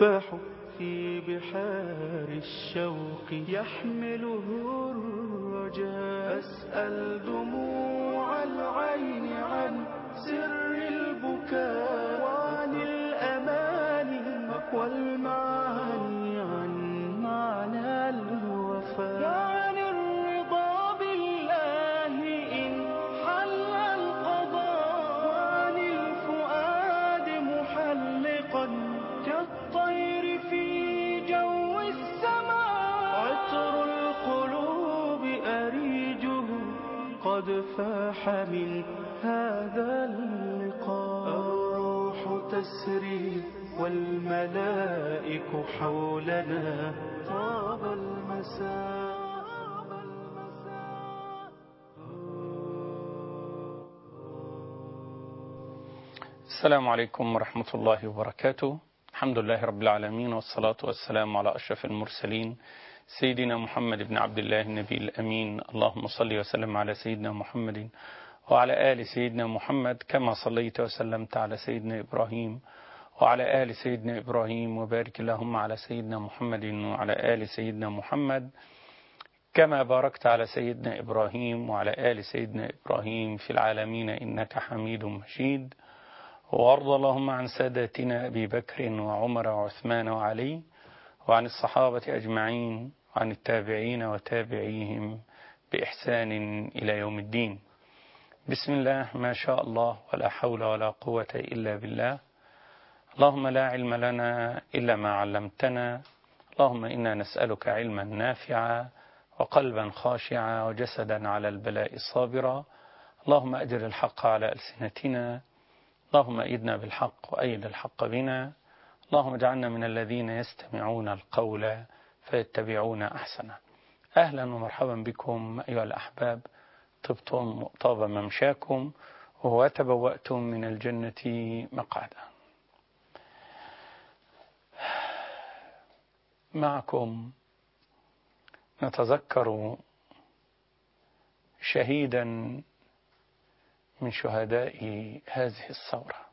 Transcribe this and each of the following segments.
يسبح في بحار الشوق يحمله الرجاء أسأل دموع العين عن سر البكاء وعن الأماني والمعاني عن معنى الوفاء وعن الرضا بالله إن حل القضاء وعن الفؤاد محلقا كالطير في جو السماء عطر القلوب أريجه قد فاح من هذا اللقاء الروح تسري والملائك حولنا طاب المساء السلام عليكم ورحمة الله وبركاته الحمد لله رب العالمين والصلاة والسلام على أشرف المرسلين سيدنا محمد بن عبد الله النبي الأمين اللهم صل وسلم على سيدنا محمد وعلى آل سيدنا محمد كما صليت وسلمت على سيدنا إبراهيم وعلى آل سيدنا إبراهيم وبارك اللهم على سيدنا محمد وعلى آل سيدنا محمد كما باركت على سيدنا إبراهيم وعلى آل سيدنا إبراهيم في العالمين إنك حميد مجيد وارض اللهم عن ساداتنا أبي بكر وعمر وعثمان وعلي وعن الصحابة أجمعين وعن التابعين وتابعيهم بإحسان إلى يوم الدين بسم الله ما شاء الله ولا حول ولا قوة إلا بالله اللهم لا علم لنا إلا ما علمتنا اللهم إنا نسألك علما نافعا وقلبا خاشعا وجسدا على البلاء صابرا اللهم أجر الحق على ألسنتنا اللهم أيدنا بالحق وأيد الحق بنا اللهم اجعلنا من الذين يستمعون القول فيتبعون أحسنه أهلا ومرحبا بكم أيها الأحباب طبتم طاب ممشاكم وتبوأتم من الجنة مقعدا معكم نتذكر شهيدا من شهداء هذه الثورة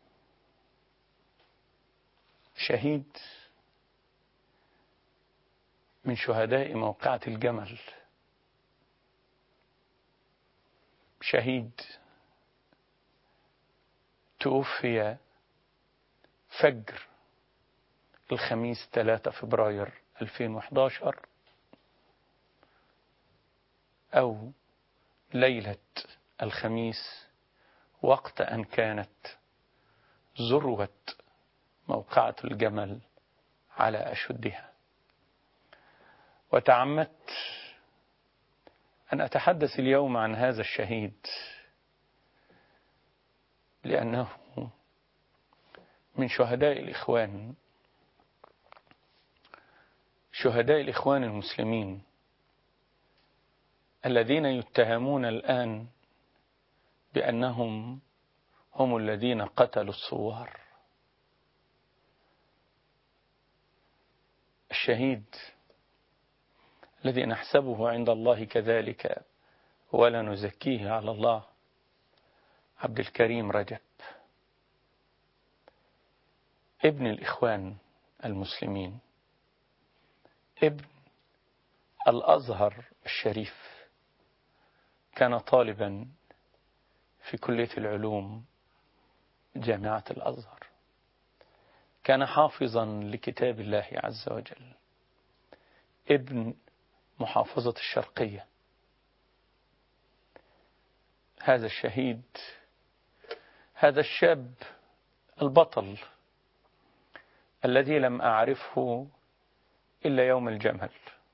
شهيد من شهداء موقعة الجمل شهيد توفي فجر الخميس 3 فبراير 2011 أو ليلة الخميس وقت أن كانت ذروة موقعة الجمل على أشدها وتعمدت أن أتحدث اليوم عن هذا الشهيد لأنه من شهداء الإخوان شهداء الإخوان المسلمين الذين يتهمون الآن بأنهم هم الذين قتلوا الثوار الشهيد الذي نحسبه عند الله كذلك ولا نزكيه على الله عبد الكريم رجب ابن الإخوان المسلمين ابن الأزهر الشريف كان طالبا في كلية العلوم جامعة الأزهر كان حافظا لكتاب الله عز وجل ابن محافظة الشرقية هذا الشهيد هذا الشاب البطل الذي لم أعرفه إلا يوم الجمل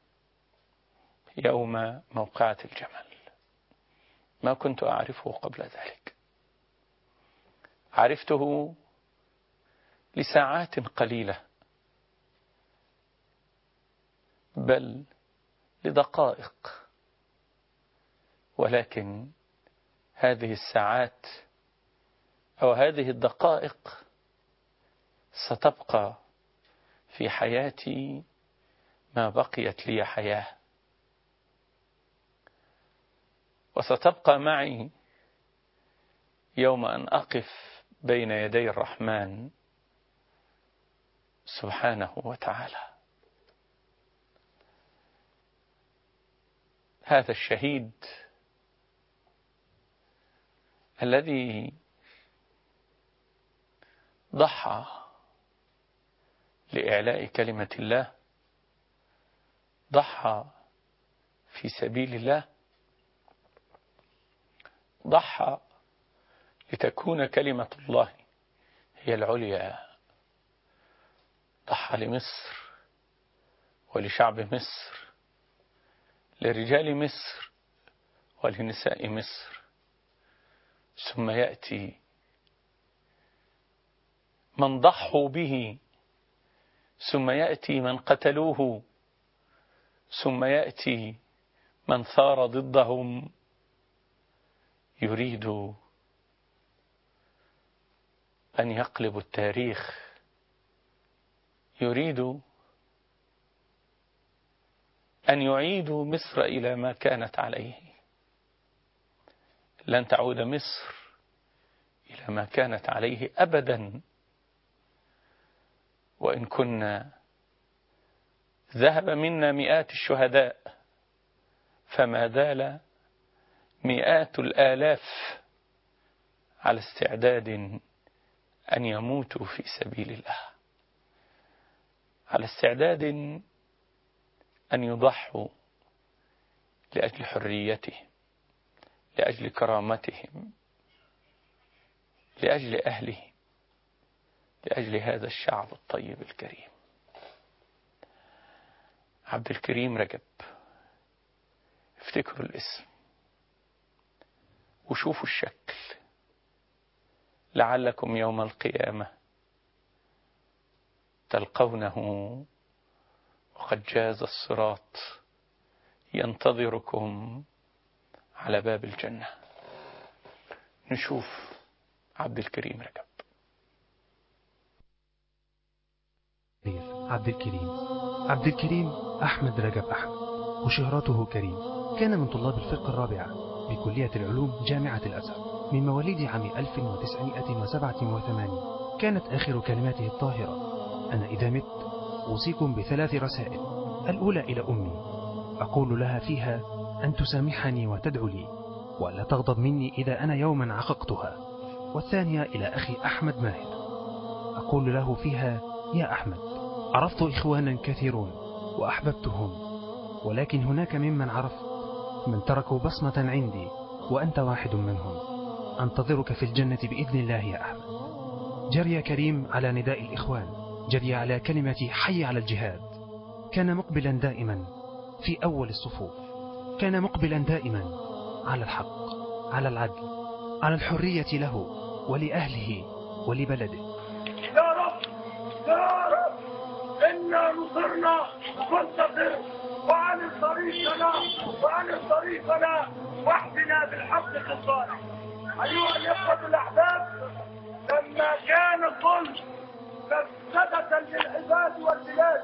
يوم موقعة الجمل ما كنت أعرفه قبل ذلك عرفته لساعات قليلة بل لدقائق ولكن هذه الساعات أو هذه الدقائق ستبقى في حياتي ما بقيت لي حياة وستبقى معي يوم أن أقف بين يدي الرحمن سبحانه وتعالى هذا الشهيد الذي ضحى لإعلاء كلمة الله ضحى في سبيل الله ضحى لتكون كلمة الله هي العليا ضحى لمصر ولشعب مصر لرجال مصر ولنساء مصر ثم يأتي من ضحوا به ثم يأتي من قتلوه ثم يأتي من ثار ضدهم يريد أن يقلب التاريخ يريد أن يعيدوا مصر إلى ما كانت عليه لن تعود مصر إلى ما كانت عليه أبدا وإن كنا ذهب منا مئات الشهداء فما زال مئات الآلاف على استعداد أن يموتوا في سبيل الله على استعداد أن يضحوا لأجل حريتهم لأجل كرامتهم لأجل أهلهم لأجل هذا الشعب الطيب الكريم عبد الكريم رجب افتكروا الاسم وشوفوا الشكل لعلكم يوم القيامة تلقونه وقد جاز الصراط ينتظركم على باب الجنة نشوف عبد الكريم رجب عبد الكريم عبد الكريم أحمد رجب أحمد وشهرته كريم كان من طلاب الفرقة الرابعة بكلية العلوم جامعة الأزهر من مواليد عام 1987 كانت آخر كلماته الطاهرة أنا إذا مت أوصيكم بثلاث رسائل الأولى إلى أمي أقول لها فيها أن تسامحني وتدعو لي وألا تغضب مني إذا أنا يوما عققتها والثانية إلى أخي أحمد ماهر أقول له فيها يا أحمد عرفت إخوانا كثيرون وأحببتهم ولكن هناك ممن عرفت من تركوا بصمة عندي وأنت واحد منهم أنتظرك في الجنة بإذن الله يا أحمد جري كريم على نداء الإخوان جري على كلمة حي على الجهاد كان مقبلا دائما في أول الصفوف كان مقبلا دائما على الحق على العدل على الحرية له ولأهله ولبلده يا رب يا رب إنا نصرنا فانتصر وعن طريقنا وعن طريقنا واحدنا بالحق الصالح أيها الإخوة الأحباب لما كان الظلم مفسدة للعباد والبلاد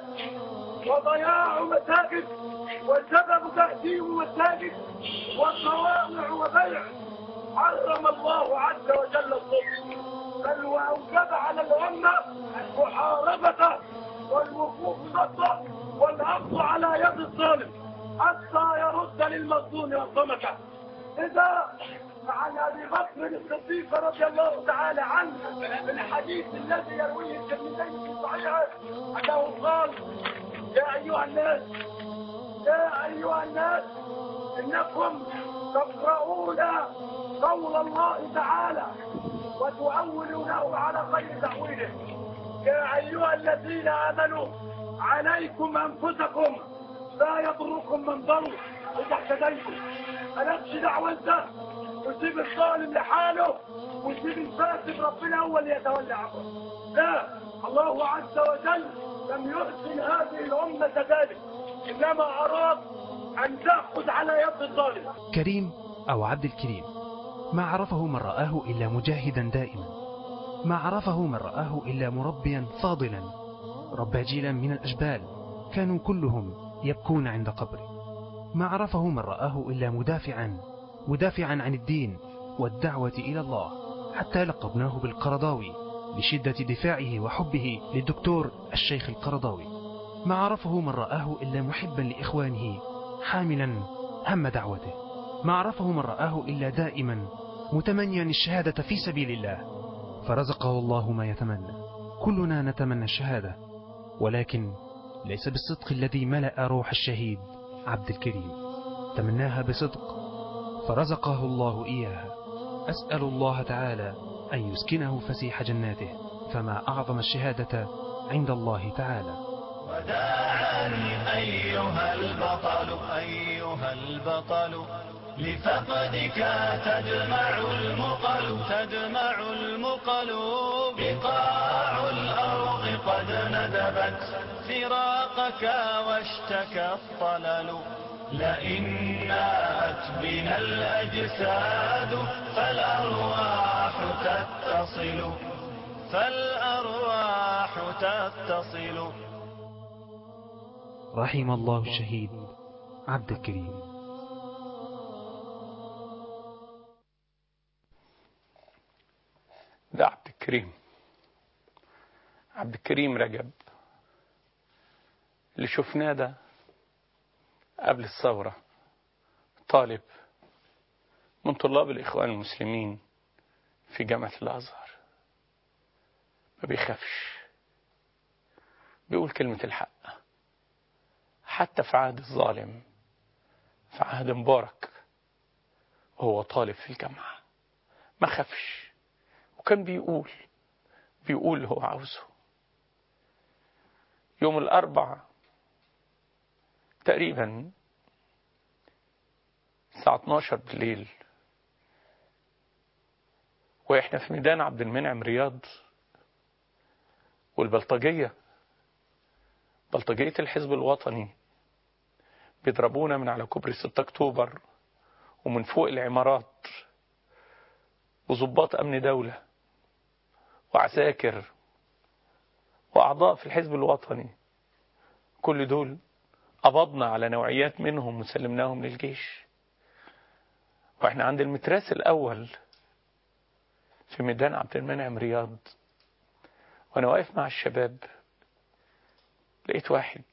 وضياع مساجد وسبب تهديم مساجد وصوامع وبيع حرم الله عز وجل الظلم بل واوجب على الامه محاربته والوقوف ضده والاخذ على يد الظالم حتى يرد للمظلوم عظمته اذا عن ابي بكر الصديق رضي الله تعالى عنه في الحديث الذي يرويه الترمذي في صحيحه انه قال يا ايها الناس يا ايها الناس انكم تقرؤون قول الله تعالى وتؤولونه على غير تأويله يا أيها الذين آمنوا عليكم أنفسكم لا يضركم من ضل إذا اهتديتم مالكش دعوة أنت وسيب الظالم لحاله وسيب الفاسد ربنا هو اللي يتولى عنه لا الله عز وجل لم يحسن هذه الأمة ذلك إنما أراد أن تأخذ على يد الظالم كريم أو عبد الكريم ما عرفه من رآه إلا مجاهدا دائما ما عرفه من رآه إلا مربيا فاضلا ربى جيلا من الأجبال كانوا كلهم يبكون عند قبره ما عرفه من رآه إلا مدافعا مدافعا عن الدين والدعوة إلى الله حتى لقبناه بالقرضاوي لشدة دفاعه وحبه للدكتور الشيخ القرضاوي ما عرفه من رآه إلا محبا لإخوانه حاملا هم دعوته ما عرفه من رآه إلا دائما متمنيا الشهادة في سبيل الله فرزقه الله ما يتمنى كلنا نتمنى الشهادة ولكن ليس بالصدق الذي ملأ روح الشهيد عبد الكريم تمناها بصدق فرزقه الله إياها أسأل الله تعالى أن يسكنه فسيح جناته فما أعظم الشهادة عند الله تعالى وداعني أيها البطل أيها البطل لفقدك تدمع المقل تدمع المقل بقاع الأرض قد ندبت فراقك واشتكى الطلل لئن ناءت بنا الأجساد فالأرواح تتصل فالأرواح تتصل رحم الله الشهيد عبد الكريم ده عبد الكريم عبد الكريم رجب اللي شفناه ده قبل الثورة طالب من طلاب الإخوان المسلمين في جامعة الأزهر ما بيخافش بيقول كلمة الحق حتى في عهد الظالم في عهد مبارك وهو طالب في الجامعة ما خافش وكان بيقول بيقول اللي هو عاوزه يوم الأربع تقريبا الساعة 12 بالليل واحنا في ميدان عبد المنعم رياض والبلطجية بلطجية الحزب الوطني بيضربونا من على كوبري 6 اكتوبر ومن فوق العمارات وظباط امن دولة وعساكر واعضاء في الحزب الوطني كل دول قبضنا على نوعيات منهم وسلمناهم للجيش واحنا عند المتراس الاول في ميدان عبد المنعم رياض وانا واقف مع الشباب لقيت واحد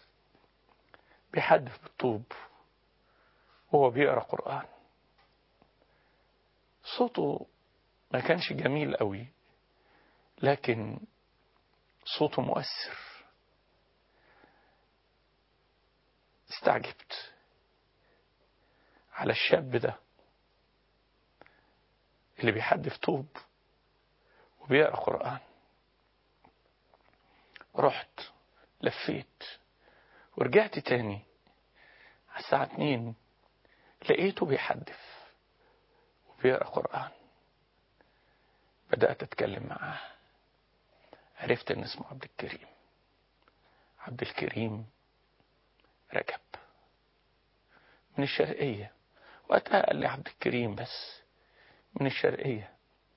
بيحدف بالطوب وهو بيقرا قران صوته ما كانش جميل قوي لكن صوته مؤثر استعجبت على الشاب ده اللي بيحدف طوب وبيقرا قرآن رحت لفيت ورجعت تاني على الساعة اتنين لقيته بيحدف وبيقرا قرآن بدأت أتكلم معاه عرفت إن اسمه عبد الكريم عبد الكريم رجب من الشرقية وقتها قال لي عبد الكريم بس من الشرقية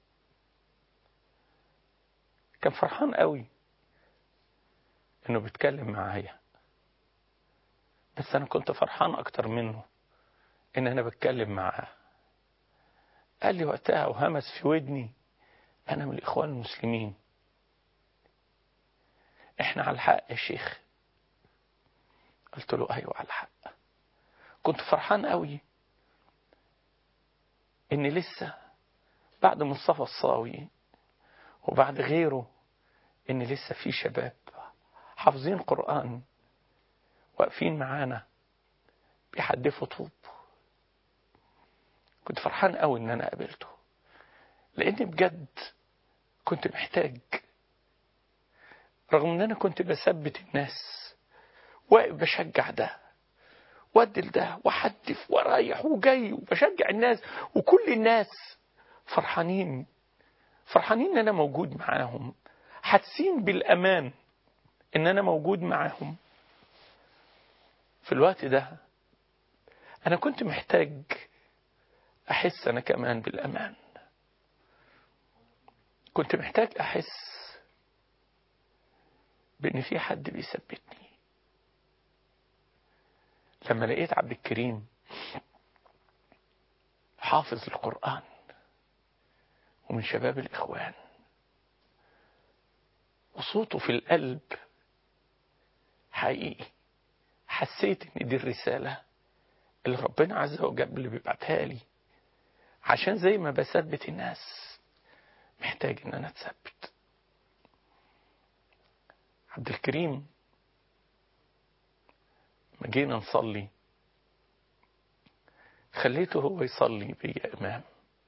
كان فرحان قوي انه بيتكلم معايا بس انا كنت فرحان اكتر منه ان انا بتكلم معاه قال لي وقتها وهمس في ودني انا من الاخوان المسلمين احنا على الحق يا شيخ قلت له ايوه على الحق كنت فرحان قوي ان لسه بعد مصطفى الصاوي وبعد غيره ان لسه في شباب حافظين قرآن واقفين معانا بيحدفوا طوب كنت فرحان قوي ان انا قابلته لاني بجد كنت محتاج رغم ان انا كنت بثبت الناس واقف بشجع ده وادي لده واحدف ورايح وجاي وبشجع الناس وكل الناس فرحانين فرحانين ان انا موجود معاهم حاسين بالامان ان انا موجود معاهم في الوقت ده انا كنت محتاج احس انا كمان بالامان كنت محتاج احس بان في حد بيثبتني لما لقيت عبد الكريم حافظ القرآن ومن شباب الإخوان وصوته في القلب حقيقي حسيت ان دي الرسالة اللي ربنا عز وجل بيبعتها لي عشان زي ما بثبت الناس محتاج ان انا اتثبت عبد الكريم ما جينا نصلي خليته هو يصلي بيا امام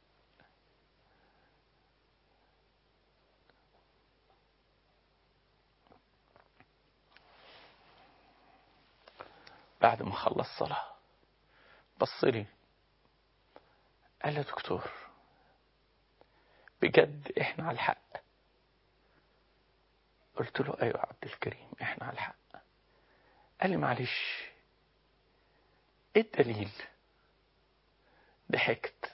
بعد ما خلص صلاة بص لي قال لي دكتور بجد احنا على الحق قلت له ايوه عبد الكريم احنا على الحق قال لي معلش ايه الدليل ضحكت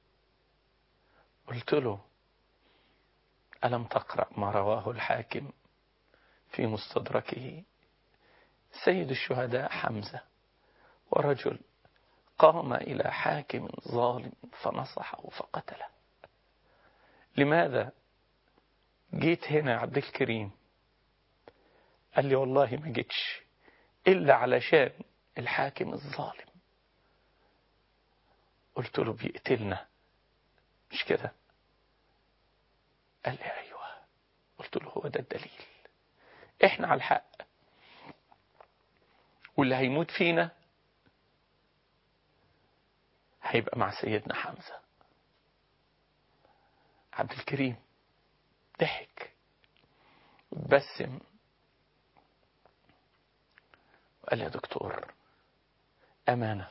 قلت له ألم تقرأ ما رواه الحاكم في مستدركه سيد الشهداء حمزة ورجل قام إلى حاكم ظالم فنصحه فقتله لماذا جيت هنا يا عبد الكريم قال لي والله ما جيتش إلا علشان الحاكم الظالم قلت له بيقتلنا مش كده قال لي أيوة قلت له هو ده الدليل احنا على الحق واللي هيموت فينا هيبقى مع سيدنا حمزة عبد الكريم ضحك وبسم وقال يا دكتور أمانة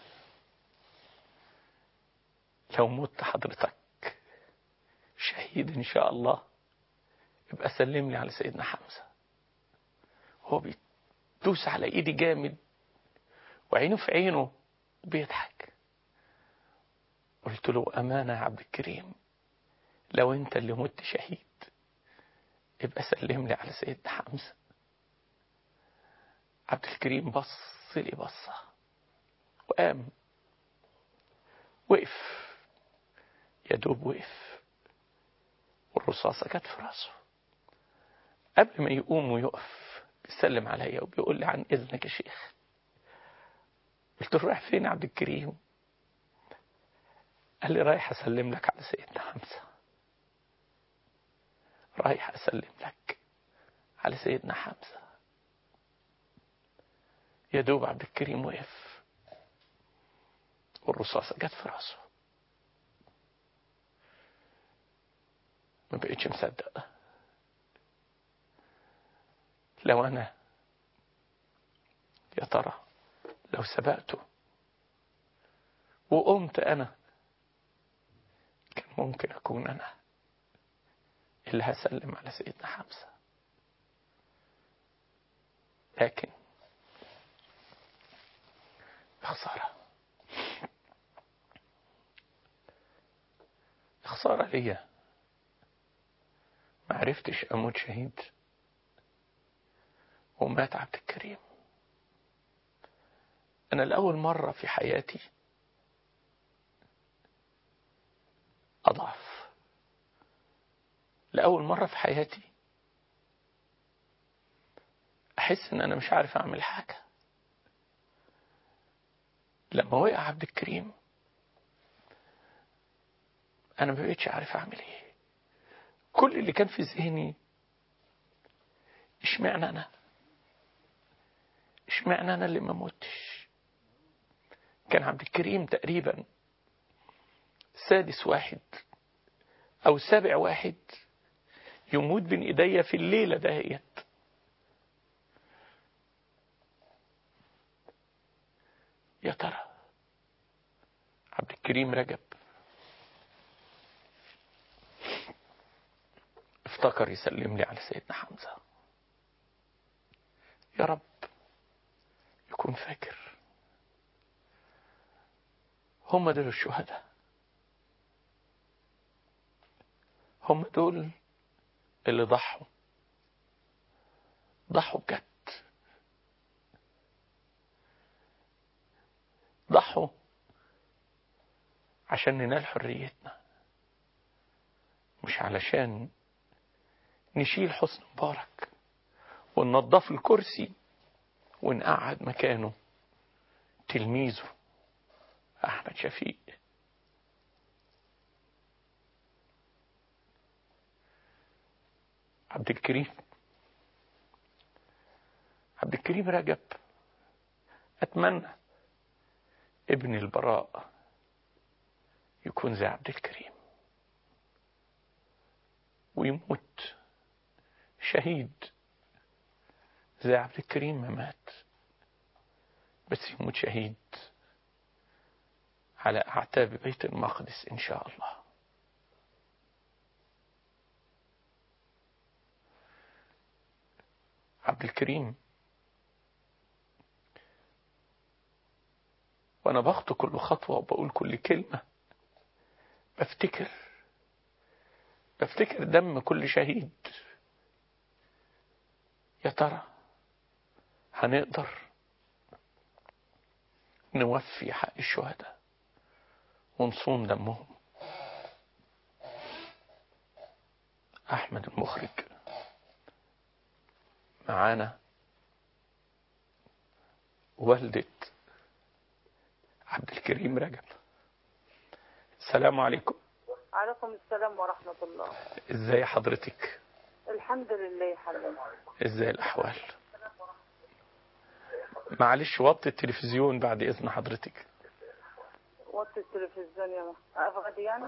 لو مت حضرتك شهيد إن شاء الله يبقى سلم لي على سيدنا حمزة هو بيدوس على إيدي جامد وعينه في عينه وبيضحك قلت له أمانة يا عبد الكريم لو أنت اللي مت شهيد يبقى سلم لي على سيدنا حمزة عبد الكريم بص لي بصة وقام وقف يا دوب وقف والرصاصة كانت في راسه قبل ما يقوم ويقف بيسلم عليا وبيقول لي عن إذنك يا شيخ قلت له رايح فين يا عبد الكريم قال لي رايح أسلم لك على سيدنا حمزة رايح أسلم لك على سيدنا حمزة يا دوب عبد الكريم وقف والرصاصة جت في راسه ما بقتش مصدق لو أنا يا ترى لو سبقته وقمت أنا كان ممكن أكون أنا اللي هسلم على سيدنا حمزة لكن خسارة خسارة ليا ما عرفتش أموت شهيد ومات عبد الكريم أنا لأول مرة في حياتي أضعف لأول مرة في حياتي أحس إن أنا مش عارف أعمل حاجة لما وقع عبد الكريم أنا ما بقتش عارف أعمل إيه كل اللي كان في ذهني اشمعنى أنا اشمعنى أنا اللي ما موتش كان عبد الكريم تقريبا سادس واحد أو سابع واحد يموت بين إيديا في الليلة دهيت يا ترى عبد الكريم رجب افتكر يسلم لي على سيدنا حمزة يا رب يكون فاكر هم دول الشهداء هم دول اللي ضحوا ضحوا بجد ضحوا عشان ننال حريتنا مش علشان نشيل حسن مبارك وننضف الكرسي ونقعد مكانه تلميذه أحمد شفيق عبد الكريم عبد الكريم رجب أتمنى ابن البراء يكون زي عبد الكريم ويموت شهيد زي عبد الكريم ما مات بس يموت شهيد على أعتاب بيت المقدس إن شاء الله عبد الكريم وأنا بخطو كل خطوة وبقول كل كلمة بفتكر بفتكر دم كل شهيد يا ترى هنقدر نوفي حق الشهداء ونصون دمهم أحمد المخرج معانا والدة عبد الكريم رجب السلام عليكم عليكم السلام ورحمة الله ازاي حضرتك الحمد لله يا حبيبي ازاي الاحوال معلش وطي التلفزيون بعد اذن حضرتك وطي التلفزيون يا ما أفغد يعني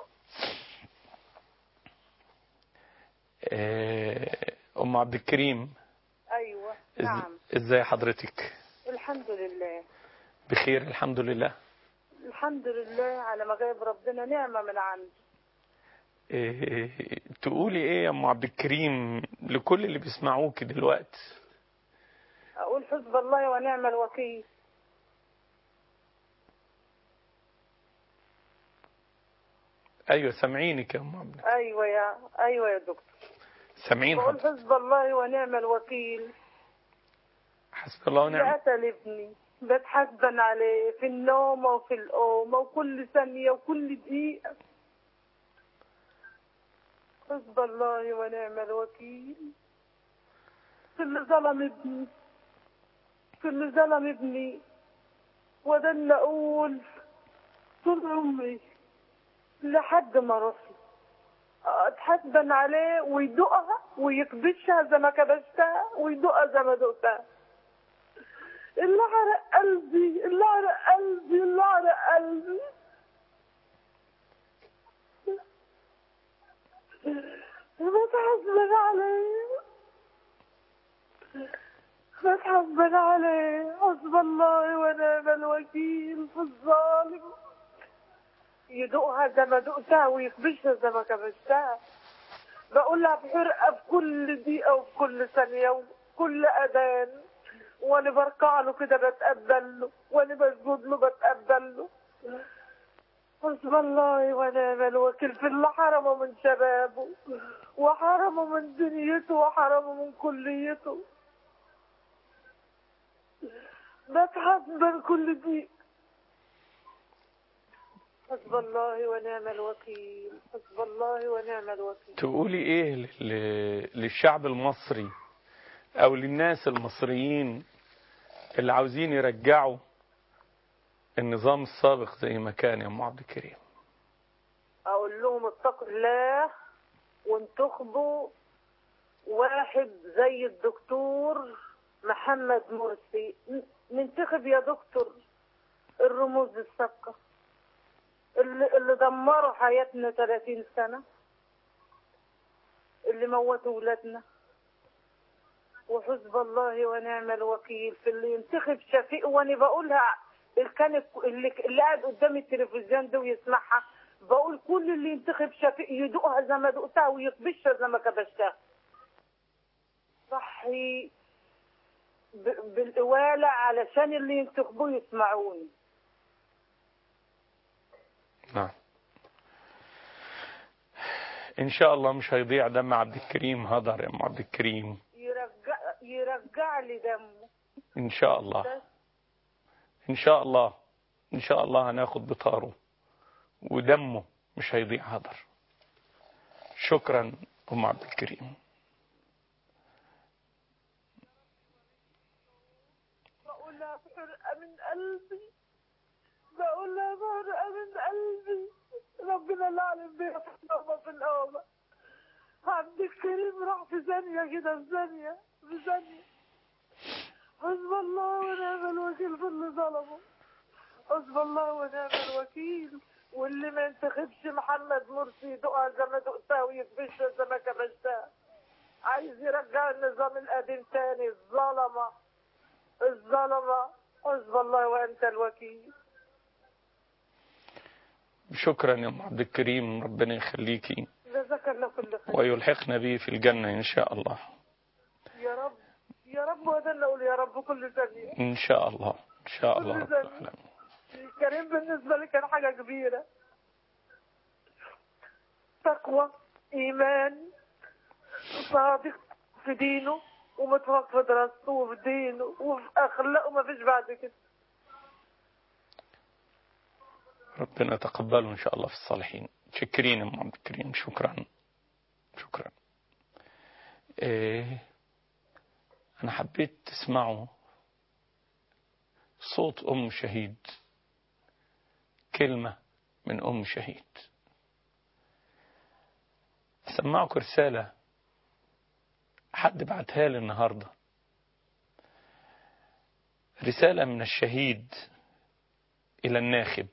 آه، ام عبد الكريم أيوة إز- نعم ازاي حضرتك الحمد لله بخير الحمد لله الحمد لله على ما غيب ربنا نعمة من عنده آه، تقولي ايه يا ام عبد الكريم لكل اللي بيسمعوك دلوقتي أقول حسب الله ونعم الوكيل ايوه سامعينك يا ام عبد أيوة يا أيوة يا دكتور سامعين بقول حضرتك حسب الله ونعم الوكيل حسبي الله اللي ونعم قتل ابني بتحسبن عليه في النوم وفي القوم وكل ثانية وكل دقيقة حسب الله ونعم الوكيل في اللي ظلم ابني في اللي ظلم ابني وده اللي أقول طول عمري لحد ما راسي اتحسبن عليه ويدقها ويكبشها زي ما كبشتها ويدقها زي ما دقتها اللي عرق قلبي اللي عرق قلبي اللي عرق قلبي بتحسبن عليه بتحسبن عليه حسب الله ونعم الوكيل في الظالم يدوقها زي ما دقتها ويكبشها زي ما كبشتها بقولها بحرقة في كل دقيقة وفي كل ثانية وكل أذان وأنا بركع له كده بتقبل له وأنا بسجد له بتقبل له حسب الله ونعم الوكيل في اللي حرمه من شبابه وحرمه من دنيته وحرمه من كليته بتحسبن كل دقيقة حسب الله ونعم الوكيل حسب الله ونعم الوكيل تقولي ايه لل- للشعب المصري او للناس المصريين اللي عاوزين يرجعوا النظام السابق زي ما كان يا ام عبد الكريم اقول لهم اتقوا الله وانتخبوا واحد زي الدكتور محمد مرسي ن- ننتخب يا دكتور الرموز السابقة اللي, اللي دمروا حياتنا 30 سنة اللي موتوا ولادنا وحسب الله ونعم الوكيل في اللي ينتخب شفيق وانا بقولها اللي كان اللي, اللي قاعد قدام التلفزيون ده ويسمعها بقول كل اللي ينتخب شفيق يدوقها زي ما دقتها ويكبشها زي ما كبشتها صحي ب- بالقوالة علشان اللي ينتخبوه يسمعوني نعم ان شاء الله مش هيضيع دم عبد الكريم هدر يا ام عبد الكريم يرجع يرجع لي دمه ان شاء الله بس ان شاء الله ان شاء الله هناخد بطاره ودمه مش هيضيع هدر شكرا ام عبد الكريم قلبي بقولها بحرقة من قلبي ربنا اللي علم بيها في النومة في الأوبة عبد الكريم راح في ثانية كده في ثانية في ثانية حسب الله ونعم الوكيل في اللي ظلمه حسب الله ونعم الوكيل واللي ما ينتخبش محمد مرسي يدقها زي ما دقتها ويكبشها زي ما كبشتها عايز يرجع النظام القديم تاني الظلمة الظلمة حسب الله وأنت الوكيل شكرا يا ام عبد الكريم ربنا يخليكي جزاك الله كل خير ويلحقنا به في الجنة إن شاء الله يا رب يا رب وده اللي أقول يا رب كل ثانية إن شاء الله إن شاء الله رب العالمين كريم بالنسبة لي كان حاجة كبيرة تقوى إيمان صادق في دينه ومتفوق في دراسته وفي دينه وفي أخلاقه ما فيش بعد كده ربنا يتقبله إن شاء الله في الصالحين شكرين يا أم عبد الكريم شكرا شكرا إيه أنا حبيت تسمعوا صوت أم شهيد كلمة من أم شهيد أسمعكم رسالة حد بعتها لي النهاردة رسالة من الشهيد إلى الناخب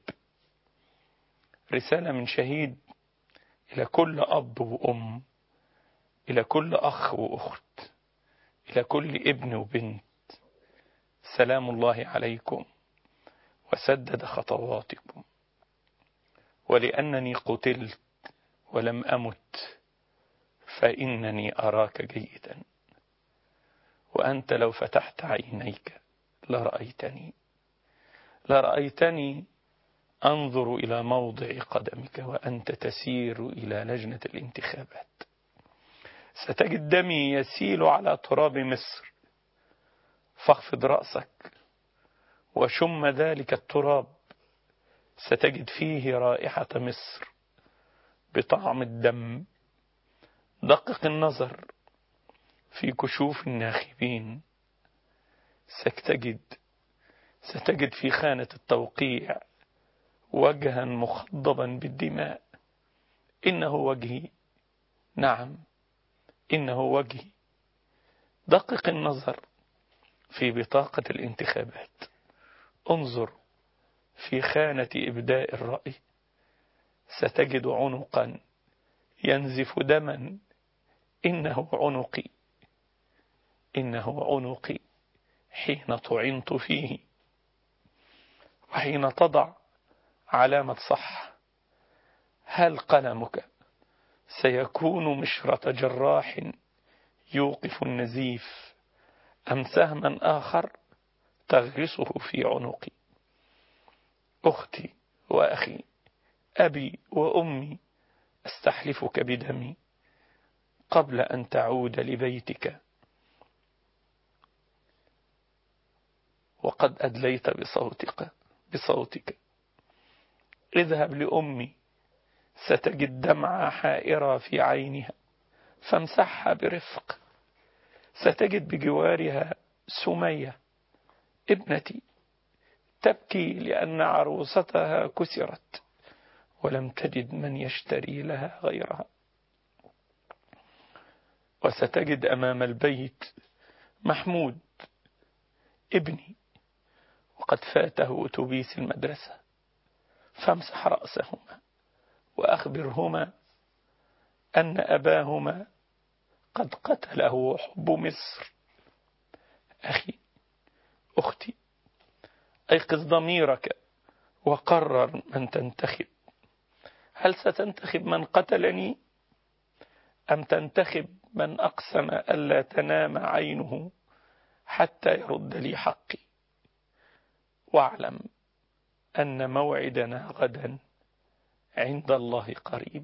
رسالة من شهيد إلى كل أب وأم إلى كل أخ وأخت إلى كل ابن وبنت سلام الله عليكم وسدد خطواتكم ولأنني قتلت ولم أمت فإنني أراك جيدا وأنت لو فتحت عينيك لرأيتني لرأيتني أنظر إلى موضع قدمك وأنت تسير إلى لجنة الانتخابات ستجد دمي يسيل على تراب مصر فاخفض رأسك وشم ذلك التراب ستجد فيه رائحة مصر بطعم الدم دقق النظر في كشوف الناخبين ستجد ستجد في خانة التوقيع وجها مخضبا بالدماء إنه وجهي نعم إنه وجهي دقق النظر في بطاقة الانتخابات انظر في خانة إبداء الرأي ستجد عنقا ينزف دما إنه عنقي إنه عنقي حين طعنت فيه وحين تضع علامة صح هل قلمك سيكون مشرة جراح يوقف النزيف أم سهما آخر تغرسه في عنقي أختي وأخي أبي وأمي أستحلفك بدمي قبل أن تعود لبيتك وقد أدليت بصوتك بصوتك اذهب لأمي ستجد دمعة حائرة في عينها فامسحها برفق ستجد بجوارها سمية ابنتي تبكي لأن عروستها كسرت ولم تجد من يشتري لها غيرها وستجد أمام البيت محمود ابني وقد فاته أتوبيس المدرسة فامسح رأسهما وأخبرهما أن أباهما قد قتله حب مصر أخي أختي أيقظ ضميرك وقرر من تنتخب هل ستنتخب من قتلني أم تنتخب من أقسم ألا تنام عينه حتى يرد لي حقي واعلم أن موعدنا غدا عند الله قريب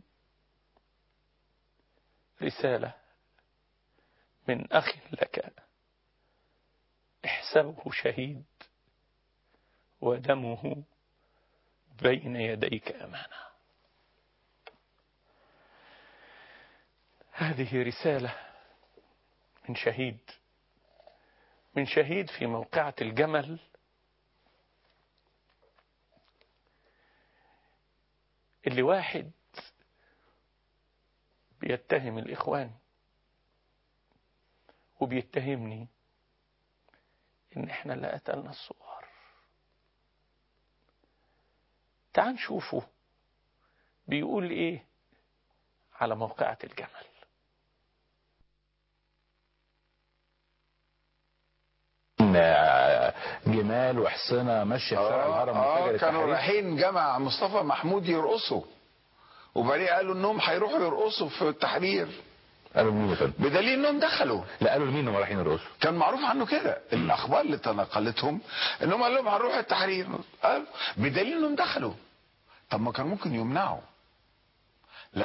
رسالة من أخ لك احسبه شهيد ودمه بين يديك أمانة هذه رسالة من شهيد من شهيد في موقعة الجمل اللي واحد بيتهم الإخوان وبيتهمني إن إحنا اللي قتلنا الصغار تعال نشوفه بيقول إيه على موقعة الجمل جمال وحصنة ماشية في شارع الهرم من اه فجر كانوا التحرير رايحين جامع مصطفى محمود يرقصوا وبعدين قالوا انهم هيروحوا يرقصوا في التحرير قالوا لمين يا فندم؟ بدليل انهم دخلوا لا قالوا لمين هم رايحين يرقصوا كان معروف عنه كده الاخبار اللي تنقلتهم انهم قال لهم هنروح التحرير قال بدليل انهم دخلوا طب ما كان ممكن يمنعوا لا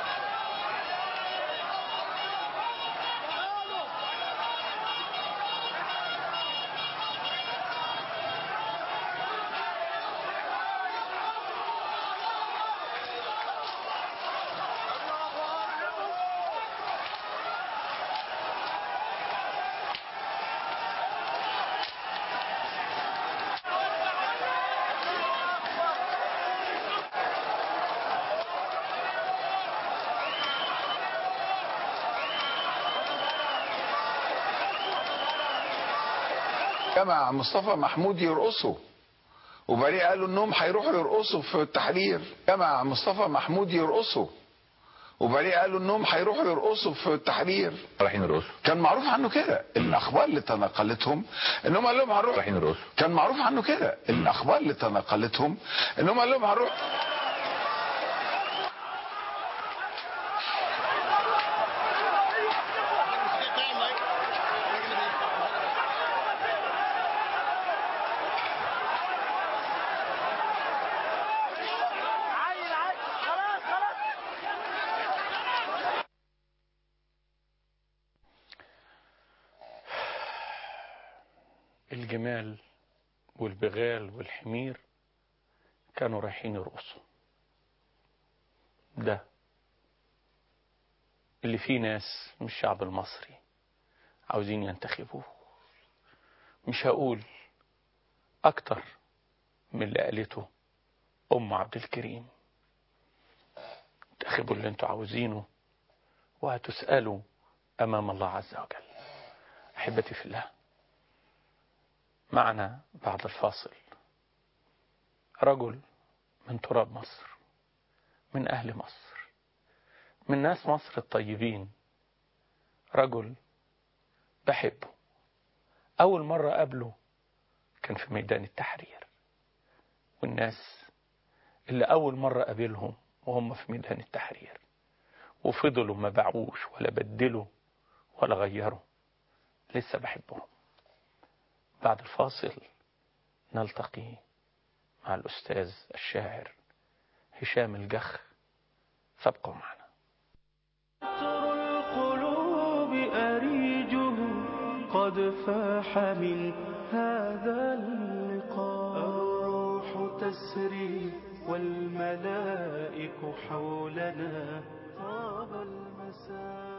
جامع مصطفى محمود يرقصوا وبعدين قالوا انهم هيروحوا يرقصوا في التحرير جامع مصطفى محمود يرقصوا وبعدين قالوا انهم هيروحوا يرقصوا في التحرير رايحين يرقصوا كان معروف عنه كده الاخبار اللي تنقلتهم انهم قال لهم هنروح رايحين يرقصوا كان معروف عنه كده الاخبار اللي تنقلتهم انهم قال لهم هنروح الجمال والبغال والحمير كانوا رايحين يرقصوا ده اللي فيه ناس من الشعب المصري عاوزين ينتخبوه مش هقول أكتر من اللي قالته أم عبد الكريم انتخبوا اللي انتوا عاوزينه وهتسألوا أمام الله عز وجل أحبتي في الله معنا بعد الفاصل رجل من تراب مصر من أهل مصر من ناس مصر الطيبين رجل بحبه أول مرة قابله كان في ميدان التحرير والناس اللي أول مرة قابلهم وهم في ميدان التحرير وفضلوا ما باعوش ولا بدلوا ولا غيروا لسه بحبهم بعد الفاصل نلتقي مع الأستاذ الشاعر هشام الجخ فابقوا معنا عطر القلوب أريجه قد فاح من هذا اللقاء الروح تسري والملائك حولنا طاب المساء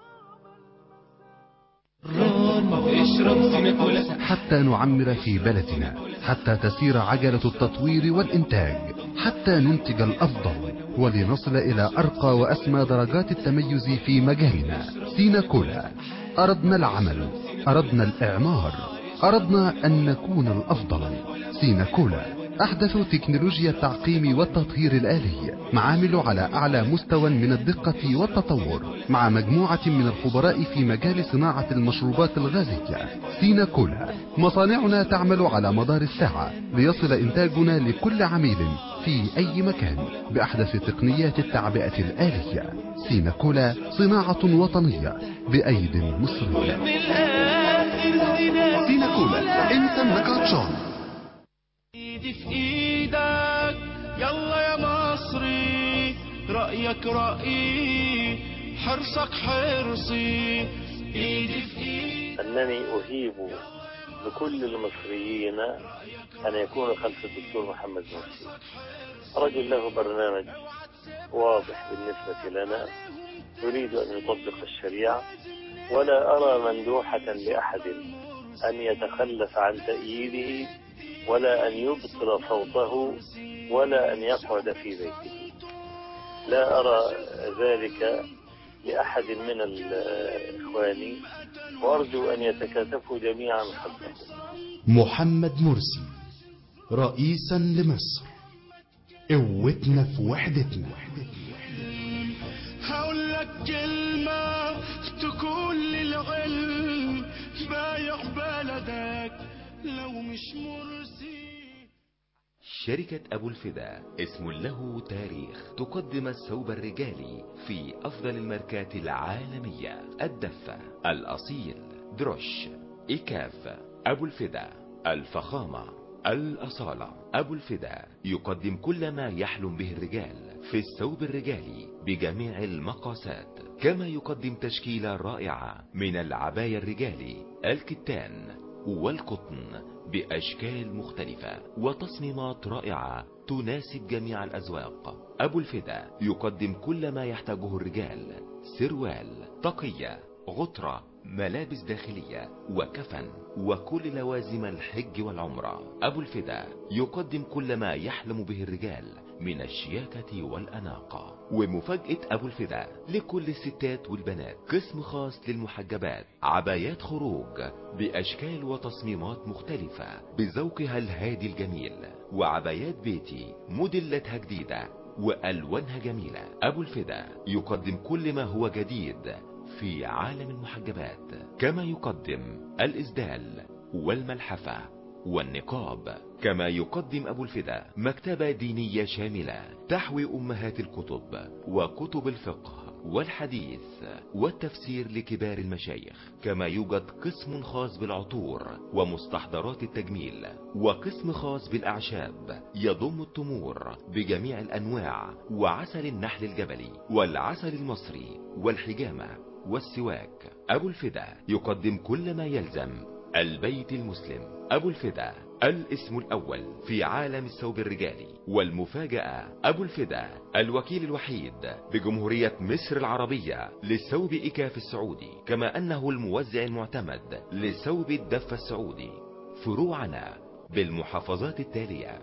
حتى نعمر في بلدنا حتى تسير عجلة التطوير والإنتاج حتى ننتج الأفضل ولنصل إلى أرقى وأسمى درجات التميز في مجالنا سينا كولا أردنا العمل أردنا الإعمار أردنا أن نكون الأفضل سينا كولا أحدث تكنولوجيا التعقيم والتطهير الآلي معامل على أعلى مستوى من الدقة والتطور مع مجموعة من الخبراء في مجال صناعة المشروبات الغازية سينا كولا مصانعنا تعمل على مدار الساعة ليصل إنتاجنا لكل عميل في أي مكان بأحدث تقنيات التعبئة الآلية سينا كولا صناعة وطنية بأيد مصرية سينا كولا انت النكاتشون ايدي في ايدك يلا يا مصري رأيك رأيي حرصك حرصي ايدي في ايدك أنني أهيب لكل المصريين أن يكونوا خلف الدكتور محمد مرسي رجل له برنامج واضح بالنسبة لنا يريد أن يطبق الشريعة ولا أرى مندوحة لأحد أن يتخلف عن تأييده ولا أن يبطل صوته ولا أن يقعد في بيته لا أرى ذلك لأحد من الإخوان وأرجو أن يتكاتفوا جميعا خلفه محمد مرسي رئيسا لمصر قوتنا في وحدتنا هقول لك كلمة تكون للعلم بايع بلدك لو مش مرسي شركة أبو الفدا اسم له تاريخ تقدم الثوب الرجالي في أفضل الماركات العالمية الدفة الأصيل دروش إيكاف أبو الفدا الفخامة الأصالة أبو الفدا يقدم كل ما يحلم به الرجال في الثوب الرجالي بجميع المقاسات كما يقدم تشكيلة رائعة من العباية الرجالي الكتان والقطن بأشكال مختلفة وتصميمات رائعة تناسب جميع الأذواق أبو الفدا يقدم كل ما يحتاجه الرجال سروال طاقية غطرة ملابس داخلية وكفن وكل لوازم الحج والعمرة أبو الفدا يقدم كل ما يحلم به الرجال من الشياكة والأناقة ومفاجأة أبو الفدا لكل الستات والبنات قسم خاص للمحجبات عبايات خروج بأشكال وتصميمات مختلفة بذوقها الهادي الجميل وعبايات بيتي موديلاتها جديدة وألوانها جميلة أبو الفدا يقدم كل ما هو جديد في عالم المحجبات كما يقدم الإسدال والملحفة والنقاب كما يقدم أبو الفدا مكتبة دينية شاملة تحوي أمهات الكتب وكتب الفقه والحديث والتفسير لكبار المشايخ كما يوجد قسم خاص بالعطور ومستحضرات التجميل وقسم خاص بالأعشاب يضم التمور بجميع الأنواع وعسل النحل الجبلي والعسل المصري والحجامة والسواك أبو الفدا يقدم كل ما يلزم البيت المسلم أبو الفدا الاسم الأول في عالم الثوب الرجالي والمفاجأة أبو الفدا الوكيل الوحيد بجمهورية مصر العربية للثوب إكاف السعودي كما أنه الموزع المعتمد لثوب الدفة السعودي فروعنا بالمحافظات التالية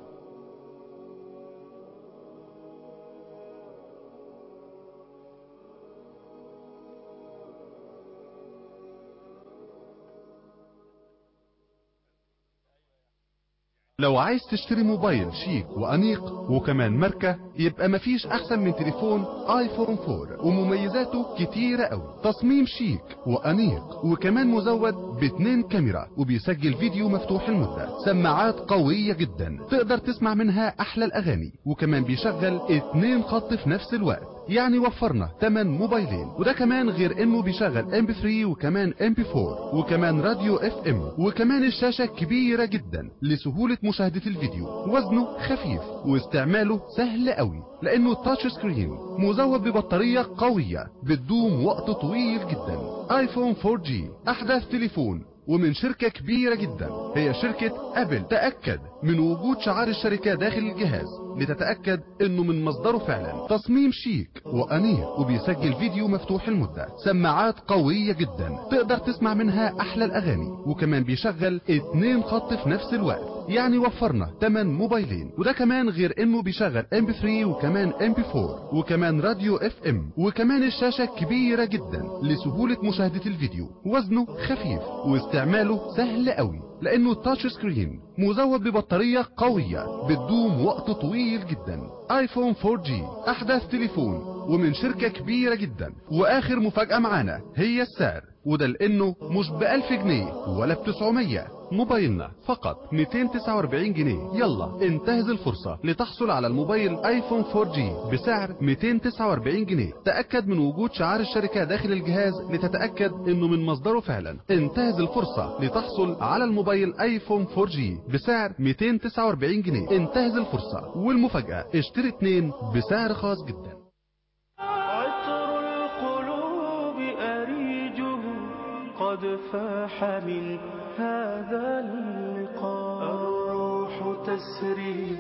لو عايز تشتري موبايل شيك وأنيق وكمان ماركة يبقى مفيش أحسن من تليفون آيفون 4 ومميزاته كتيرة قوي تصميم شيك وأنيق وكمان مزود باتنين كاميرا وبيسجل فيديو مفتوح المدة سماعات قوية جدا تقدر تسمع منها أحلى الأغاني وكمان بيشغل اتنين خط في نفس الوقت يعني وفرنا 8 موبايلين وده كمان غير انه بيشغل ام بي 3 وكمان ام بي 4 وكمان راديو اف ام وكمان الشاشة كبيرة جدا لسهولة مشاهدة الفيديو وزنه خفيف واستعماله سهل قوي لانه تاتش سكرين مزود ببطارية قوية بتدوم وقت طويل جدا ايفون 4G احدث تليفون ومن شركة كبيرة جدا هي شركة ابل تأكد من وجود شعار الشركة داخل الجهاز لتتأكد انه من مصدره فعلا تصميم شيك وانيق وبيسجل فيديو مفتوح المدة سماعات قوية جدا تقدر تسمع منها احلى الاغاني وكمان بيشغل اتنين خط في نفس الوقت يعني وفرنا 8 موبايلين وده كمان غير انه بيشغل ام بي 3 وكمان ام بي 4 وكمان راديو اف ام وكمان الشاشة كبيرة جدا لسهولة مشاهدة الفيديو وزنه خفيف واستعماله سهل قوي لانه تاتش سكرين مزود ببطارية قوية بتدوم وقت طويل جدا ايفون 4G احدث تليفون ومن شركة كبيرة جدا واخر مفاجأة معانا هي السعر وده لانه مش بألف جنيه ولا بتسعمية موبايلنا فقط 249 جنيه يلا انتهز الفرصة لتحصل على الموبايل ايفون 4G بسعر 249 جنيه تأكد من وجود شعار الشركة داخل الجهاز لتتأكد انه من مصدره فعلا انتهز الفرصة لتحصل على الموبايل ايفون 4G بسعر 249 جنيه انتهز الفرصة والمفاجأة اشتري اتنين بسعر خاص جدا عطر القلوب أريجه قد فاح من هذا اللقاء الروح تسري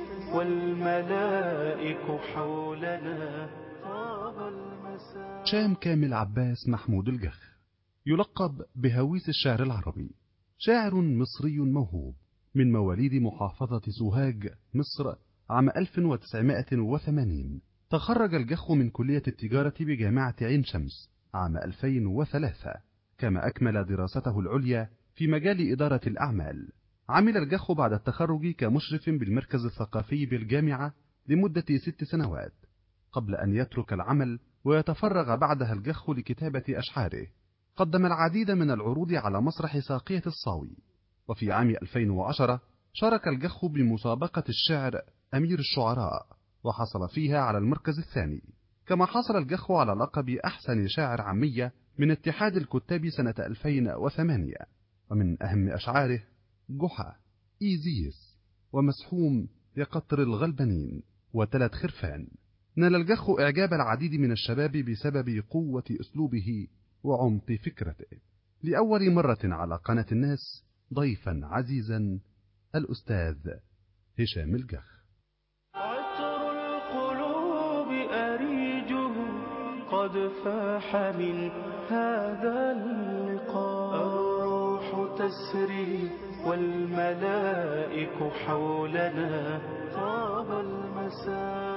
والملائك حولنا طاب المساء شام كامل عباس محمود الجخ يلقب بهويس الشعر العربي شاعر مصري موهوب من مواليد محافظة سوهاج مصر عام 1980 تخرج الجخ من كلية التجارة بجامعة عين شمس عام 2003 كما أكمل دراسته العليا في مجال إدارة الأعمال عمل الجخ بعد التخرج كمشرف بالمركز الثقافي بالجامعة لمدة ست سنوات قبل أن يترك العمل ويتفرغ بعدها الجخ لكتابة أشعاره قدم العديد من العروض على مسرح ساقية الصاوي وفي عام 2010 شارك الجخ بمسابقة الشعر أمير الشعراء وحصل فيها على المركز الثاني كما حصل الجخ على لقب أحسن شاعر عامية من اتحاد الكتاب سنة 2008 ومن أهم أشعاره جحا إيزيس ومسحوم يقطر الغلبنين وتلت خرفان نال الجخ إعجاب العديد من الشباب بسبب قوة أسلوبه وعمق فكرته لأول مرة على قناة الناس ضيفا عزيزا الأستاذ هشام الجخ عطر القلوب أريجه قد فاح من هذا اللقاء الروح تسري والملائك حولنا طاب المساء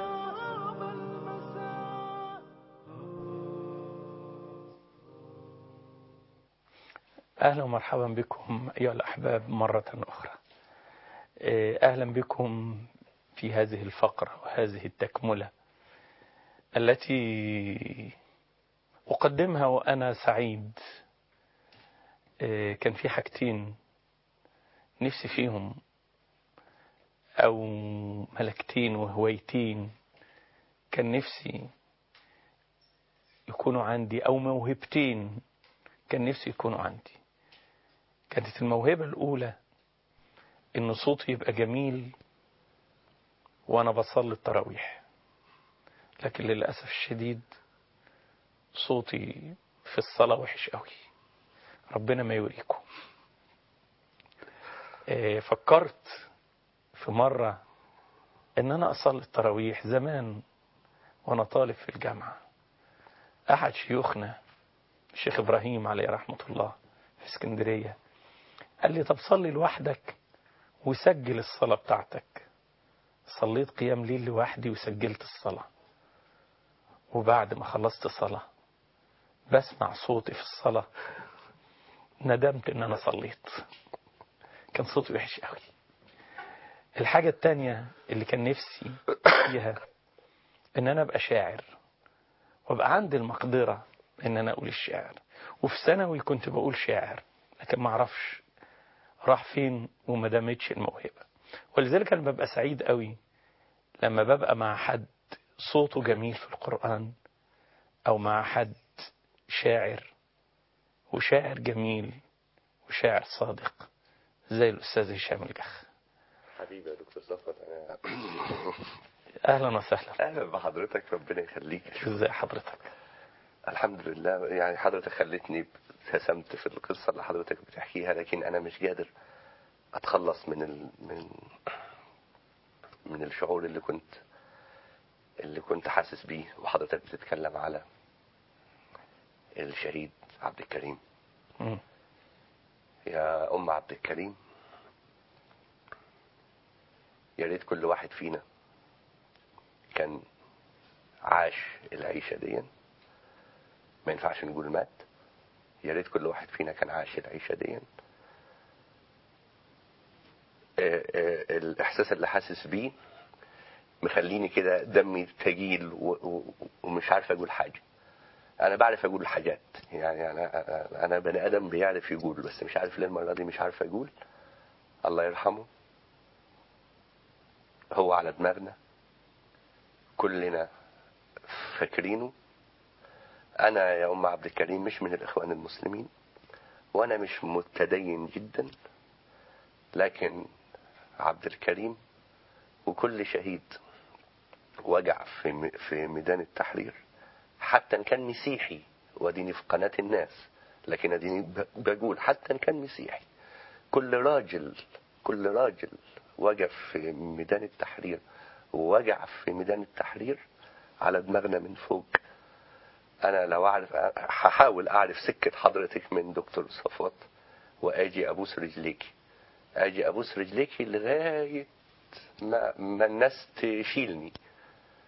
أهلا ومرحبا بكم أيها الأحباب مرة أخرى أهلا بكم في هذه الفقرة وهذه التكملة التي أقدمها وأنا سعيد كان في حاجتين نفسي فيهم أو ملكتين وهويتين كان نفسي يكونوا عندي أو موهبتين كان نفسي يكونوا عندي كانت الموهبة الأولى إن صوتي يبقى جميل وأنا بصلي التراويح لكن للأسف الشديد صوتي في الصلاة وحش قوي ربنا ما يوريكم فكرت في مرة إن أنا أصلي التراويح زمان وأنا طالب في الجامعة أحد شيوخنا الشيخ إبراهيم عليه رحمة الله في اسكندرية قال لي طب صلي لوحدك وسجل الصلاة بتاعتك صليت قيام ليل لوحدي وسجلت الصلاة وبعد ما خلصت صلاة بسمع صوتي في الصلاة ندمت ان انا صليت كان صوتي وحش قوي الحاجة التانية اللي كان نفسي فيها ان انا ابقى شاعر وابقى عندي المقدرة ان انا اقول الشعر وفي ثانوي كنت بقول شاعر لكن ما اعرفش راح فين وما دامتش الموهبة ولذلك انا ببقى سعيد قوي لما ببقى مع حد صوته جميل في القرآن او مع حد شاعر وشاعر جميل وشاعر صادق زي الأستاذ هشام الجخ حبيبي يا دكتور صفوت انا أهلا وسهلا اهلا بحضرتك ربنا يخليك ازي حضرتك الحمد لله يعني حضرتك خلتني ابتسمت في القصة اللي حضرتك بتحكيها لكن انا مش قادر اتخلص من ال... من من الشعور اللي كنت اللي كنت حاسس بيه وحضرتك بتتكلم على الشهيد عبد الكريم مم. يا أم عبد الكريم يا ريت كل واحد فينا كان عاش العيشة دي ما ينفعش نقول مات يا ريت كل واحد فينا كان عاش العيشة دي آه، آه، الإحساس اللي حاسس بيه مخليني كده دمي تجيل و- و- ومش عارف أقول حاجة انا بعرف اقول حاجات يعني انا انا بني ادم بيعرف يقول بس مش عارف ليه المره دي مش عارف اقول الله يرحمه هو على دماغنا كلنا فاكرينه انا يا ام عبد الكريم مش من الاخوان المسلمين وانا مش متدين جدا لكن عبد الكريم وكل شهيد وجع في م- في ميدان التحرير حتى ان كان مسيحي واديني في قناة الناس لكن اديني ب- بقول حتى ان كان مسيحي كل راجل كل راجل وقف في ميدان التحرير ووجع في ميدان التحرير على دماغنا من فوق انا لو اعرف هحاول اعرف سكة حضرتك من دكتور صفوت واجي ابوس رجليكي اجي ابوس رجليكي لغاية ما, ما الناس تشيلني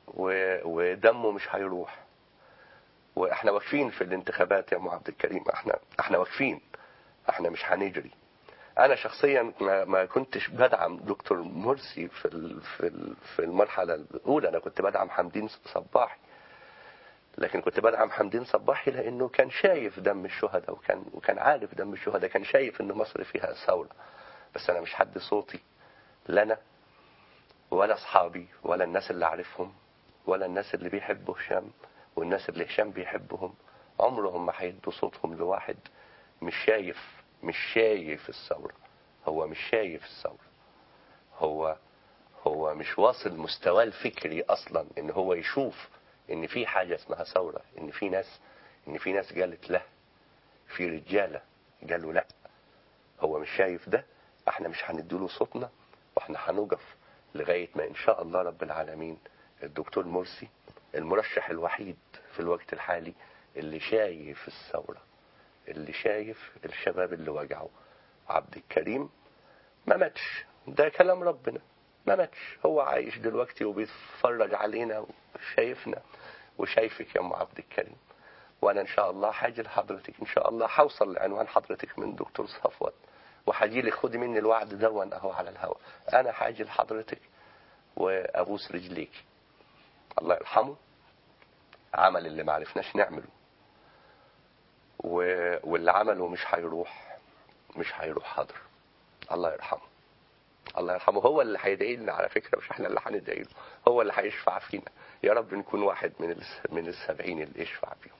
و- ودمه مش هيروح واحنا واقفين في الانتخابات يا ام عبد الكريم احنا احنا واقفين احنا مش هنجري انا شخصيا ما, ما كنتش بدعم دكتور مرسي في ال- في ال- في المرحله الاولى انا كنت بدعم حمدين صباحي لكن كنت بدعم حمدين صباحي لانه كان شايف دم الشهداء وكان وكان عارف دم الشهداء كان شايف ان مصر فيها ثوره بس انا مش حد صوتي لا انا ولا اصحابي ولا الناس اللي عارفهم ولا الناس اللي بيحبوا هشام والناس اللي هشام بيحبهم عمرهم ما هيدوا صوتهم لواحد مش شايف مش شايف الثورة هو مش شايف الثورة هو هو مش واصل مستواه الفكري اصلا ان هو يشوف ان في حاجة اسمها ثورة ان في ناس ان في ناس قالت لا في رجالة قالوا لا هو مش شايف ده احنا مش هنديله صوتنا واحنا هنقف لغاية ما ان شاء الله رب العالمين الدكتور مرسي المرشح الوحيد في الوقت الحالي اللي شايف الثورة اللي شايف الشباب اللي وجعوا عبد الكريم ما ماتش ده كلام ربنا ما ماتش هو عايش دلوقتي وبيتفرج علينا وشايفنا وشايفك يا ام عبد الكريم وانا ان شاء الله حاجي لحضرتك ان شاء الله هوصل لعنوان حضرتك من دكتور صفوت وهجي لك خدي مني الوعد دون اهو على الهواء انا حاجي لحضرتك وابوس رجليك الله يرحمه عمل اللي ما عرفناش نعمله و... واللي عمله مش هيروح مش هيروح حاضر الله يرحمه الله يرحمه هو اللي هيدعي لنا على فكره مش احنا اللي هندعي له هو اللي هيشفع فينا يا رب نكون واحد من الس... من السبعين اللي يشفع فيهم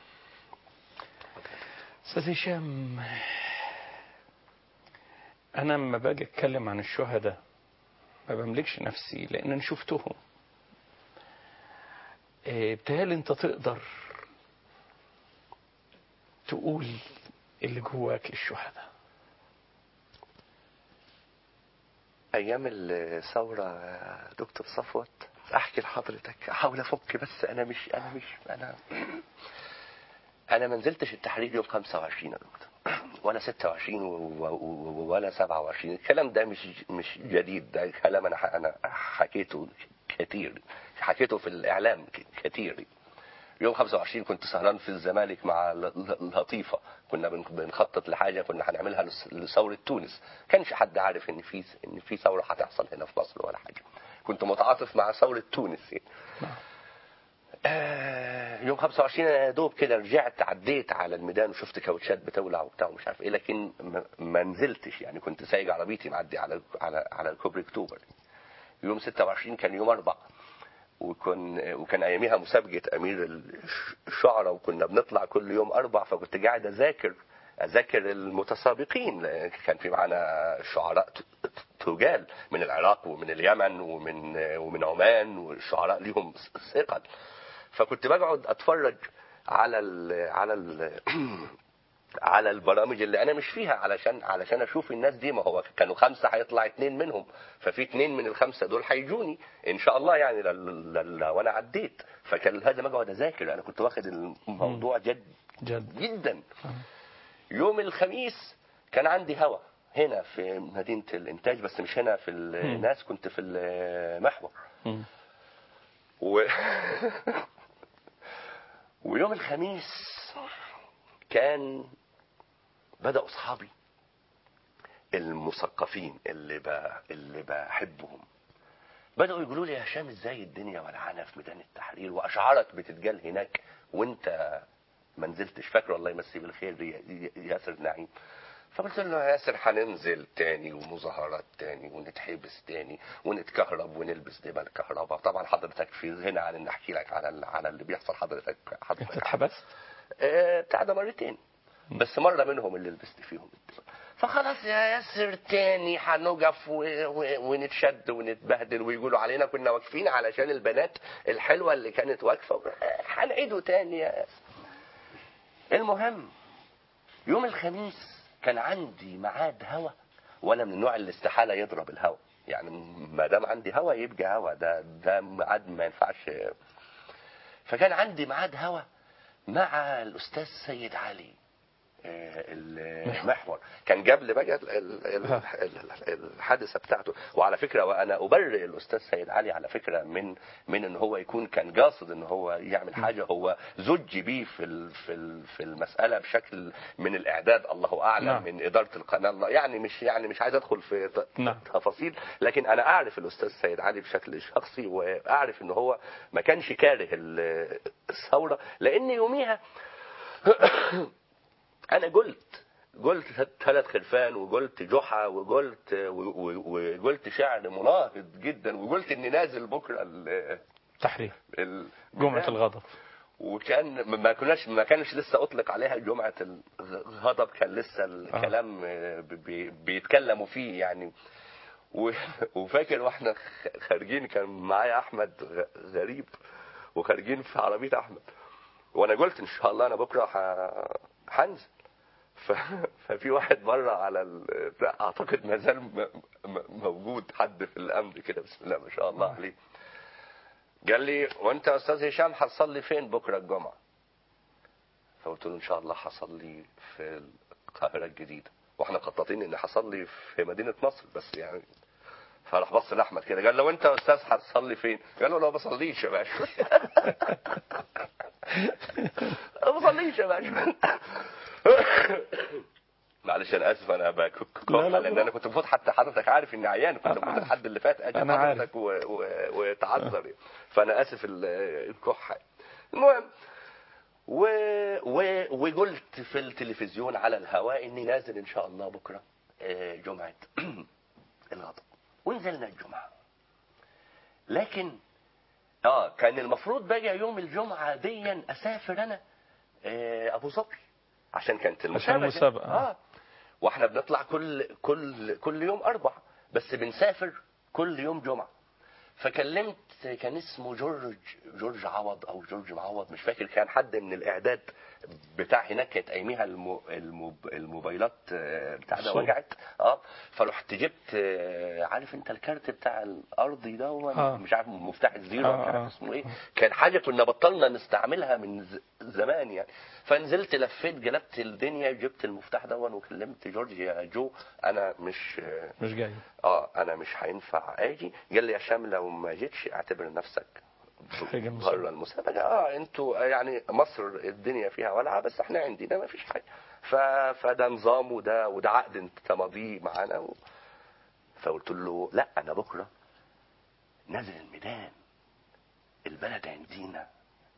استاذ هشام انا لما باجي اتكلم عن الشهداء ما بملكش نفسي لان انا شفتهم إيه، بتهيألي انت تقدر تقول اللي جواك الشهداء ايام الثوره يا دكتور صفوت احكي لحضرتك احاول افك بس انا مش انا مش انا انا ما نزلتش التحرير يوم 25 يا دكتور ولا 26 و- و- و- ولا 27 الكلام ده مش مش جديد ده كلام انا ح- انا حكيته كتير حكيته في الاعلام ك- كتير يوم 25 كنت سهران في الزمالك مع ل- ل- لطيفه كنا بن- بنخطط لحاجه كنا هنعملها لس- لثوره تونس كانش حد عارف ان في ان في ثوره هتحصل هنا في مصر ولا حاجه كنت متعاطف مع ثوره تونس يعني. آه، يوم 25 انا يا دوب كده رجعت عديت على الميدان وشفت كاوتشات بتولع وبتاع ومش عارف ايه لكن ما- ما نزلتش يعني كنت سايق عربيتي معدي على على على كوبري اكتوبر يوم 26 كان يوم اربع وكن وكان اياميها مسابقه امير الش- الشعراء وكنا بنطلع كل يوم اربع فكنت قاعد اذاكر اذاكر المتسابقين لأن كان في معانا شعراء ت- ت- تجال من العراق ومن اليمن ومن ومن عمان والشعراء ليهم ثقل فكنت بقعد اتفرج على ال على ال على البرامج اللي انا مش فيها علشان علشان اشوف الناس دي ما هو كانوا خمسه هيطلع اتنين منهم ففي اتنين من الخمسه دول هيجوني ان شاء الله يعني ل- ل- ل- وانا عديت فكان لازم اقعد اذاكر انا كنت واخد الموضوع جد جد جدا يوم الخميس كان عندي هوا هنا في مدينه الانتاج بس مش هنا في الناس كنت في المحور و... ويوم الخميس كان بدأوا أصحابي المثقفين اللي ب... اللي بحبهم بدأوا يقولوا لي يا هشام ازاي الدنيا ولعانة في ميدان التحرير وأشعارك بتتقال هناك وانت ما نزلتش فاكر الله يمسيه بالخير يا- يا- ياسر نعيم فقلت له يا ياسر هننزل تاني ومظاهرات تاني ونتحبس تاني ونتكهرب ونلبس دبل كهرباء طبعا حضرتك في غنى عن ان احكي لك على ال- على اللي بيحصل حضرتك حضرتك انت اتحبست آه، بتاع ده مرتين بس مرة منهم اللي لبست فيهم الدبل. فخلاص يا ياسر تاني هنقف و... و... ونتشد ونتبهدل ويقولوا علينا كنا واقفين علشان البنات الحلوة اللي كانت واقفة آه، هنعيده تاني يا ياسر المهم يوم الخميس كان عندي ميعاد هوا وانا من النوع اللي استحاله يضرب الهوا يعني ما دام عندي هوا يبقى هوا ده ده ميعاد ما ينفعش فكان عندي ميعاد هوا مع الاستاذ سيد علي آه، المحور كان جاب لي بقى ال- ال- ال- ال- الحادثه بتاعته وعلى فكره وانا ابرئ الاستاذ سيد علي على فكره من من ان هو يكون كان قاصد ان هو يعمل حاجه هو زج بيه في ال- في ال- في المساله بشكل من الاعداد الله اعلم نعم. من اداره القناه الله يعني مش يعني مش عايز ادخل في ت- نعم. تفاصيل لكن انا اعرف الاستاذ سيد علي بشكل شخصي واعرف ان هو ما كانش كاره ال- الثوره لان يوميها انا قلت قلت ثلاث خرفان وقلت جحا وقلت و- و- وقلت شعر مناهض جدا وقلت اني نازل بكره ال- تحرير ال- جمعة الغضب وكان ما كناش ما كانش لسه اطلق عليها جمعه الغضب كان لسه الكلام بي- بيتكلموا فيه يعني و- وفاكر واحنا خ- خارجين كان معايا احمد غ- غريب وخارجين في عربيه احمد وانا قلت ان شاء الله انا بكره ه- هنزل ف... ففي واحد بره على ال... بتاع- اعتقد ما زال م... م... موجود حد في الامن كده بسم الله ما شاء الله عليه قال لي وانت يا استاذ هشام هتصلي فين بكره الجمعه فقلت له ان شاء الله هصلي في القاهره الجديده واحنا مخططين ان هصلي في مدينه نصر بس يعني فراح بص لاحمد كده قال له وانت يا استاذ هتصلي فين؟ قال له لا ما بصليش يا باشا ما بصليش يا باشا معلش انا اسف انا بكوك لا، لا، لان انا كنت المفروض حتى حضرتك عارف اني عيان كنت المفروض الحد اللي فات اجي أنا عارف. حضرتك و- و- وتعذر فانا اسف ال- الكحه المهم و... و... وقلت في التلفزيون على الهواء اني نازل ان شاء الله بكره آه، جمعه الغضب ونزلنا الجمعه لكن اه كان المفروض بقى يوم الجمعه ديا اسافر انا آه، ابو ظبي عشان كانت المسابقه المسابقة. اه واحنا بنطلع كل كل كل يوم اربع بس بنسافر كل يوم جمعه فكلمت كان اسمه جورج جورج عوض او جورج معوض مش فاكر كان حد من الاعداد بتاع هناك كانت اياميها المو الموب الموبايلات آه، بتاع ده صوت. وجعت اه فرحت جبت آه، عارف انت الكارت بتاع الارضي ده آه. مش عارف مفتاح الزيرو آه، مش عارف آه. اسمه ايه كان حاجه كنا بطلنا نستعملها من ز- زمان يعني فنزلت لفيت جلبت الدنيا جبت المفتاح ده وكلمت جورج يا جو انا مش آه، مش جاي اه انا مش هينفع اجي قال لي يا شام لو ما جيتش اعتبر نفسك خارج المسابقة. بره المسابقه اه انتوا يعني مصر الدنيا فيها ولعه بس احنا عندنا ما فيش حاجه ف... فده نظام وده وده عقد انت ماضيه معانا و... فقلت له لا انا بكره نازل الميدان البلد عندنا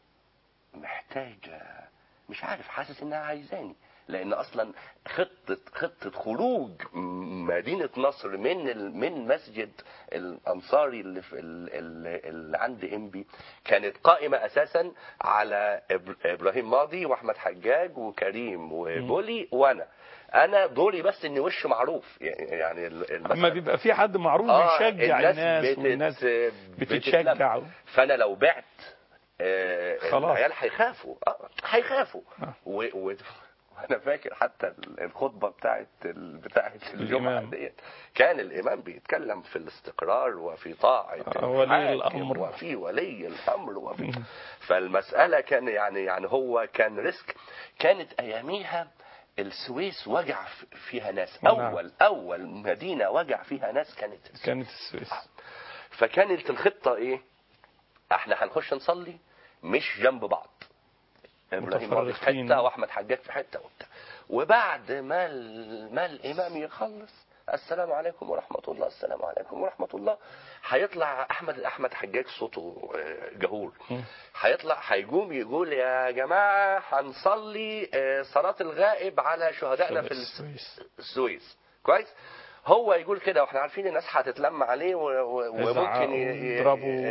محتاجه مش عارف حاسس انها عايزاني لان اصلا خطه خطه خروج م- مدينه نصر من ال- من مسجد الانصاري اللي في ال- ال- اللي عند انبي كانت قائمه اساسا على إب- ابراهيم ماضي واحمد حجاج وكريم وبولي وانا انا دوري بس اني وش معروف يعني يعني ال- اما المسألة بيبقى في حد معروف آه، بيشجع الناس بتت- والناس بتتلم. بتتشجع فانا لو بعت آه، خلاص. العيال هيخافوا آه، هيخافوا و... و... وانا فاكر حتى الخطبه بتاعت ال... بتاعت الجمعه الإمام. ديت كان الامام بيتكلم في الاستقرار وفي طاعه آه، ولي الحاكم الأمر. وفي ولي الامر وفي فالمساله كان يعني يعني هو كان ريسك كانت اياميها السويس وجع ف- فيها ناس نعم. اول اول مدينه وجع فيها ناس كانت السويس. كانت السويس فكانت الخطة ايه احنا هنخش نصلي مش جنب بعض ابراهيم ماضي في متفرقين. حتة واحمد حجاج في حتة وبتاع وبعد ما ال- ما الامام يخلص السلام عليكم ورحمة الله السلام عليكم ورحمة الله هيطلع احمد احمد حجاج صوته آه، جهور هيطلع هيقوم يقول يا جماعة هنصلي آه، صلاة الغائب على شهدائنا في الس- السويس السويس كويس هو يقول كده واحنا عارفين الناس هتتلم عليه و- و- يزعقوا وممكن ي- ي- ويضربوا.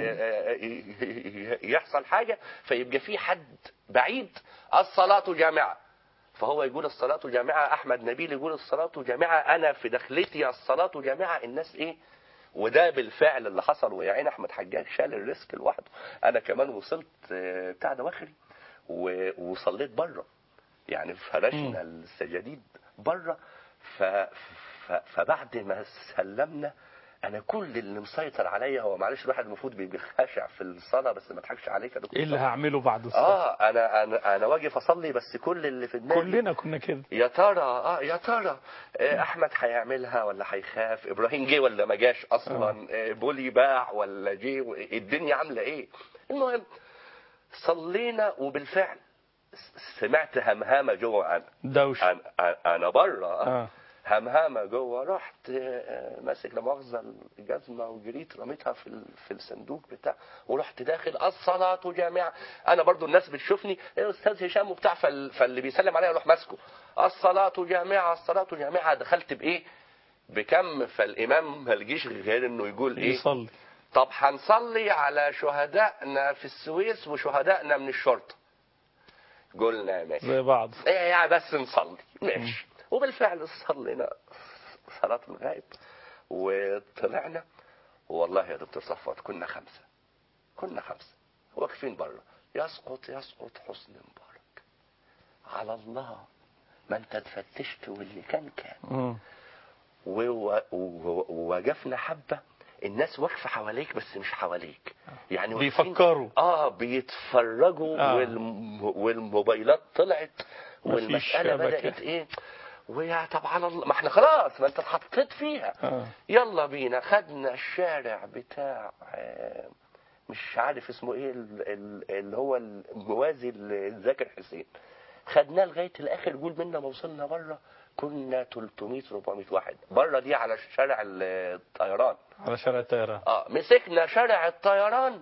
ي- يحصل حاجة فيبقى في حد بعيد الصلاة جامعة فهو يقول الصلاة جامعة أحمد نبيل يقول الصلاة جامعة أنا في دخلتي الصلاة جامعة الناس إيه وده بالفعل اللي حصل ويا عين احمد حجاج شال الريسك لوحده انا كمان وصلت آه، بتاع ده واخري و- وصليت بره يعني فرشنا السجاديد بره ف... ف... فبعد ما سلمنا انا كل اللي مسيطر عليا هو معلش الواحد المفروض بيبقى خاشع في الصلاه بس ما اضحكش عليك يا دكتور ايه اللي هعمله بعد الصلاه اه انا انا انا واقف اصلي بس كل اللي في دماغي كلنا كنا كده يا ترى اه يا ترى آه احمد هيعملها ولا هيخاف ابراهيم جه ولا ما جاش اصلا آه بولي باع ولا جه الدنيا عامله ايه المهم صلينا وبالفعل س- سمعت همهمه جوه انا دوش انا أنا- انا بره آه. همهمه جوه رحت آه، ماسك لا مؤاخذه الجزمه وجريت رميتها في ال- في الصندوق بتاع ورحت داخل الصلاه جامعه انا برضو الناس بتشوفني إيه استاذ هشام وبتاع فال- فاللي بيسلم عليا اروح ماسكه الصلاه جامعه الصلاه جامعه دخلت بايه بكم فالامام ما لقيش غير انه يقول ايه يصلي طب هنصلي على شهدائنا في السويس وشهدائنا من الشرطه قلنا ماشي زي بعض ايه يعني بس نصلي ماشي وبالفعل صلينا صلاة الغائب وطلعنا والله يا دكتور صفوت كنا خمسة كنا خمسة واقفين بره يسقط يسقط حسن مبارك على الله ما انت اتفتشت واللي كان كان مم. و- و- و- ووقفنا حبة الناس واقفة حواليك بس مش حواليك يعني واقفين- بيفكروا. اه بيتفرجوا آه. والم... والموبايلات طلعت مفيش والمسألة شبكة. بدأت ايه ويا طب على الله ما احنا خلاص ما انت اتحطيت فيها آه. يلا بينا خدنا الشارع بتاع آه، مش عارف اسمه ايه ال- ال- اللي هو الموازي لذاكر حسين خدناه لغايه الاخر قول منا ما وصلنا بره كنا 300 400 واحد بره دي على شارع الطيران على شارع الطيران اه مسكنا شارع الطيران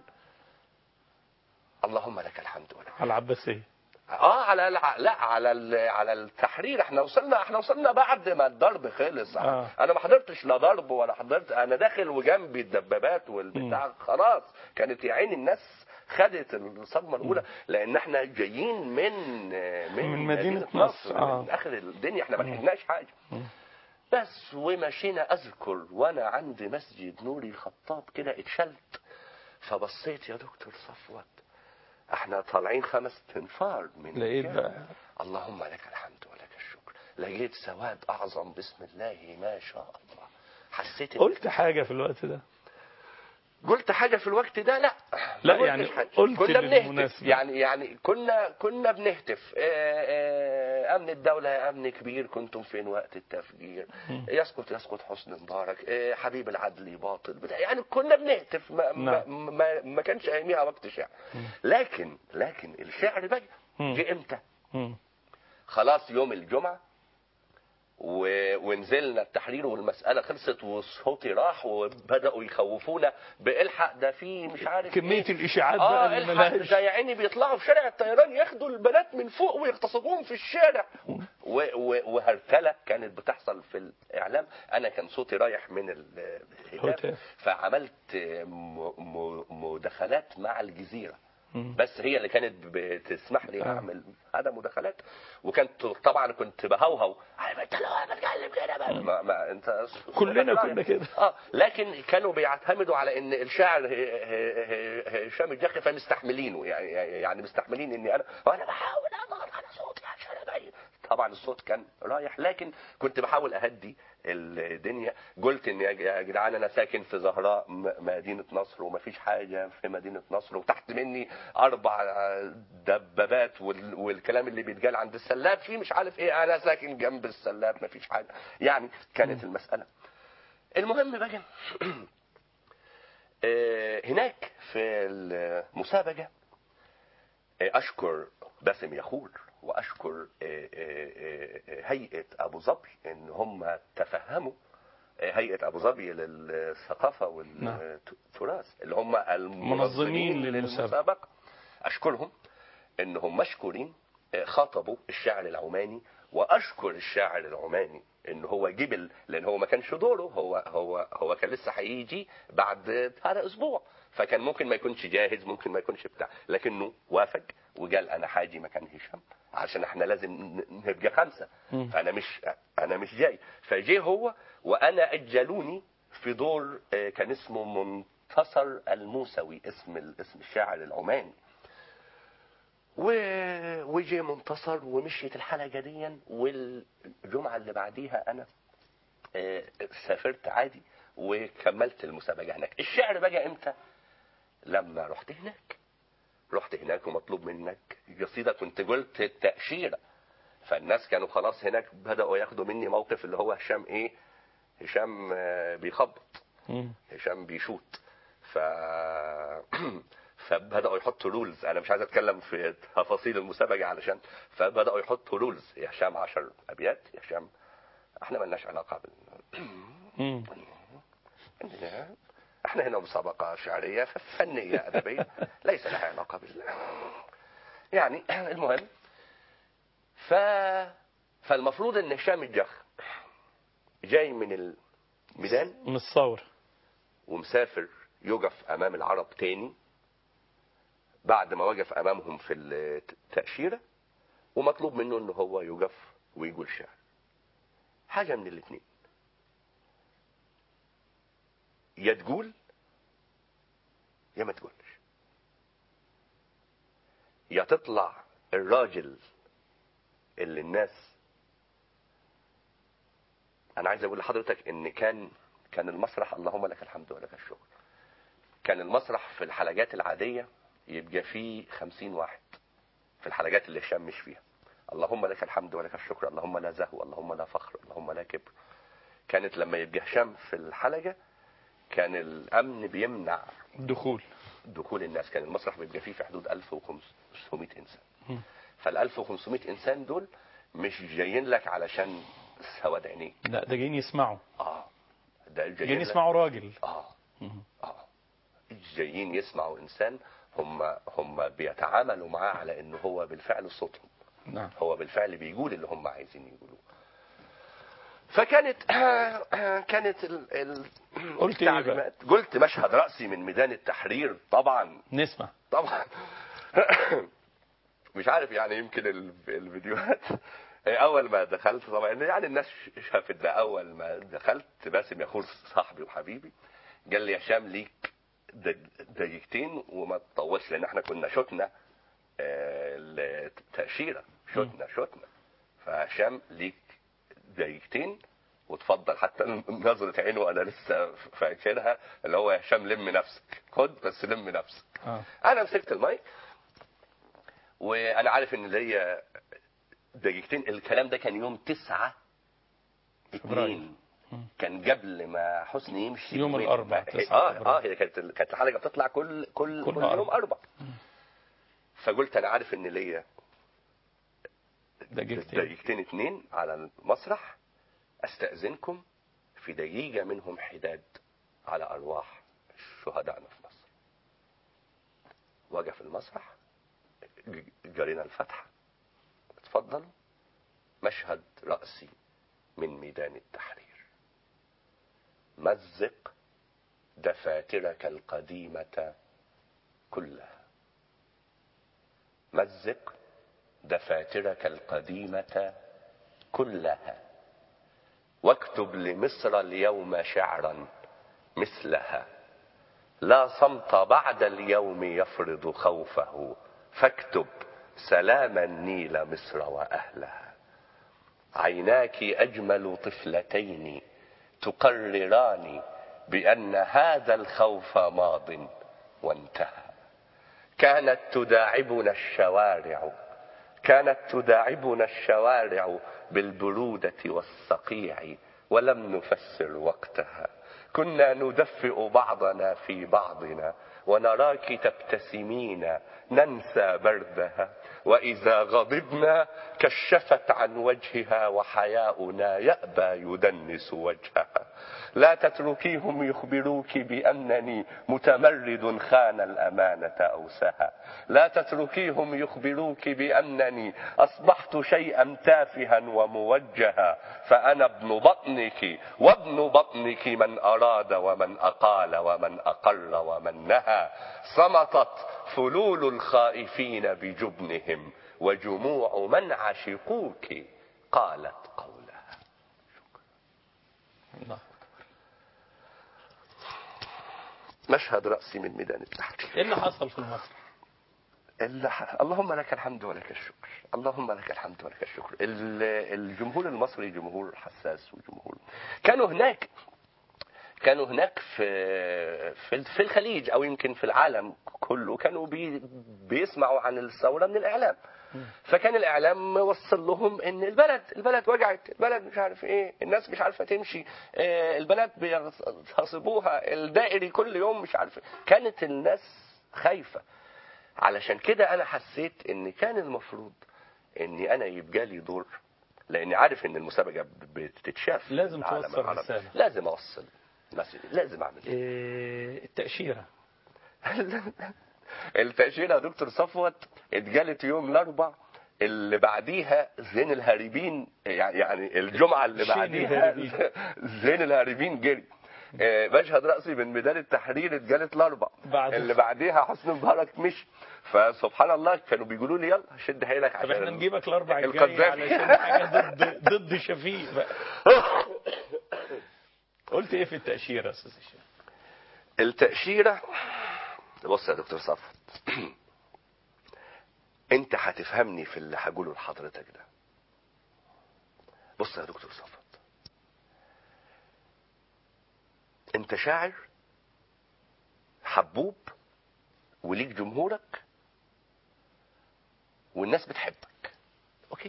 اللهم لك الحمد والحمد على العباسيه اه على الع... لا على ال... على التحرير احنا وصلنا احنا وصلنا بعد ما الضرب خلص آه. انا ما حضرتش لا ضرب ولا حضرت انا داخل وجنبي الدبابات والبتاع خلاص كانت يا عيني الناس خدت الصدمه الاولى لان احنا جايين من من, من مدينة نصر، آه. من اخر الدنيا احنا ما لحقناش حاجه بس ومشينا اذكر وانا عند مسجد نوري الخطاب كده اتشلت فبصيت يا دكتور صفوت احنا طالعين خمس تنفار من لقيت الجبل. بقى اللهم لك الحمد ولك الشكر لقيت سواد اعظم بسم الله ما شاء الله حسيت إن- قلت حاجه في الوقت ده قلت حاجه في الوقت ده لا لا، ما قلتش يعني حاجة. قلت كنا بنهتف للمناسبة. يعني يعني كنا كنا بنهتف آه، آه، امن الدوله يا امن كبير كنتم فين وقت التفجير يسقط يسقط حسن مبارك آه، حبيب العدل باطل بتاع يعني كنا بنهتف ما ما, نعم. ما, ما كانش اياميها وقت شعر لكن لكن الشعر بقى مم. جه امتى مم. خلاص يوم الجمعة و... ونزلنا التحرير والمسألة خلصت وصوتي راح وبدأوا يخوفونا بالحق ده في مش عارف كمية إيه. الإشاعات اه بقى اللي الحق ملهاش ده يا عيني بيطلعوا في شارع الطيران ياخدوا البنات من فوق ويغتصبوهم في الشارع و... و... وهرتلة كانت بتحصل في الإعلام أنا كان صوتي رايح من ال- الهتاف هتاف. فعملت م... م... مداخلات مع الجزيرة مم. بس هي اللي كانت بتسمح لي آه. اعمل هذا مداخلات وكانت طبعا كنت بهوهو عارف انت لو انا بتكلم كده بقى ما, ما انت كلنا كنا كده. اه لكن كانوا بيعتمدوا على ان الشاعر ه- ه- ه- هشام الجخي فمستحملينه يعني يعني مستحملين اني انا وانا بحاول اضغط على صوتي عشان ابين طبعا الصوت كان رايح لكن كنت بحاول اهدي الدنيا قلت ان يا يا جدعان انا ساكن في زهراء م- مدينه نصر ومفيش حاجه في مدينه نصر وتحت مني اربع دبابات وال- والكلام اللي بيتقال عند السلاب في مش عارف ايه انا ساكن جنب السلاب مفيش حاجه يعني كانت المساله المهم بقى آه، هناك في المسابقه آه، اشكر باسم يخور واشكر آه، آه، آه، هيئه ابو ظبي ان هم تفهموا آه، هيئه ابو ظبي للثقافه والتراث اللي هم المنظمين للمسابقة. للمسابقه اشكرهم انهم مشكورين آه، خاطبوا الشاعر العماني واشكر الشاعر العماني ان هو جبل لان هو ما كانش دوره هو هو هو كان لسه هيجي بعد هذا اسبوع فكان ممكن ما يكونش جاهز ممكن ما يكونش بتاع لكنه وافق وقال انا حاجي مكان هشام عشان احنا لازم ن- نبقى خمسه مم. فانا مش انا مش جاي فجه هو وانا اجلوني في دور آه، كان اسمه منتصر الموسوي اسم ال- اسم الشاعر العماني و... وجي منتصر ومشيت الحلقه دي والجمعه اللي بعديها انا آه، سافرت عادي وكملت المسابقة هناك الشعر بقى امتى لما رحت هناك رحت هناك ومطلوب منك قصيدة كنت قلت التأشيرة فالناس كانوا خلاص هناك بدأوا ياخدوا مني موقف اللي هو هشام ايه هشام آه، بيخبط هشام بيشوت ف فبداوا يحطوا رولز انا مش عايز اتكلم في تفاصيل المسابقه علشان فبداوا يحطوا رولز يا هشام 10 ابيات يا هشام احنا ملناش علاقه بال احنا هنا مسابقه شعريه فنيه ادبيه ليس لها علاقه بال يعني المهم ف فالمفروض ان هشام الجخ جاي من الميدان من الثور ومسافر يقف امام العرب تاني بعد ما وقف امامهم في التاشيره ومطلوب منه ان هو يقف ويقول شعر حاجه من الاثنين يا تقول يا ما تقولش يا تطلع الراجل اللي الناس انا عايز اقول لحضرتك ان كان كان المسرح اللهم لك الحمد ولك الشكر كان المسرح في الحلقات العادية يبقى فيه خمسين واحد في الحلقات اللي هشام مش فيها اللهم لك الحمد ولك الشكر اللهم لا زهو اللهم لا فخر اللهم لا كبر كانت لما يبقى هشام في الحلقة كان الأمن بيمنع دخول دخول الناس كان المسرح بيبقى فيه في حدود 1500 إنسان فال 1500 إنسان دول مش جايين لك علشان سواد عينيك لا ده جايين يسمعوا اه ده جايين لك- يسمعوا راجل اه اه جايين يسمعوا انسان هم هم بيتعاملوا معاه على انه هو بالفعل صوتهم نعم هو بالفعل بيقول اللي هم عايزين يقولوه فكانت كانت ال ال قلت إيه بقى؟ التعليمات قلت مشهد رأسي من ميدان التحرير طبعا نسمع طبعا مش عارف يعني يمكن ال- الفيديوهات اول ما دخلت طبعا يعني الناس شافت ده اول ما دخلت باسم يا اخوي صاحبي وحبيبي قال لي يا هشام ليك دق- دقيقتين وما تطولش لان احنا كنا شتنا آه، التاشيره شتنا شتنا فهشام ليك دقيقتين وتفضل حتى نظرة عينه انا لسه فاكرها اللي هو يا هشام لم نفسك خد بس لم نفسك آه. انا مسكت المايك وانا عارف ان ليا دقيقتين الكلام ده كان يوم تسعة فبراير. اتنين كان قبل ما حسني يمشي يوم بيومين. الأربعاء، اه تسعة اه فبراير. هي كانت كانت الحلقه بتطلع كل كل, كل كل, يوم أربع. اربع فقلت انا عارف ان ليا دقيقتين دقيقتين اتنين على المسرح استاذنكم في دقيقه منهم حداد على ارواح شهدائنا في مصر وقف المسرح ج- جرينا الفتحه اتفضلوا مشهد رأسي من ميدان التحرير مزق دفاترك القديمة كلها مزق دفاترك القديمة كلها واكتب لمصر اليوم شعرا مثلها لا صمت بعد اليوم يفرض خوفه فاكتب سلام النيل مصر واهلها عيناك اجمل طفلتين تقرران بان هذا الخوف ماض وانتهى كانت تداعبنا الشوارع كانت تداعبنا الشوارع بالبروده والصقيع ولم نفسر وقتها كنا ندفئ بعضنا في بعضنا ونراك تبتسمين ننسى بردها واذا غضبنا كشفت عن وجهها وحياؤنا يابى يدنس وجهها لا تتركيهم يخبروك بانني متمرد خان الامانه اوسها لا تتركيهم يخبروك بانني اصبحت شيئا تافها وموجها فانا ابن بطنك وابن بطنك من اراد ومن اقال ومن اقر ومن نهى صمتت فلول الخائفين بجبنهم وجموع من عشقوك قالت قولها الله. مشهد رأسي من ميدان التحرير ايه اللي حصل في المسرح اللي ح... اللهم لك الحمد ولك الشكر اللهم لك الحمد ولك الشكر ال- الجمهور المصري جمهور حساس وجمهور كانوا هناك كانوا هناك في في في الخليج او يمكن في العالم كله كانوا بي بيسمعوا عن الثوره من الاعلام فكان الاعلام موصل لهم ان البلد البلد وجعت البلد مش عارف ايه الناس مش عارفه تمشي آه، البنات بيغتصبوها الدائري كل يوم مش عارف إيه. كانت الناس خايفه علشان كده انا حسيت ان كان المفروض اني انا يبقى لي دور لاني عارف ان المسابقه بتتشاف في لازم العالم توصل العربي. رسالة. لازم اوصل مسج لازم اعمل إيه، التأشيرة التأشيرة يا دكتور صفوت اتجالت يوم الأربع اللي بعديها زين الهاربين يعني يعني الجمعة اللي شين بعديها الهاربين. زين الهاربين جري آه، مشهد رأسي من ميدان التحرير اتجالت الأربع بعد- اللي بعديها حسني مبارك مشي فسبحان الله كانوا بيقولوا لي يلا شد حيلك طب عشان احنا نجيبك الأربع الجاي القذافي. علشان حاجة ضد ضد شفيق بقى قلت ايه في التأشيرة يا أستاذ الشيخ؟ التأشيرة بص يا دكتور صفوت انت هتفهمني في اللي هقوله لحضرتك ده بص يا دكتور صفوت انت شاعر حبوب وليك جمهورك والناس بتحبك اوكي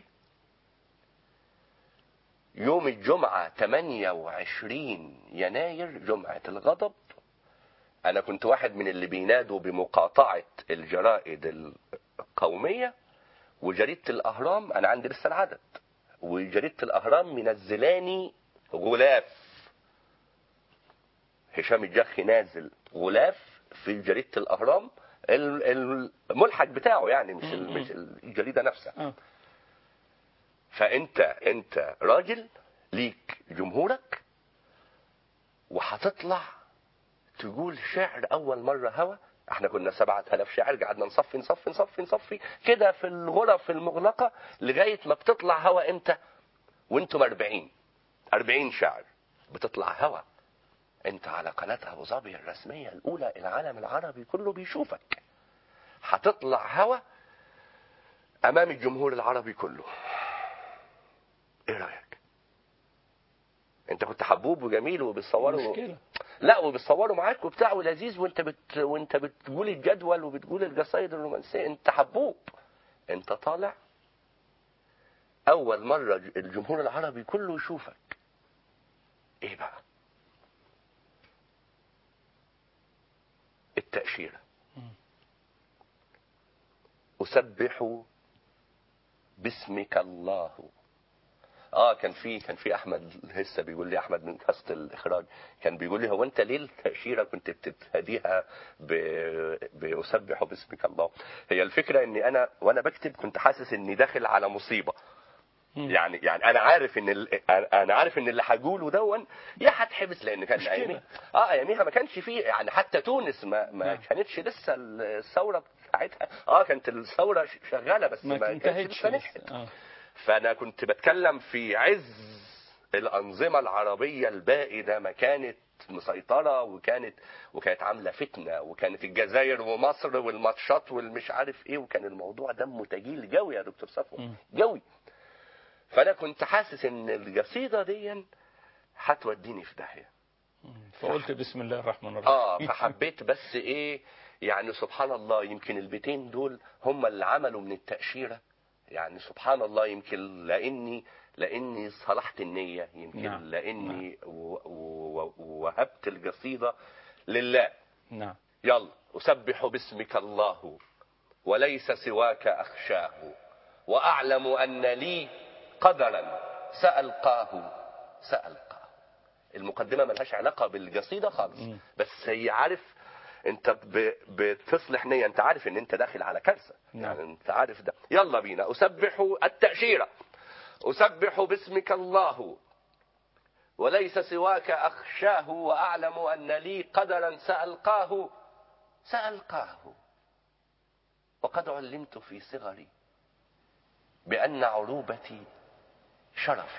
يوم الجمعة 28 يناير جمعة الغضب أنا كنت واحد من اللي بينادوا بمقاطعة الجرائد القومية وجريدة الأهرام أنا عندي لسه العدد وجريدة الأهرام منزلاني غلاف هشام الجخي نازل غلاف في جريدة الأهرام ال- الملحق بتاعه يعني مش ال- مش الجريدة نفسها آه. فانت انت راجل ليك جمهورك وهتطلع تقول شعر اول مره هوا احنا كنا سبعة آلاف شاعر قعدنا نصفي نصفي نصفي نصفي كده في الغرف المغلقة لغاية ما بتطلع هوا امتى وانتم 40 40 شاعر بتطلع هوا انت على قناة ابو ظبي الرسمية الاولى العالم العربي كله بيشوفك هتطلع هوا امام الجمهور العربي كله ايه رايك انت كنت حبوب وجميل وبتصوروا مشكلة. لا وبتصوروا معاك وبتاع ولذيذ وانت بت... وانت بتقول الجدول وبتقول القصايد الرومانسيه انت حبوب انت طالع اول مره الجمهور العربي كله يشوفك ايه بقى التأشيرة أسبح باسمك الله اه كان في كان في احمد لسه بيقول لي احمد من كاست الاخراج كان بيقول لي هو انت ليه التاشيره كنت بتبتديها ب- باسبح باسمك الله هي الفكره اني انا وانا بكتب كنت حاسس اني داخل على مصيبه يعني يعني انا عارف ان ال... انا عارف ان اللي هقوله دون يا هتحبس لان كان اياميها اه اياميها ما كانش فيه يعني حتى تونس ما ما كانتش لسه الثوره بتاعتها اه كانت الثوره شغاله بس ما ما, كانتش انتهتش لسه لسه. نجحت آه. فانا كنت بتكلم في عز الانظمه العربيه البائده ما كانت مسيطره وكانت وكانت عامله فتنه وكانت الجزائر ومصر والماتشات والمش عارف ايه وكان الموضوع دمه تجيل جوي يا دكتور صفوت جوي فانا كنت حاسس ان القصيده دي هتوديني في داهيه فقلت بسم الله الرحمن الرحيم اه فحبيت بس ايه يعني سبحان الله يمكن البيتين دول هم اللي عملوا من التأشيرة يعني سبحان الله يمكن لاني لاني صلحت النية يمكن نعم. لاني و- و- وهبت القصيدة لله نعم يلا أسبح باسمك الله وليس سواك أخشاه وأعلم أن لي قدرا سألقاه سألقاه المقدمة ملهاش علاقة بالقصيدة خالص بس هي عارف انت ب- بتصلح نية انت عارف ان انت داخل على كارثة يعني انت عارف ده يلا بينا أسبح التأشيرة أسبح باسمك الله وليس سواك أخشاه وأعلم أن لي قدرا سألقاه سألقاه وقد علمت في صغري بأن عروبتي شرفي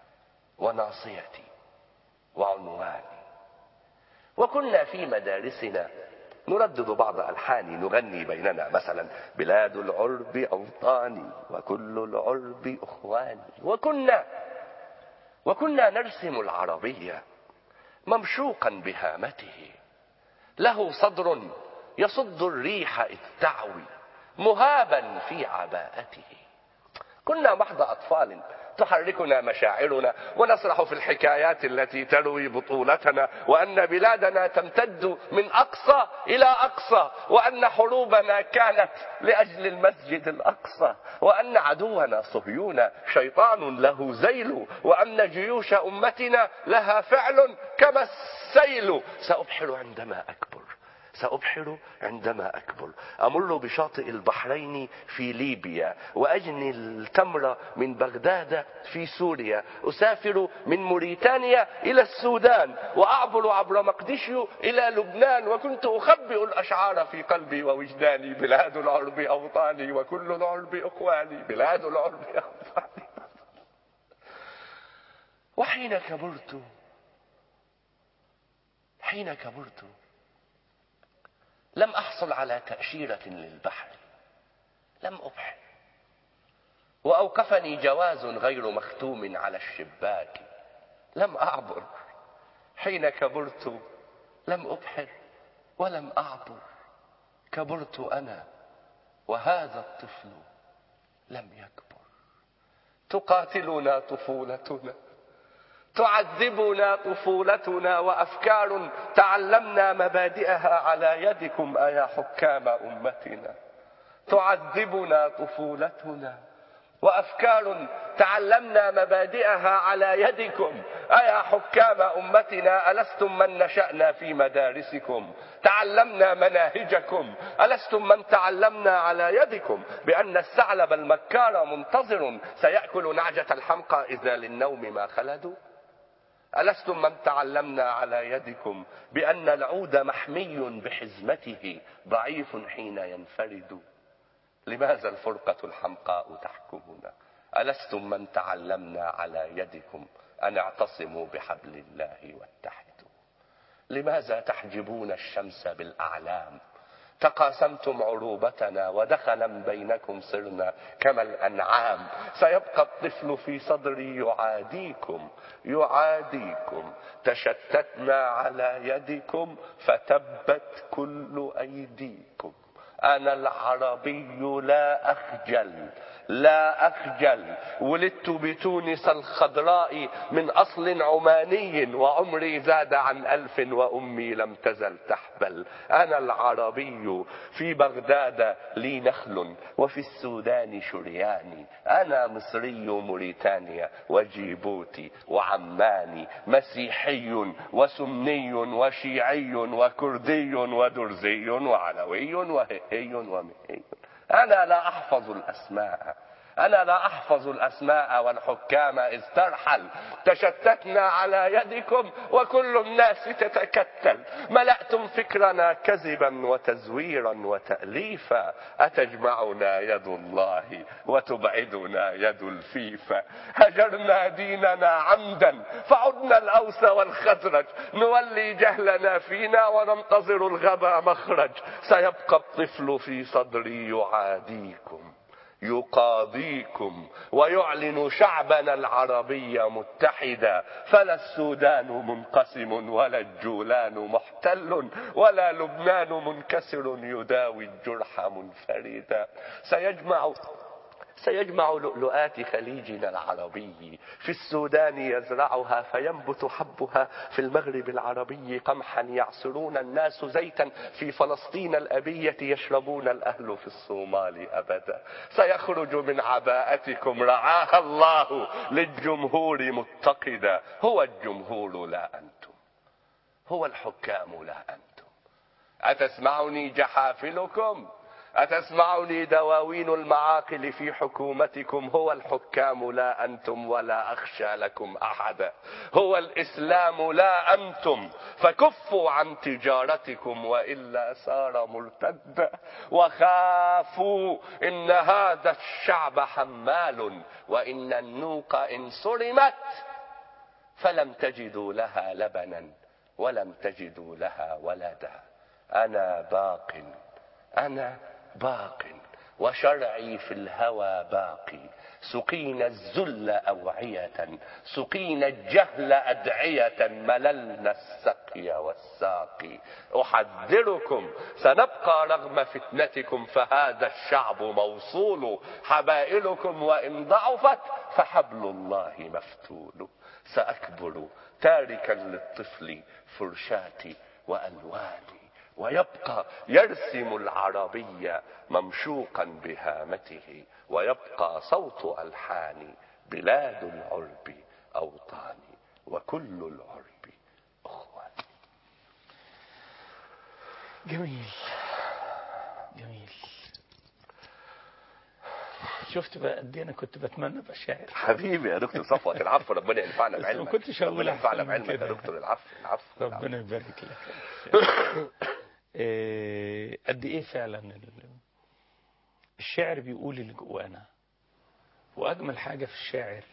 وناصيتي وعنواني وكنا في مدارسنا نردد بعض ألحاني نغني بيننا مثلا بلاد العرب أوطاني وكل العرب أخواني وكنا وكنا نرسم العربية ممشوقا بهامته له صدر يصد الريح إذ تعوي مهابا في عباءته كنا محض أطفال تحركنا مشاعرنا ونسرح في الحكايات التي تروي بطولتنا وأن بلادنا تمتد من أقصى إلى أقصى وأن حروبنا كانت لأجل المسجد الأقصى وأن عدونا صهيون شيطان له زيل وأن جيوش أمتنا لها فعل كما السيل سأبحر عندما أكبر سأبحر عندما أكبر أمر بشاطئ البحرين في ليبيا وأجني التمر من بغداد في سوريا أسافر من موريتانيا إلى السودان وأعبر عبر مقدشيو إلى لبنان وكنت أخبئ الأشعار في قلبي ووجداني بلاد العرب أوطاني وكل العرب أخواني بلاد العرب أوطاني وحين كبرت حين كبرت لم أحصل على تأشيرة للبحر لم أبحر وأوقفني جواز غير مختوم على الشباك لم أعبر حين كبرت لم أبحر ولم أعبر كبرت أنا وهذا الطفل لم يكبر تقاتلنا طفولتنا تعذبنا طفولتنا وافكار تعلمنا مبادئها على يدكم ايا حكام امتنا تعذبنا طفولتنا وافكار تعلمنا مبادئها على يدكم ايا حكام امتنا الستم من نشانا في مدارسكم تعلمنا مناهجكم الستم من تعلمنا على يدكم بان الثعلب المكار منتظر سياكل نعجه الحمقى اذا للنوم ما خلدوا ألستم من تعلمنا على يدكم بأن العود محمي بحزمته ضعيف حين ينفرد لماذا الفرقة الحمقاء تحكمنا ألستم من تعلمنا على يدكم أن اعتصموا بحبل الله واتحدوا لماذا تحجبون الشمس بالأعلام تقاسمتم عروبتنا ودخلا بينكم صرنا كما الأنعام سيبقى الطفل في صدري يعاديكم يعاديكم تشتتنا على يدكم فتبت كل أيديكم أنا العربي لا أخجل لا أخجل ولدت بتونس الخضراء من أصل عماني وعمري زاد عن ألف وأمي لم تزل تحبل أنا العربي في بغداد لي نخل وفي السودان شرياني أنا مصري موريتانيا وجيبوتي وعماني مسيحي وسني وشيعي وكردي ودرزي وعلوي وهئي ومهي أنا لا أحفظ الأسماء أنا لا أحفظ الأسماء والحكام إذ ترحل تشتتنا على يدكم وكل الناس تتكتل ملأتم فكرنا كذبا وتزويرا وتأليفا أتجمعنا يد الله وتبعدنا يد الفيفا هجرنا ديننا عمدا فعدنا الأوس والخزرج نولي جهلنا فينا وننتظر الغبا مخرج سيبقى الطفل في صدري يعاديكم يقاضيكم ويعلن شعبنا العربي متحدا فلا السودان منقسم ولا الجولان محتل ولا لبنان منكسر يداوي الجرح منفردا سيجمع سيجمع لؤلؤات خليجنا العربي في السودان يزرعها فينبت حبها في المغرب العربي قمحا يعصرون الناس زيتا في فلسطين الأبية يشربون الأهل في الصومال أبدا سيخرج من عباءتكم رعاها الله للجمهور متقدا هو الجمهور لا أنتم هو الحكام لا أنتم أتسمعني جحافلكم أتسمعني دواوين المعاقل في حكومتكم هو الحكام لا أنتم ولا أخشى لكم أحدا هو الإسلام لا أنتم فكفوا عن تجارتكم وإلا صار مرتدا وخافوا إن هذا الشعب حمال وإن النوق إن صرمت فلم تجدوا لها لبنا ولم تجدوا لها ولدا أنا باق أنا باق وشرعي في الهوى باقي سقينا الذل أوعية سقينا الجهل أدعية مللنا السقي والساقي أحذركم سنبقى رغم فتنتكم فهذا الشعب موصول حبائلكم وإن ضعفت فحبل الله مفتول سأكبر تاركا للطفل فرشاتي وألواني ويبقى يرسم العربية ممشوقا بهامته ويبقى صوت ألحاني بلاد العرب أوطاني وكل العرب أخواني جميل جميل شفت بقى قد ايه انا كنت بتمنى ابقى شاعر حبيبي يا دكتور صفوت العفو ربنا ينفعنا بس بعلمك ما كنتش هقول ربنا ينفعنا أحسن من بعلمك يا كده. دكتور العفو العفو ربنا يبارك لك إيه، قد ايه فعلا ال- الشعر بيقول اللي جوانا واجمل حاجه في الشاعر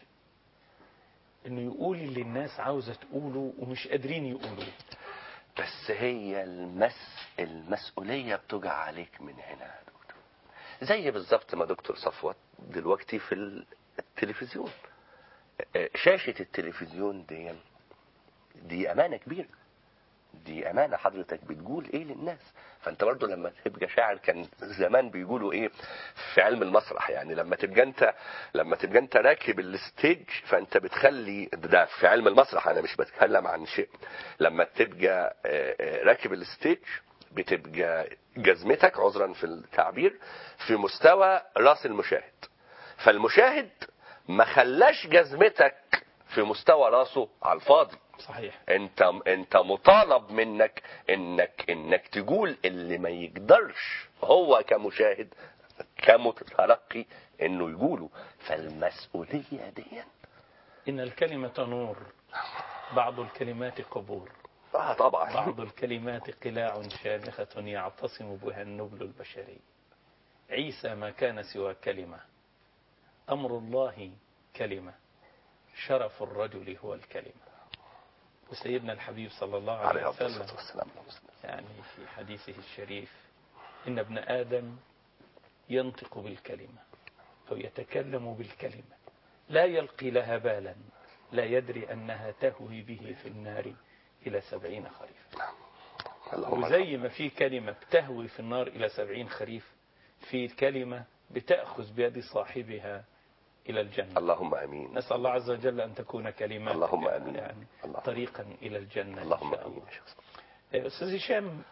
انه يقول اللي الناس عاوزه تقوله ومش قادرين يقولوه بس هي المس المسؤولية بتقع عليك من هنا يا دكتور زي بالظبط ما دكتور صفوت دلوقتي في التلفزيون آه، شاشة التلفزيون دي دي أمانة كبيرة دي أمانة حضرتك بتقول إيه للناس فأنت برضو لما تبقى شاعر كان زمان بيقولوا إيه في علم المسرح يعني لما تبقى أنت لما تبقى أنت راكب الستيج فأنت بتخلي ده في علم المسرح أنا مش بتكلم عن شيء لما تبقى آه، آه، راكب الستيج بتبقى جزمتك عذرا في التعبير في مستوى راس المشاهد فالمشاهد ما خلاش جزمتك في مستوى راسه على الفاضي صحيح انت انت مطالب منك انك انك تقول اللي ما يقدرش هو كمشاهد كمتلقي انه يقوله فالمسؤوليه دي ان الكلمه نور بعض الكلمات قبور اه طبعا بعض الكلمات قلاع شامخة يعتصم بها النبل البشري عيسى ما كان سوى كلمة أمر الله كلمة شرف الرجل هو الكلمة وسيدنا الحبيب صلى الله عليه عليه الصلاه وسلم والسلام يعني في حديثه الشريف إن ابن آدم ينطق بالكلمة أو يتكلم بالكلمة لا يلقي لها بالا لا يدري أنها تهوي به في النار إلى سبعين خريف اللهم وزي ما في كلمة بتهوي في النار إلى سبعين خريف في كلمة بتأخذ بيد صاحبها إلى الجنة اللهم امين نسأل الله عز وجل أن تكون كلمات اللهم آمين. يعني اللهم. طريقا إلى الجنة اللهم إن شاء امين الله يا شيخ أستاذ هشام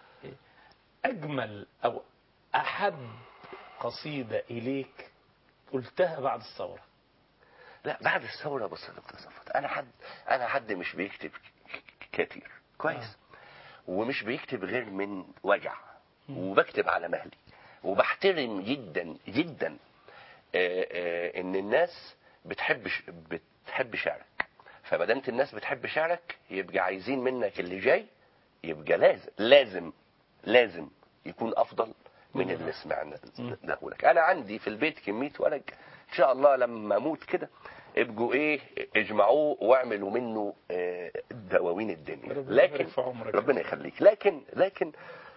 أجمل أو أحب قصيدة إليك قلتها بعد الثورة لا بعد الثوره بص يا دكتور صفوت انا حد انا حد مش بيكتب ك- كتير كويس ومش بيكتب غير من وجع وبكتب على مهلي وبحترم جدا جدا آه، آه، ان الناس بتحب ش- بتحب شعرك فما دامت الناس بتحب شعرك يبقى عايزين منك اللي جاي يبقى لازم لازم لازم يكون افضل من اللي سمعنا له لك انا عندي في البيت كميه ورق ان شاء الله لما اموت كده ابقوا ايه اجمعوه واعملوا منه آه، دواوين الدنيا ربنا لكن يبارك في عمرك. ربنا يخليك لكن لكن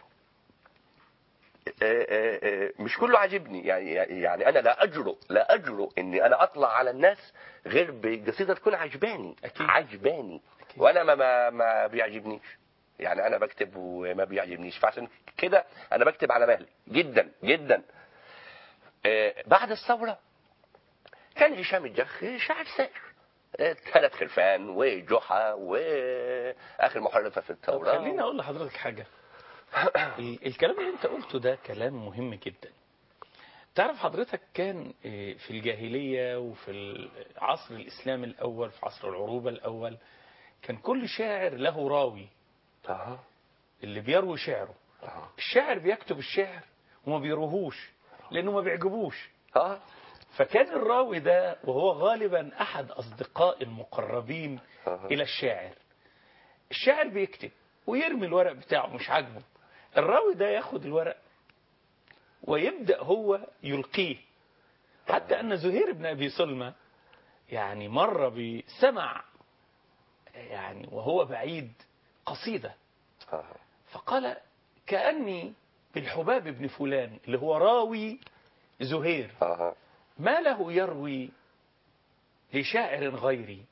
آه، آه، آه، مش كله عاجبني يعني يعني انا لا اجرؤ لا اجرؤ اني انا اطلع على الناس غير بقصيده تكون عجباني أكيد. عجباني أكيد. وانا ما ما, ما بيعجبنيش يعني انا بكتب وما بيعجبنيش فعشان كده انا بكتب على مهلي جدا جدا آه، بعد الثوره كان هشام الجخ شاعر سائر آه، ثلاث خرفان وجحا واخر محرفه في طب الثوره خليني أقول لحضرتك حاجة ال- الكلام اللي أنت قلته ده كلام مهم جدا تعرف حضرتك كان آه، في الجاهلية وفي العصر الإسلامي الأول في عصر العروبة الأول كان كل شاعر له راوي اه اللي بيروي شعره اه الشاعر بيكتب الشعر وما بيروهوش لأنه ما بيعجبوش اه فكان الراوي ده وهو غالبا أحد أصدقاء المقربين أها. إلى الشاعر الشاعر بيكتب ويرمي الورق بتاعه مش عاجبه الراوي ده ياخد الورق ويبدأ هو يلقيه حتى أن زهير بن أبي سلمى يعني مرة بسمع يعني وهو بعيد قصيدة اه فقال كأني بالحباب بن فلان اللي هو راوي زهير اه ما له يروي لشاعر غيري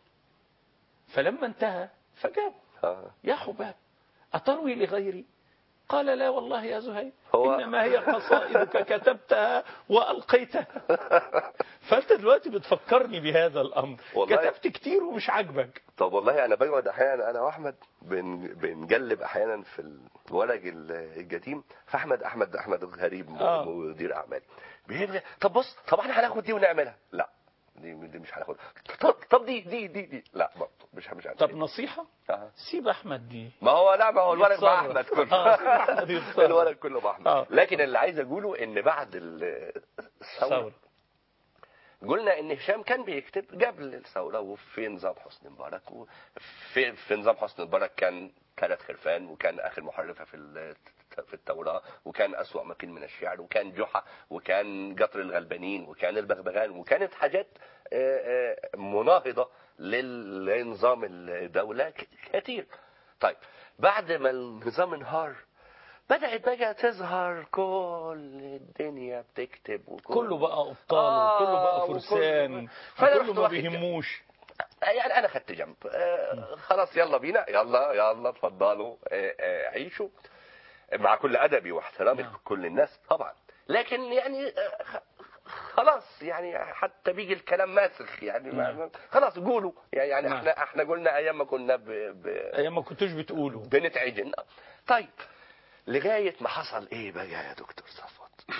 فلما انتهى فجاب آه. يا حباب أتروي لغيري قال لا والله يا زهير هو- إنما هي قصائدك كتبتها وألقيتها فأنت دلوقتي بتفكرني بهذا الأمر والله- كتبت كتير ومش عاجبك طب والله انا بقعد احيانا انا واحمد بن بنجلب احيانا في الورق ال- الجتيم فاحمد احمد احمد غريب م- آه. مدير اعمال بيقول طب بص طب احنا هناخد دي ونعملها لا دي, دي مش هناخد طب, طب دي دي دي دي لا برضه مش مش طب نصيحة آه. سيب أحمد دي ما هو لا ما هو الورق مع يتصرف. احمد كله آه، أحمد يتصرف. الورق كله مع احمد آه. لكن اللي عايز اقوله ان بعد ال- الثوره ثورة قلنا ان هشام كان بيكتب قبل الثوره وفي نظام حسني مبارك وفي في نظام حسني مبارك كان ثلاث خرفان وكان اخر محرفه في ال- في التوراه وكان اسوا مكين من الشعر وكان جحا وكان قطر الغلبانين وكان البغبغان وكانت حاجات آه، آه، مناهضه لل- لنظام الدوله ك- كتير طيب بعد ما النظام انهار بدأت بقى تظهر كل الدنيا بتكتب وكل كله بقى أبطال آه، وكله بقى وكله- فرسان فأنا كله رحت ما واخد بيهموش يعني انا خدت جنب آه خلاص يلا بينا يلا يلا اتفضلوا آه آه عيشوا مع كل ادبي واحترامي لكل الناس طبعا لكن يعني آه خ- خلاص يعني حتى بيجي الكلام ماسخ يعني ما نعم. خلاص قولوا يعني, يعني نعم. احنا احنا قلنا ايام ما كنا ب... ب... أيام ما كنتوش بتقولوا بنتعجن طيب لغاية ما حصل ايه بقى يا دكتور صفوت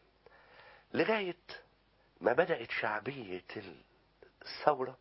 لغاية ما بدأت شعبية الثورة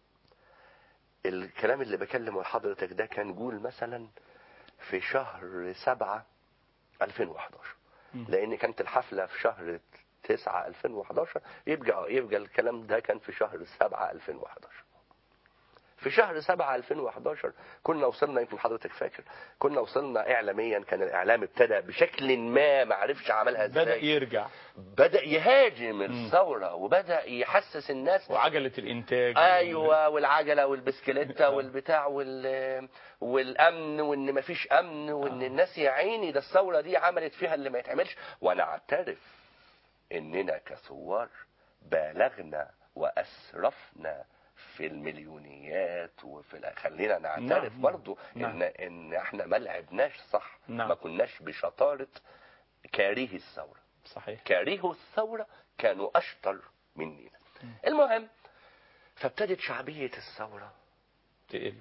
الكلام اللي بكلمه لحضرتك ده كان قول مثلا في شهر سبعة 2011 مم. لان كانت الحفلة في شهر تسعة 2011 يبقى يبقى الكلام ده كان في شهر سبعة 2011 في شهر سبعة 2011 كنا وصلنا يمكن حضرتك فاكر كنا وصلنا اعلاميا كان الاعلام ابتدى بشكل ما ما عرفش عملها ازاي بدأ يرجع بدأ يهاجم الثورة وبدأ يحسس الناس وعجلة الإنتاج ايوه والعجله والبسكليته والبتاع وال والامن وان مفيش امن وان الناس يا عيني ده الثوره دي عملت فيها اللي ما يتعملش وانا اعترف اننا كثوار بالغنا واسرفنا في المليونيات وفي ال- خلينا نعترف نعم. برضو نعم. ان ان احنا ما لعبناش صح نعم. ما كناش بشطاره كارهي الثوره صحيح كارهوا الثورة كانوا أشطر مننا المهم فابتدت شعبية الثورة تقل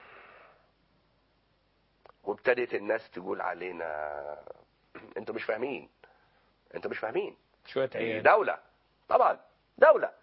وابتدت الناس تقول علينا انتوا مش فاهمين انتوا مش فاهمين شوية هي عيال دولة طبعا دولة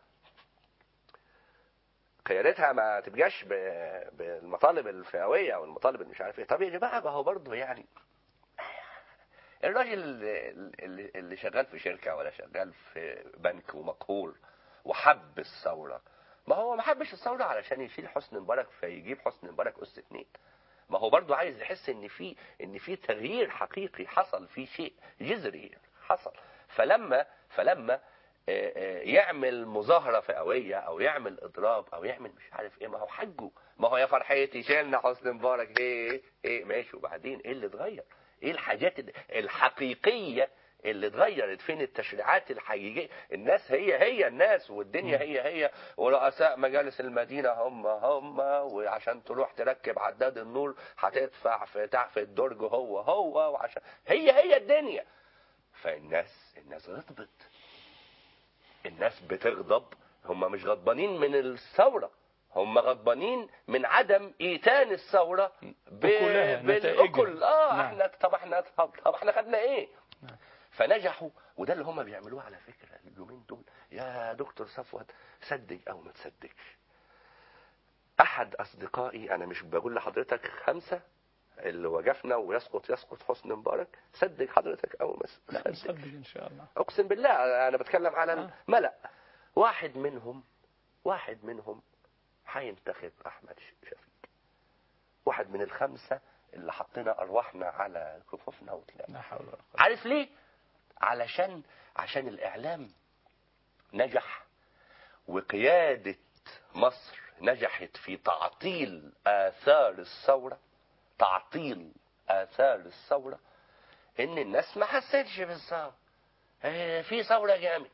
قيادتها ما تبقاش ب- بالمطالب الفئوية او المطالب اللي مش عارف ايه طب يا جماعة ما هو برضه يعني الراجل اللي, اللي- اللي شغال في شركة ولا شغال في بنك ومقهور وحب الثورة ما هو ما حبش الثورة علشان يشيل حسني مبارك فيجيب حسني مبارك أس اتنين ما هو برضه عايز يحس ان في ان في تغيير حقيقي حصل في شيء جذري حصل فلما فلما آه، آه، يعمل مظاهرة فئوية أو يعمل إضراب أو يعمل مش عارف إيه ما هو حجه ما هو يا فرحتي شيلنا حسني مبارك إيه إيه ماشي وبعدين إيه اللي اتغير؟ إيه الحاجات ال- الحقيقية اللي اتغيرت فين التشريعات الحقيقية الناس هي هي الناس والدنيا هي هي ورؤساء مجالس المدينة هم هم وعشان تروح تركب عداد النور هتدفع في تحت الدرج هو هو وعشان هي هي الدنيا فالناس الناس غضبت الناس بتغضب هم مش غضبانين من الثورة هم غضبانين من عدم ايتان الثورة ب... أكلها، بالاكل نتائجها. اه نعم. احنا طب احنا طب, طب احنا خدنا ايه فنجحوا وده اللي هم بيعملوه على فكرة اليومين دول يا دكتور صفوت صدق او ما تصدقش احد اصدقائي انا مش بقول لحضرتك خمسة اللي وقفنا ويسقط يسقط حسني مبارك صدق حضرتك او ما لا تصدق نصدق إن شاء الله اقسم بالله انا بتكلم على آه. الملأ واحد منهم واحد منهم هينتخب احمد ش- شفيق واحد من الخمسه اللي حطينا ارواحنا على كفوفنا وطلعنا لا حول ولا قوة عارف ليه علشان عشان الاعلام نجح وقياده مصر نجحت في تعطيل اثار الثوره تعطيل اثار الثوره ان الناس ما حستش بالثوره آه، في ثوره جامد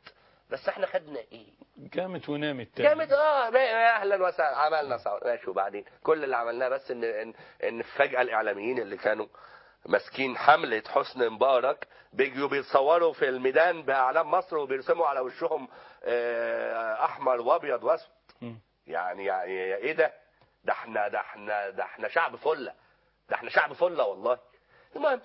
بس احنا خدنا ايه قامت ونامت تاني. جامد اه ما- اهلا وسهلا عملنا ثوره ماشي وبعدين كل اللي عملناه بس ان ان, إن فجاه الاعلاميين اللي كانوا ماسكين حمله حسني مبارك بيجوا بيتصوروا في الميدان باعلام مصر وبيرسموا على وشهم آه، احمر وابيض واسود مم. يعني يعني ايه ده ده احنا ده احنا ده احنا شعب فله ده احنا شعب فله والله المهم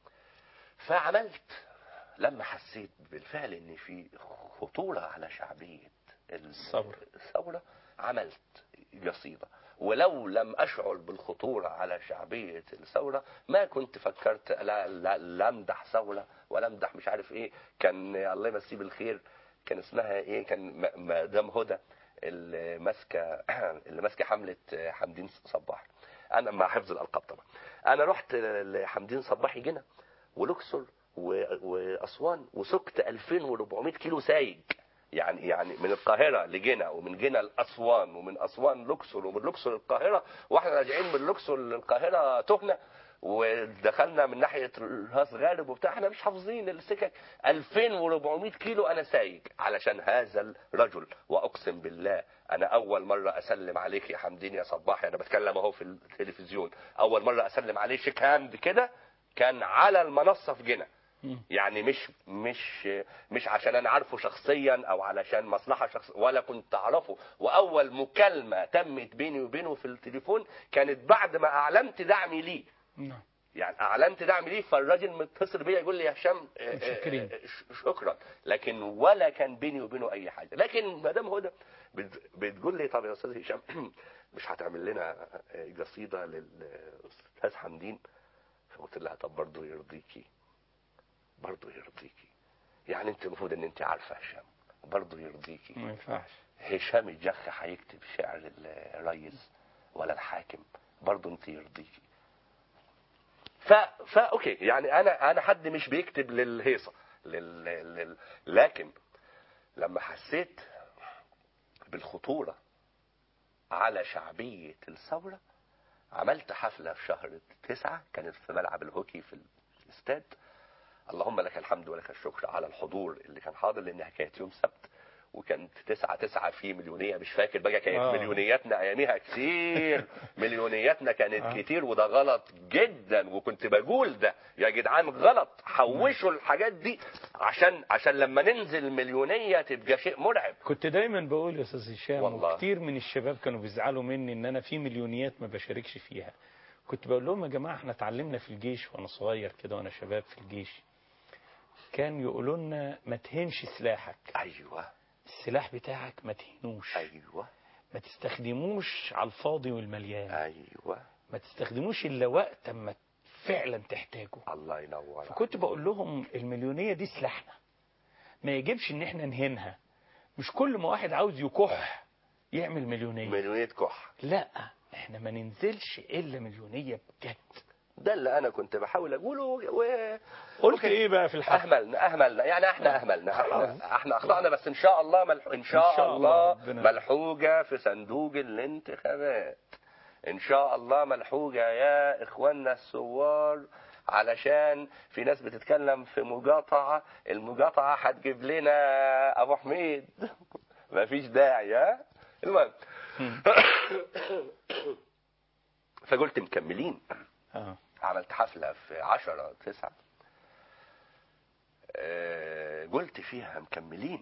فعملت لما حسيت بالفعل ان في خطوره على شعبيه الثورة. الثوره عملت قصيده ولو لم اشعر بالخطوره على شعبيه الثوره ما كنت فكرت لا لا لا امدح ثوره ولا امدح مش عارف ايه كان الله يمسيه بالخير كان اسمها ايه كان م- مدام هدى اللي ماسكه اللي ماسكه حمله حمدين صباح انا مع حفظ الالقاب طبعا انا رحت لحمدين صباح جنة ولوكسور و- واسوان وسكت 2400 كيلو سايج يعني يعني من القاهره لجنة ومن جنة لاسوان ومن اسوان لوكسور ومن لوكسور القاهره واحنا راجعين من لوكسور للقاهره تهنا ودخلنا من ناحيه راس غارب وبتاع احنا مش حافظين السكك 2400 كيلو انا سايق علشان هذا الرجل واقسم بالله انا اول مره اسلم عليك يا حمدين يا صباحي انا بتكلم اهو في التلفزيون اول مره اسلم عليه شيك هاند كده كان على المنصه في جنة مم. يعني مش مش مش عشان انا عارفه شخصيا او علشان مصلحه شخص ولا كنت اعرفه واول مكالمه تمت بيني وبينه في التليفون كانت بعد ما اعلنت دعمي ليه نعم يعني اعلنت دعمي ليه فالراجل متصل بيا يقول لي يا هشام آه، آه، متشكرين. آه، ش- شكرا لكن ولا كان بيني وبينه اي حاجه لكن مدام هدى بت- بتقول لي طب يا استاذ هشام مش هتعمل لنا آه، قصيده للاستاذ حمدين فقلت لها طب برضه يرضيكي برضه يرضيكي يعني انت المفروض ان انت عارفه هشام برضه يرضيكي ما ينفعش هشام الجخ هيكتب شعر الريس ولا الحاكم برضه انت يرضيكي ف فا اوكي يعني انا انا حد مش بيكتب للهيصه لل... لل... لكن لما حسيت بالخطوره على شعبيه الثوره عملت حفله في شهر تسعة كانت في ملعب الهوكي في الاستاد اللهم لك الحمد ولك الشكر على الحضور اللي كان حاضر لانها كانت يوم سبت وكانت تسعة تسعة في مليونية مش فاكر بقى كانت آه. مليونياتنا اياميها كتير مليونياتنا كانت آه. كتير وده غلط جدا وكنت بقول ده يا جدعان غلط حوشوا الحاجات دي عشان عشان لما ننزل مليونية تبقى شيء مرعب كنت دايما بقول يا استاذ هشام والله. وكتير من الشباب كانوا بيزعلوا مني ان انا في مليونيات ما بشاركش فيها كنت بقول لهم يا جماعه احنا اتعلمنا في الجيش وانا صغير كده وانا شباب في الجيش كان يقولوا لنا ما تهنش سلاحك ايوه السلاح بتاعك ما تهنوش ايوه ما تستخدموش على الفاضي والمليان ايوه ما تستخدموش الا وقت اما فعلا تحتاجه الله ينور فكنت بقول لهم المليونية دي سلاحنا ما يجبش ان احنا نهنها مش كل ما واحد عاوز يكح يعمل مليونية مليونية كح لا احنا ما ننزلش الا مليونية بجد ده اللي انا كنت بحاول اقوله و... قلت ايه بقى في الحفل اهملنا اهملنا يعني احنا اهملنا احنا, احنا اخطانا بس ان شاء الله ملح... ان شاء, إن شاء الله الله ربنا- ملحوجه في صندوق الانتخابات ان شاء الله ملحوجه يا اخواننا الثوار علشان في ناس بتتكلم في مقاطعه المقاطعه هتجيب لنا ابو حميد مفيش داعي ها المهم فقلت مكملين اه عملت حفلة في عشرة تسعة آه، قلت فيها مكملين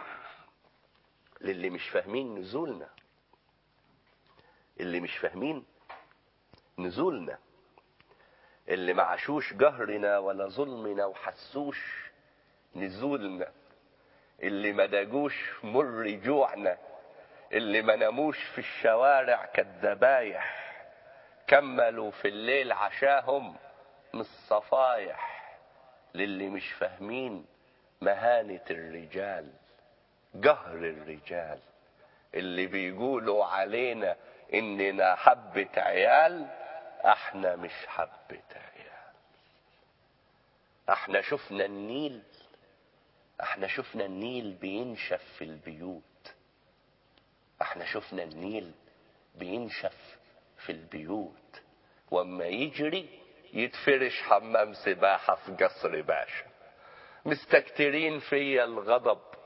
للي مش فاهمين نزولنا اللي مش فاهمين نزولنا اللي ما عاشوش جهرنا ولا ظلمنا وحسوش نزولنا اللي ما داجوش مر جوعنا اللي ما ناموش في الشوارع كالذبايح كملوا في الليل عشاهم من الصفايح للي مش فاهمين مهانة الرجال جهر الرجال اللي بيقولوا علينا اننا حبة عيال احنا مش حبة عيال احنا شفنا النيل احنا شفنا النيل بينشف في البيوت احنا شفنا النيل بينشف في البيوت واما يجري يتفرش حمام سباحة في قصر باشا مستكترين فيا الغضب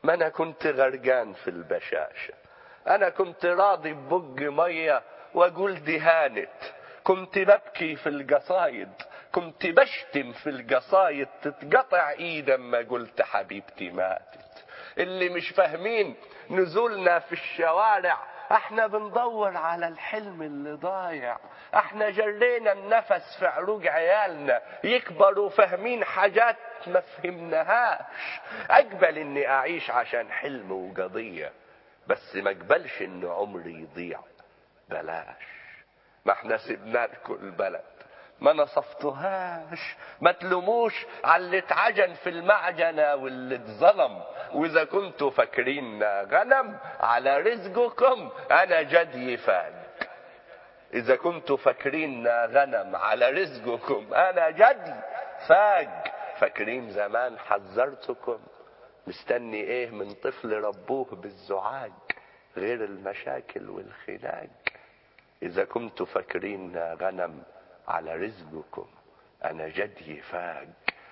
ما انا كنت غرقان في البشاشة انا كنت راضي ببق مية واقول دي هانت كنت ببكي في القصايد كنت بشتم في القصايد تتقطع ايد اما قلت حبيبتي ماتت اللي مش فاهمين نزولنا في الشوارع احنا بندور على الحلم اللي ضايع احنا جرينا النفس في عروق عيالنا يكبروا فاهمين حاجات ما فهمناهاش اقبل اني اعيش عشان حلم وقضية بس ما اقبلش ان عمري يضيع بلاش ما احنا سيبنا لكم البلد ما نصفتهاش ما تلوموش على اللي اتعجن في المعجنة واللي اتظلم واذا كنتوا فاكرين غنم على رزقكم انا جدي فاج اذا كنتوا فاكرين غنم على رزقكم انا جدي فاج فاكرين زمان حذرتكم مستني ايه من طفل ربوه بالزعاج غير المشاكل والخناق اذا كنتوا فاكرين غنم على رزقكم انا جدي فاج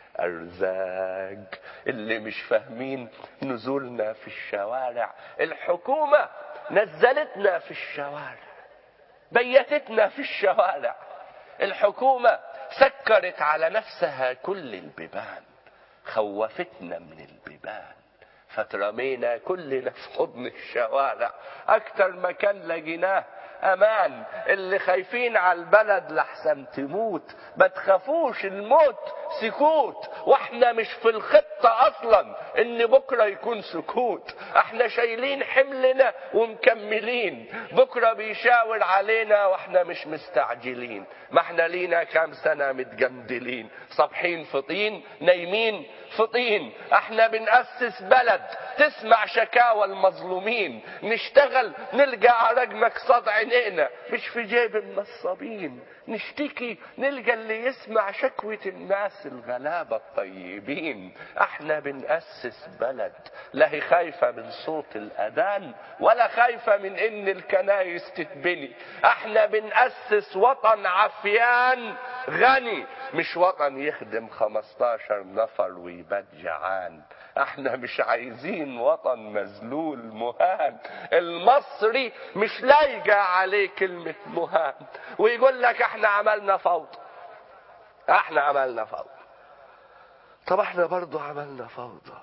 ارزاق اللي مش فاهمين نزولنا في الشوارع الحكومة نزلتنا في الشوارع بيتتنا في الشوارع الحكومة سكرت على نفسها كل البيبان خوفتنا من البيبان فترمينا كلنا في حضن الشوارع اكتر مكان لقيناه امان اللي خايفين على البلد لحسن تموت ما تخافوش الموت سكوت واحنا مش في الخطة اصلا ان بكرة يكون سكوت احنا شايلين حملنا ومكملين بكرة بيشاور علينا واحنا مش مستعجلين ما احنا لينا كام سنة متجمدلين صابحين في طين نايمين في طين احنا بنأسس بلد تسمع شكاوى المظلومين نشتغل نلقى على رجمك صد عينينا مش في جيب النصابين نشتكي نلقى اللي يسمع شكوة الناس الغلابة الطيبين احنا بنأسس بلد لا هي خايفة من صوت الأذان ولا خايفة من ان الكنايس تتبني احنا بنأسس وطن عفيان غني مش وطن يخدم 15 نفر ويبات جعان احنا مش عايزين وطن مذلول مهان المصري مش لايقة عليه كلمة مهان ويقول لك احنا عملنا فوضى احنا عملنا فوضى طب احنا برضو عملنا فوضى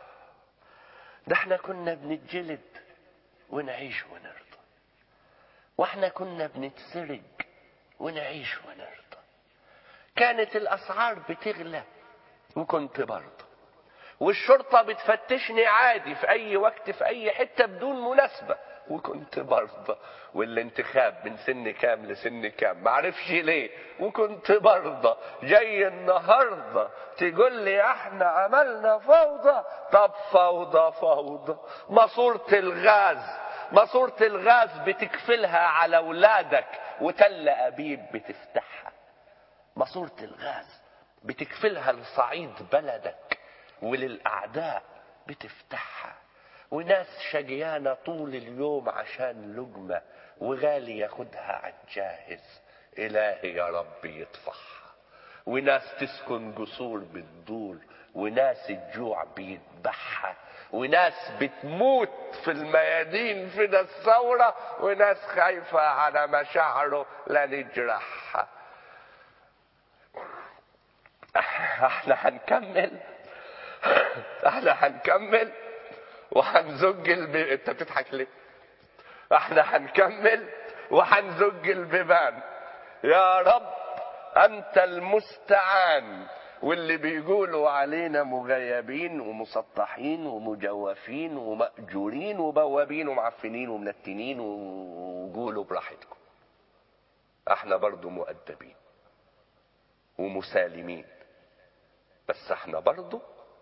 ده احنا كنا بنتجلد ونعيش ونرضى واحنا كنا بنتسرق ونعيش ونرضى كانت الاسعار بتغلى وكنت برضه والشرطه بتفتشني عادي في اي وقت في اي حته بدون مناسبه وكنت برضه والانتخاب من سن كام لسن كام معرفش ليه وكنت برضه جاي النهارده تقول لي احنا عملنا فوضى طب فوضى فوضى ماسوره الغاز ماسوره الغاز بتكفلها على اولادك وتل ابيب بتفتحها ماسورة الغاز بتكفلها لصعيد بلدك وللأعداء بتفتحها وناس شجيانة طول اليوم عشان لقمة وغالي ياخدها عالجاهز إلهي يا رب يطفحها وناس تسكن قصور بتدور وناس الجوع بيذبحها وناس بتموت في الميادين في الثورة وناس خايفة على مشاعره لا نجرحها احنا هنكمل احنا هنكمل وهنزج الب... انت بتضحك ليه احنا هنكمل وهنزج البيبان يا رب انت المستعان واللي بيقولوا علينا مغيبين ومسطحين ومجوفين ومأجورين وبوابين ومعفنين ومنتنين وقولوا براحتكم احنا برضو مؤدبين ومسالمين بس احنا برضو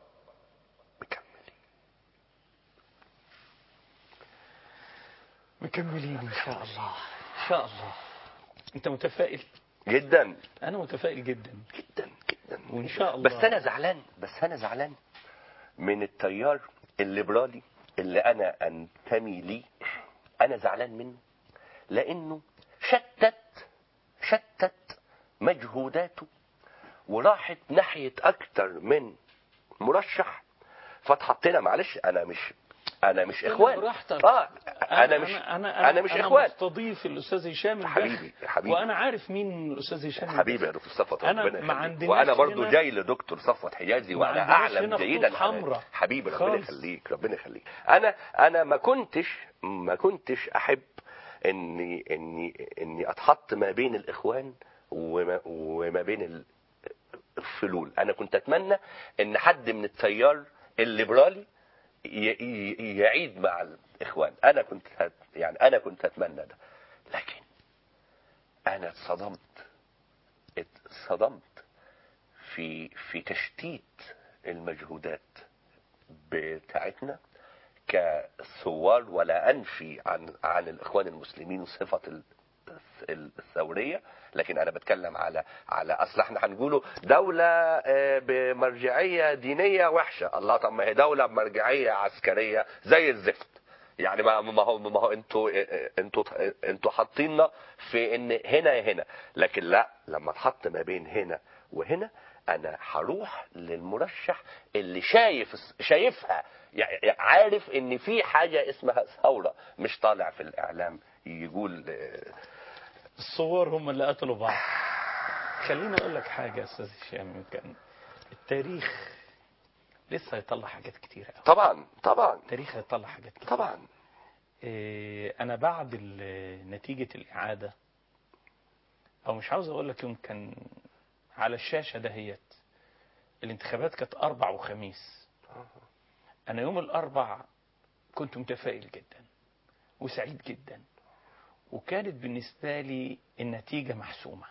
مكملين ان شاء الله ان شاء الله انت متفائل جدا انا متفائل جدا جدا جدا وان شاء الله بس انا زعلان بس انا زعلان من التيار الليبرالي اللي انا انتمي ليه انا زعلان منه لانه شتت شتت مجهوداته وراحت ناحية أكتر من مرشح فاتحطينا معلش انا مش انا مش لا، اخوان براحتك. اه انا مش انا انا, انا مش أنا اخوان مستضيف الاستاذ هشام البخ، حبيبي حبيبي وانا عارف مين الاستاذ هشام حبيبي يا دكتور صفوت أنا ربنا ما يخليك. عندناش وانا برضو هنا- جاي لدكتور صفوت حجازي ما وانا عندناش اعلم هنا جيدا خطوط أنا- حمراء حبيبي ربنا خالص. يخليك ربنا يخليك انا انا ما كنتش ما كنتش احب اني اني اني اتحط ما بين الاخوان وما, وما بين ال- الفلول انا كنت اتمنى ان حد من التيار الليبرالي ي- ي- يعيد مع الاخوان انا كنت هت يعني انا كنت اتمنى ده لكن انا اتصدمت اتصدمت في في تشتيت المجهودات بتاعتنا كثوار ولا انفي عن عن الاخوان المسلمين وصفه ال- الثوريه لكن انا بتكلم على على اصل احنا هنقوله دوله آه، بمرجعيه دينيه وحشه الله طب ما هي دوله بمرجعيه عسكريه زي الزفت يعني ما ما هو ما هو انتوا انتوا انتوا حاطيننا في ان هنا يا هنا لكن لا لما اتحط ما بين هنا وهنا انا هروح للمرشح اللي شايف شايفها يعني عارف ان في حاجه اسمها ثوره مش طالع في الاعلام يقول آه، الصور هم اللي قتلوا بعض خليني اقول لك حاجه يا استاذ هشام يمكن التاريخ لسه هيطلع حاجات كتيره قوي طبعا طبعا التاريخ هيطلع حاجات كتير طبعا إيه، انا بعد ال- نتيجه الاعاده او مش عاوز اقول لك يمكن على الشاشه دهيت الانتخابات كانت اربع وخميس انا يوم الاربع كنت متفائل جدا وسعيد جدا وكانت بالنسبه لي النتيجه محسومه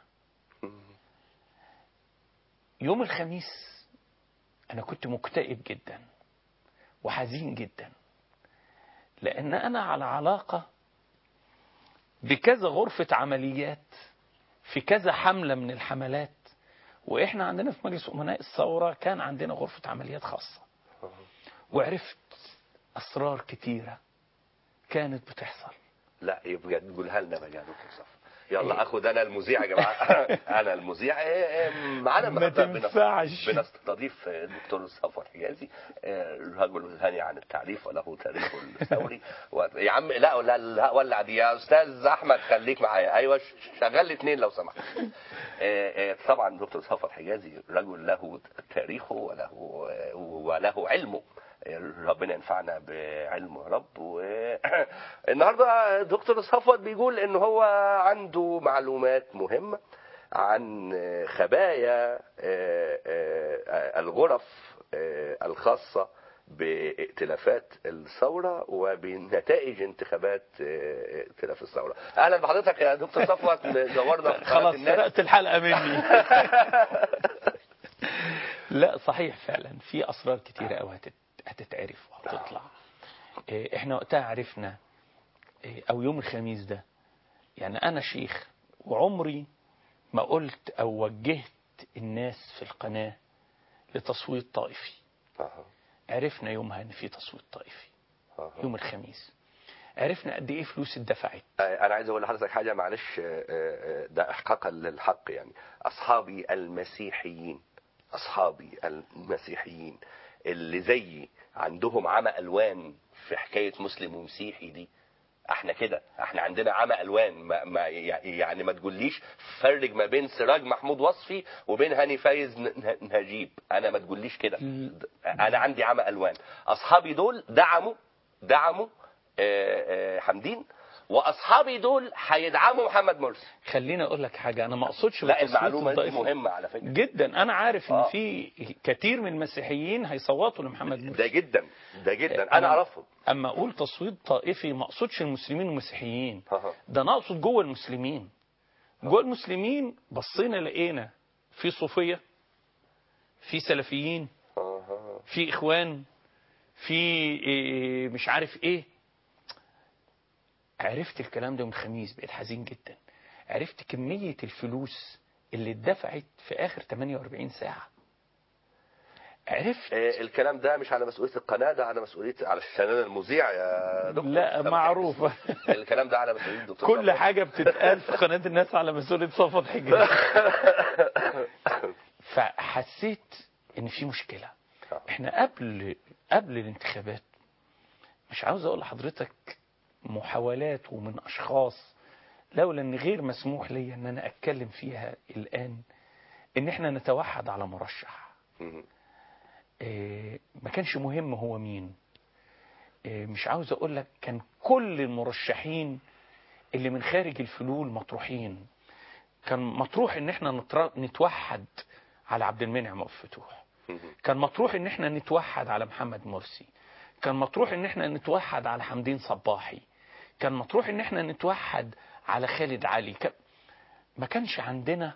يوم الخميس انا كنت مكتئب جدا وحزين جدا لان انا على علاقه بكذا غرفه عمليات في كذا حمله من الحملات واحنا عندنا في مجلس امناء الثوره كان عندنا غرفه عمليات خاصه وعرفت اسرار كتيره كانت بتحصل لا يبقى تقولها لنا بقى يا دكتور صفا يلا اخد انا المذيع يا جماعه انا المذيع إيه، إيه، معانا ما النهارده بنست- تنفعش. بنستضيف الدكتور صفوت حجازي آه، رجل غني عن التعريف وله تاريخه الثوري و- يا عم لا لا لا ولع دي يا استاذ احمد خليك معايا ايوه ش- شغل لي اثنين لو سمحت آه، آه، طبعا دكتور صفوت حجازي رجل له تاريخه وله وله علمه ربنا ينفعنا بعلمه يا رب والنهارده دكتور صفوت بيقول ان هو عنده معلومات مهمه عن خبايا آه، آه، الغرف آه، الخاصه بائتلافات الثوره وبنتائج انتخابات آه، ائتلاف الثوره. اهلا بحضرتك يا دكتور صفوت نورنا في قناة خلاص الناس. سرقت الحلقه مني لا صحيح فعلا في اسرار كتيره قوي هتت... هتتعرف وهتطلع إيه، احنا وقتها عرفنا إيه، او يوم الخميس ده يعني انا شيخ وعمري ما قلت او وجهت الناس في القناه لتصويت طائفي عرفنا يومها ان في تصويت طائفي يوم الخميس عرفنا قد ايه فلوس اتدفعت انا عايز اقول لحضرتك حاجه معلش آه، آه، ده احقاقا للحق يعني اصحابي المسيحيين اصحابي المسيحيين اللي زيي عندهم عمى الوان في حكايه مسلم ومسيحي دي احنا كده احنا عندنا عمى الوان ما ما يعني ما تقوليش فرق ما بين سراج محمود وصفي وبين هاني فايز ن- ن- نجيب انا ما تقوليش كده انا عندي عمى الوان اصحابي دول دعموا دعموا آه، آه، حمدين واصحابي دول هيدعموا محمد مرسي خليني اقول لك حاجه انا ما اقصدش لا بالتصويت المعلومه دي الطائفي. مهمه على فكره جدا انا عارف ان آه. في كتير من المسيحيين هيصوتوا لمحمد مرسي ده جدا ده جدا انا اعرفهم اما اقول تصويت طائفي ما اقصدش المسلمين والمسيحيين ده انا اقصد جوه المسلمين جوه المسلمين بصينا لقينا في صوفيه في سلفيين في اخوان في إيه مش عارف ايه عرفت الكلام ده من الخميس بقيت حزين جدا عرفت كمية الفلوس اللي اتدفعت في آخر 48 ساعة عرفت آه، الكلام ده مش على مسؤوليه القناه ده على مسؤوليه على انا المذيع يا دكتور لا معروفة الكلام ده على مسؤوليه الدكتور كل حاجة بتتقال في قناة الناس على مسؤولية صفوت حجاج فحسيت ان في مشكلة احنا قبل قبل الانتخابات مش عاوز اقول لحضرتك محاولات ومن اشخاص لولا ان غير مسموح لي ان انا اتكلم فيها الان ان احنا نتوحد على مرشح إيه، ما كانش مهم هو مين إيه، مش عاوز اقول لك كان كل المرشحين اللي من خارج الفلول مطروحين كان مطروح ان احنا نتر- نتوحد على عبد المنعم ابو الفتوح كان مطروح ان احنا نتوحد على محمد مرسي كان مطروح ان احنا نتوحد على حمدين صباحي كان مطروح ان احنا نتوحد على خالد علي ك... ما كانش عندنا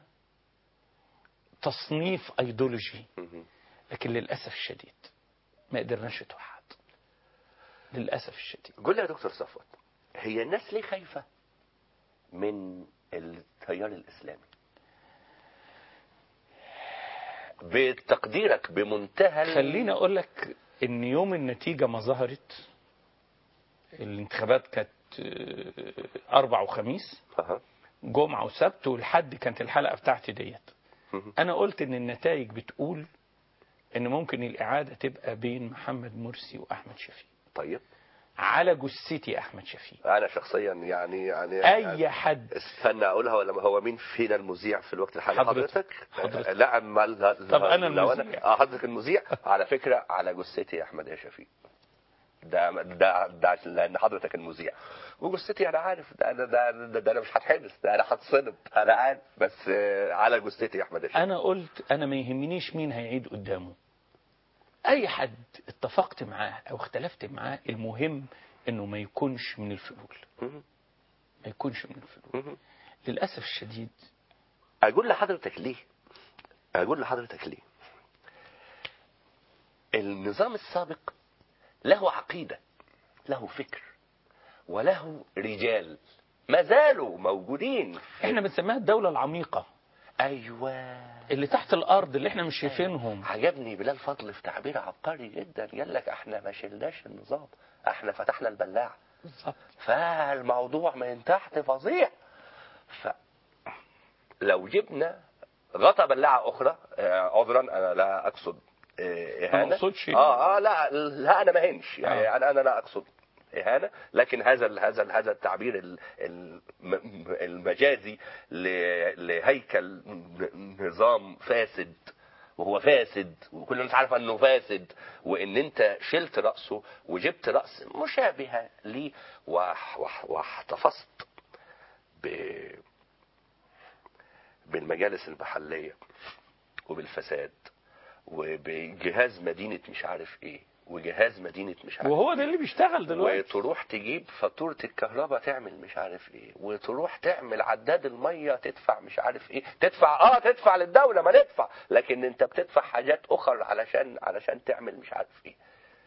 تصنيف ايديولوجي لكن للاسف الشديد ما قدرناش نتوحد للاسف الشديد قول لي يا دكتور صفوت هي الناس ليه خايفة من التيار الإسلامي بتقديرك بمنتهى ال- خليني اقول لك ان يوم النتيجة ما ظهرت الانتخابات كانت آه، اربع وخميس جمعة وسبت والحد كانت الحلقة بتاعتي ديت انا قلت ان النتائج بتقول ان ممكن الاعادة تبقى بين محمد مرسي واحمد شفيق طيب على جثتي احمد شفيق انا شخصيا يعني يعني اي يعني حد استنى اقولها ولا هو مين فينا المذيع في الوقت الحالي حضرتك. حضرتك لا أما لا طب أنا لو المذيع. اه حضرتك المذيع على فكره على جثتي يا احمد يا شفيق ده ده ده لان حضرتك المذيع وجثتي انا عارف ده ده ده, ده, ده انا مش هتحبس ده انا هتصدم انا عارف بس آه، على جثتي يا احمد يا شفيق انا قلت انا ما يهمنيش مين هيعيد قدامه اي حد اتفقت معاه او اختلفت معاه المهم انه ما يكونش من الفلول ما يكونش من الفلول للاسف الشديد اقول لحضرتك ليه اقول لحضرتك ليه النظام السابق له عقيدة له فكر وله رجال ما زالوا موجودين احنا بنسميها الدولة العميقة ايوه اللي تحت الارض اللي احنا مش شايفينهم عجبني بلال فضل في تعبير عبقري جدا قال لك احنا ما شلناش النظام احنا فتحنا البلاعه بالظبط فالموضوع من تحت فظيع ف لو جبنا غطى بلاعه اخرى آه، عذرا انا لا اقصد آه، اهانه ما أقصدش. اه اه لا لا انا ما هنش يعني انا انا لا اقصد اهانه لكن هذا ال- هذا ال- هذا التعبير ال- الم- المجازي ل- لهيكل نظام فاسد وهو فاسد وكل الناس عارفه انه فاسد وان انت شلت راسه وجبت راس مشابهه ليه وح- وح- واحتفظت ب بالمجالس المحليه وبالفساد وبجهاز مدينه مش عارف ايه وجهاز مدينه مش عارف وهو ده اللي بيشتغل دلوقتي وتروح تجيب فاتورة الكهرباء تعمل مش عارف ايه وتروح تعمل عداد المية تدفع مش عارف ايه تدفع اه تدفع للدولة ما ندفع لكن انت بتدفع حاجات اخر علشان علشان تعمل مش عارف ايه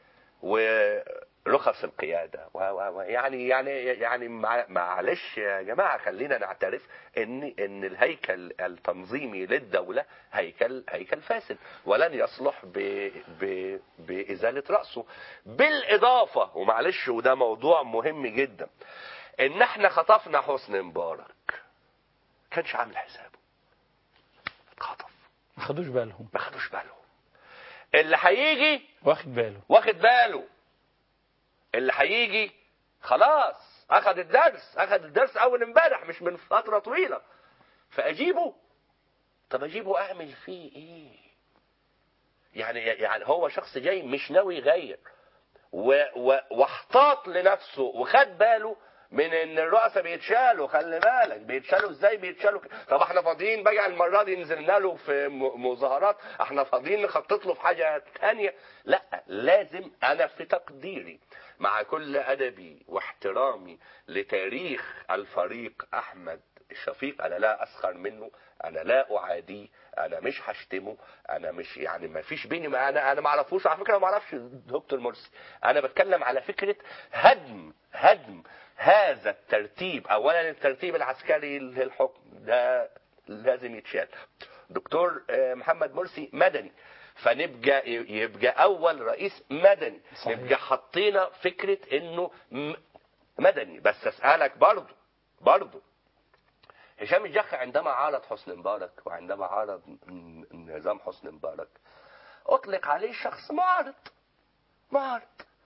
ورخص القيادة و و و يعني يعني يعني مع- معلش يا جماعة خلينا نعترف ان ان الهيكل التنظيمي للدولة هيكل هيكل فاسد ولن يصلح ب ب بإزالة رأسه بالإضافة ومعلش وده موضوع مهم جدا ان احنا خطفنا حسني مبارك كانش عامل حسابه اتخطف ما خدوش بالهم ما خدوش بالهم اللي هيجي واخد باله واخد باله اللي هيجي خلاص اخذ الدرس اخذ الدرس اول امبارح مش من فتره طويله فاجيبه طب اجيبه اعمل فيه ايه يعني يعني هو شخص جاي مش ناوي يغير و- و- واحتاط لنفسه وخد باله من ان الرؤساء بيتشالوا خلي بالك بيتشالوا ازاي بيتشالوا ك- طب احنا فاضيين بقى المره دي نزلنا له في م- مظاهرات احنا فاضيين نخطط له في حاجه تانية لا لازم انا في تقديري مع كل ادبي واحترامي لتاريخ الفريق احمد شفيق انا لا اسخر منه انا لا اعاديه انا مش هشتمه انا مش يعني ما فيش بيني ما انا انا ما اعرفوش على فكره ما اعرفش دكتور مرسي انا بتكلم على فكره هدم هدم هذا الترتيب اولا الترتيب العسكري للحكم ده لازم يتشال دكتور آه، محمد مرسي مدني فنبقى يبقى اول رئيس مدني صحيح. نبقى حطينا فكره انه م- مدني بس اسالك برضه برضه هشام الجح عندما عارض حسني مبارك وعندما عارض ن- نظام حسني مبارك اطلق عليه شخص معارض معارض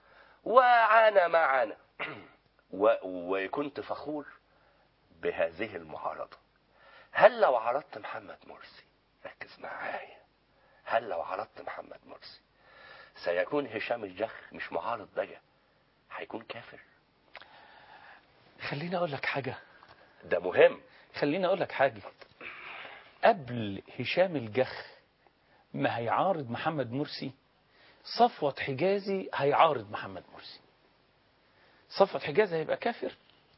وعانى ما عانى و- وكنت فخور بهذه المعارضة هل لو عرضت محمد مرسي ركز معايا هل لو عرضت محمد مرسي سيكون هشام الجخ مش معارض بقى هيكون كافر خليني اقول لك حاجة ده مهم خليني اقول لك حاجة قبل هشام الجخ ما هيعارض محمد مرسي صفوة حجازي هيعارض محمد مرسي صفوة حجازي هيبقى كافر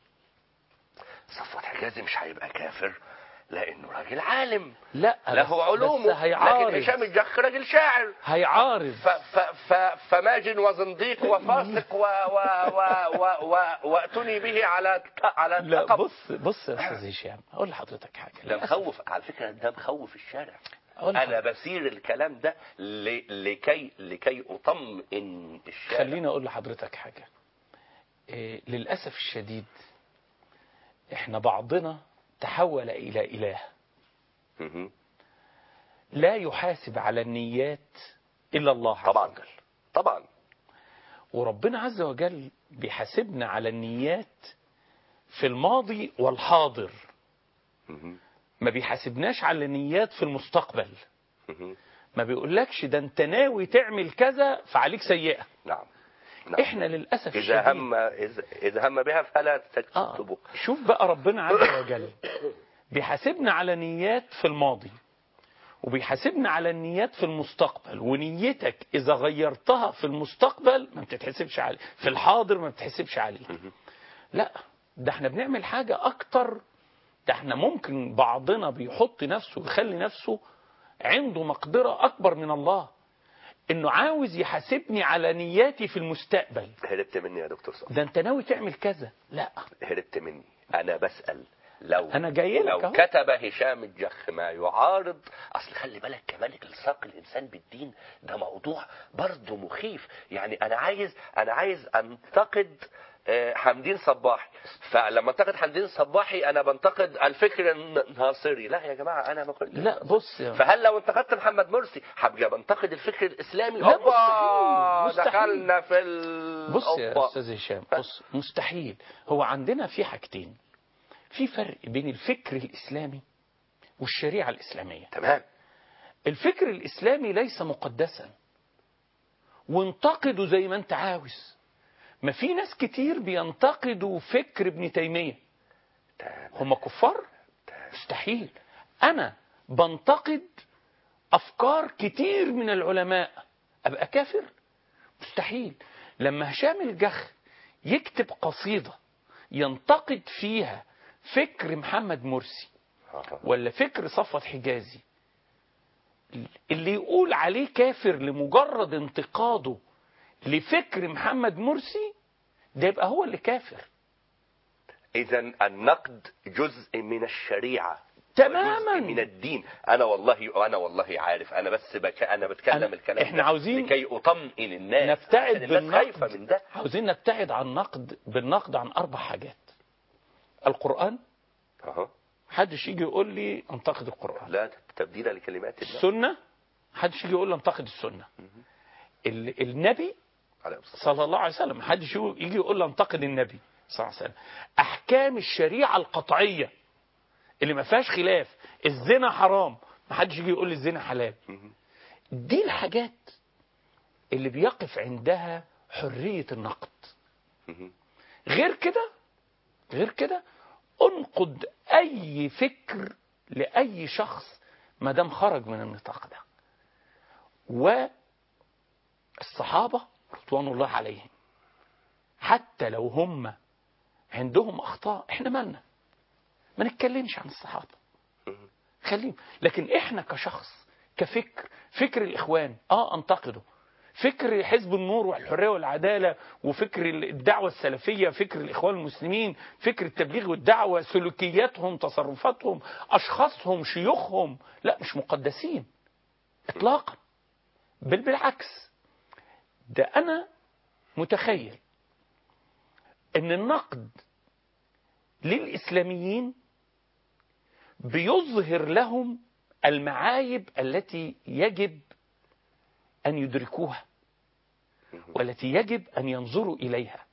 صفوة حجازي مش هيبقى كافر لانه راجل عالم لا له بس- علومه بس هيعارض لكن هشام الجخ راجل شاعر هيعارض ف ف ف فماجن وزنديق وفاسق و و و و و واتوني به على على لا لقب. بص بص يا استاذ هشام اقول لحضرتك حاجة ده للأسف. مخوف على فكره ده مخوف الشارع أقول انا لحضرتك. بسير الكلام ده ل... لكي لكي اطمئن الشارع خليني اقول لحضرتك حاجة إيه للأسف الشديد احنا بعضنا تحول إلى إله مهم. لا يحاسب على النيات إلا الله عز طبعا وجل طبعا وربنا عز وجل بيحاسبنا على النيات في الماضي والحاضر مهم. ما بيحاسبناش على النيات في المستقبل مهم. ما بيقولكش ده انت ناوي تعمل كذا فعليك سيئة نعم نعم. احنا للأسف اذا الشديد هم اذا إذا هم بها فلا تكتبوا شوف بقى ربنا عز وجل بيحاسبنا على نيات في الماضي وبيحاسبنا على النيات في المستقبل ونيتك إذا غيرتها في المستقبل ما بتتحسبش عليه في الحاضر ما بتتحسبش عليه لا ده احنا بنعمل حاجة أكتر ده احنا ممكن بعضنا بيحط نفسه ويخلي نفسه عنده مقدرة أكبر من الله إنه عاوز يحاسبني على نياتي في المستقبل هربت مني يا دكتور صالح ده أنت ناوي تعمل كذا لا هربت مني انا بسال لو أنا جاي لك لو أهو. كتب هشام الجخ ما يعارض اصل خلي بالك كمان الصاق الانسان بالدين ده موضوع برضه مخيف يعني انا عايز انا عايز انتقد آه، حمدين صباحي فلما انتقد حمدين صباحي انا بنتقد الفكر الناصري لا يا جماعه انا ما كنت لا بص يا فهل لو انتقدت محمد مرسي هبقى بنتقد الفكر الاسلامي لا، أوبا، مستحيل، مستحيل. دخلنا في ال بص يا أوبا. استاذ هشام بص مستحيل هو عندنا في حاجتين في فرق بين الفكر الاسلامي والشريعه الاسلاميه تمام الفكر الاسلامي ليس مقدسا وانتقده زي ما انت عاوز ما في ناس كتير بينتقدوا فكر ابن تيميه هم كفار مستحيل انا بنتقد افكار كتير من العلماء ابقى كافر مستحيل لما هشام الجخ يكتب قصيدة ينتقد فيها فكر محمد مرسي ولا فكر صفوت حجازي اللي يقول عليه كافر لمجرد انتقاده لفكر محمد مرسي ده يبقى هو اللي كافر اذا النقد جزء من الشريعه تماما. جزء من الدين انا والله انا والله عارف انا بس بك انا بتكلم أنا- الكلام إحنا ده عاوزين لكي اطمئن الناس نبتعد عشان الناس خايفه بالنقد من ده عاوزين نبتعد عن النقد بالنقد عن اربع حاجات القرآن اهو محدش يجي يقول لي انتقد القرآن لا تبديل لكلمات الله السنة محدش يجي يقول لي انتقد السنة ال- النبي عليه الصلاة صلى الله عليه وسلم محدش يجي يقول لي انتقد النبي صلى الله عليه وسلم احكام الشريعة القطعية اللي ما فيهاش خلاف الزنا حرام محدش يجي يقول لي الزنا حلال دي الحاجات اللي بيقف عندها حرية النقد غير كده غير كده انقد اي فكر لاي شخص ما دام خرج من النطاق ده والصحابه رضوان الله عليهم حتى لو هم عندهم اخطاء احنا مالنا ما نتكلمش عن الصحابه خليهم لكن احنا كشخص كفكر فكر الاخوان اه انتقده فكر حزب النور والحريه والعداله وفكر الدعوه السلفيه فكر الاخوان المسلمين فكر التبليغ والدعوه سلوكياتهم تصرفاتهم اشخاصهم شيوخهم لا مش مقدسين اطلاقا بل بالعكس ده انا متخيل ان النقد للاسلاميين بيظهر لهم المعايب التي يجب أن يدركوها والتي يجب أن ينظروا إليها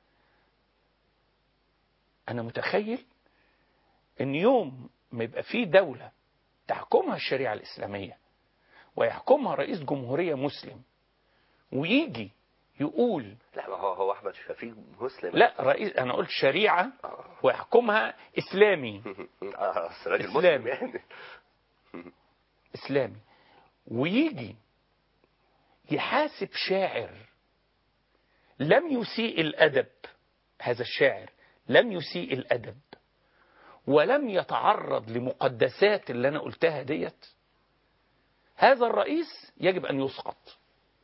أنا متخيل أن يوم ما يبقى في دولة تحكمها الشريعة الإسلامية ويحكمها رئيس جمهورية مسلم ويجي يقول لا ما هو هو احمد شفيق مسلم لا رئيس أنا قلت شريعة ويحكمها إسلامي اه أصل راجل مسلم إسلامي. يعني إسلامي ويجي يحاسب شاعر لم يسيء الأدب هذا الشاعر لم يسيء الأدب ولم يتعرض لمقدسات اللي أنا قلتها ديت هذا الرئيس يجب أن يسقط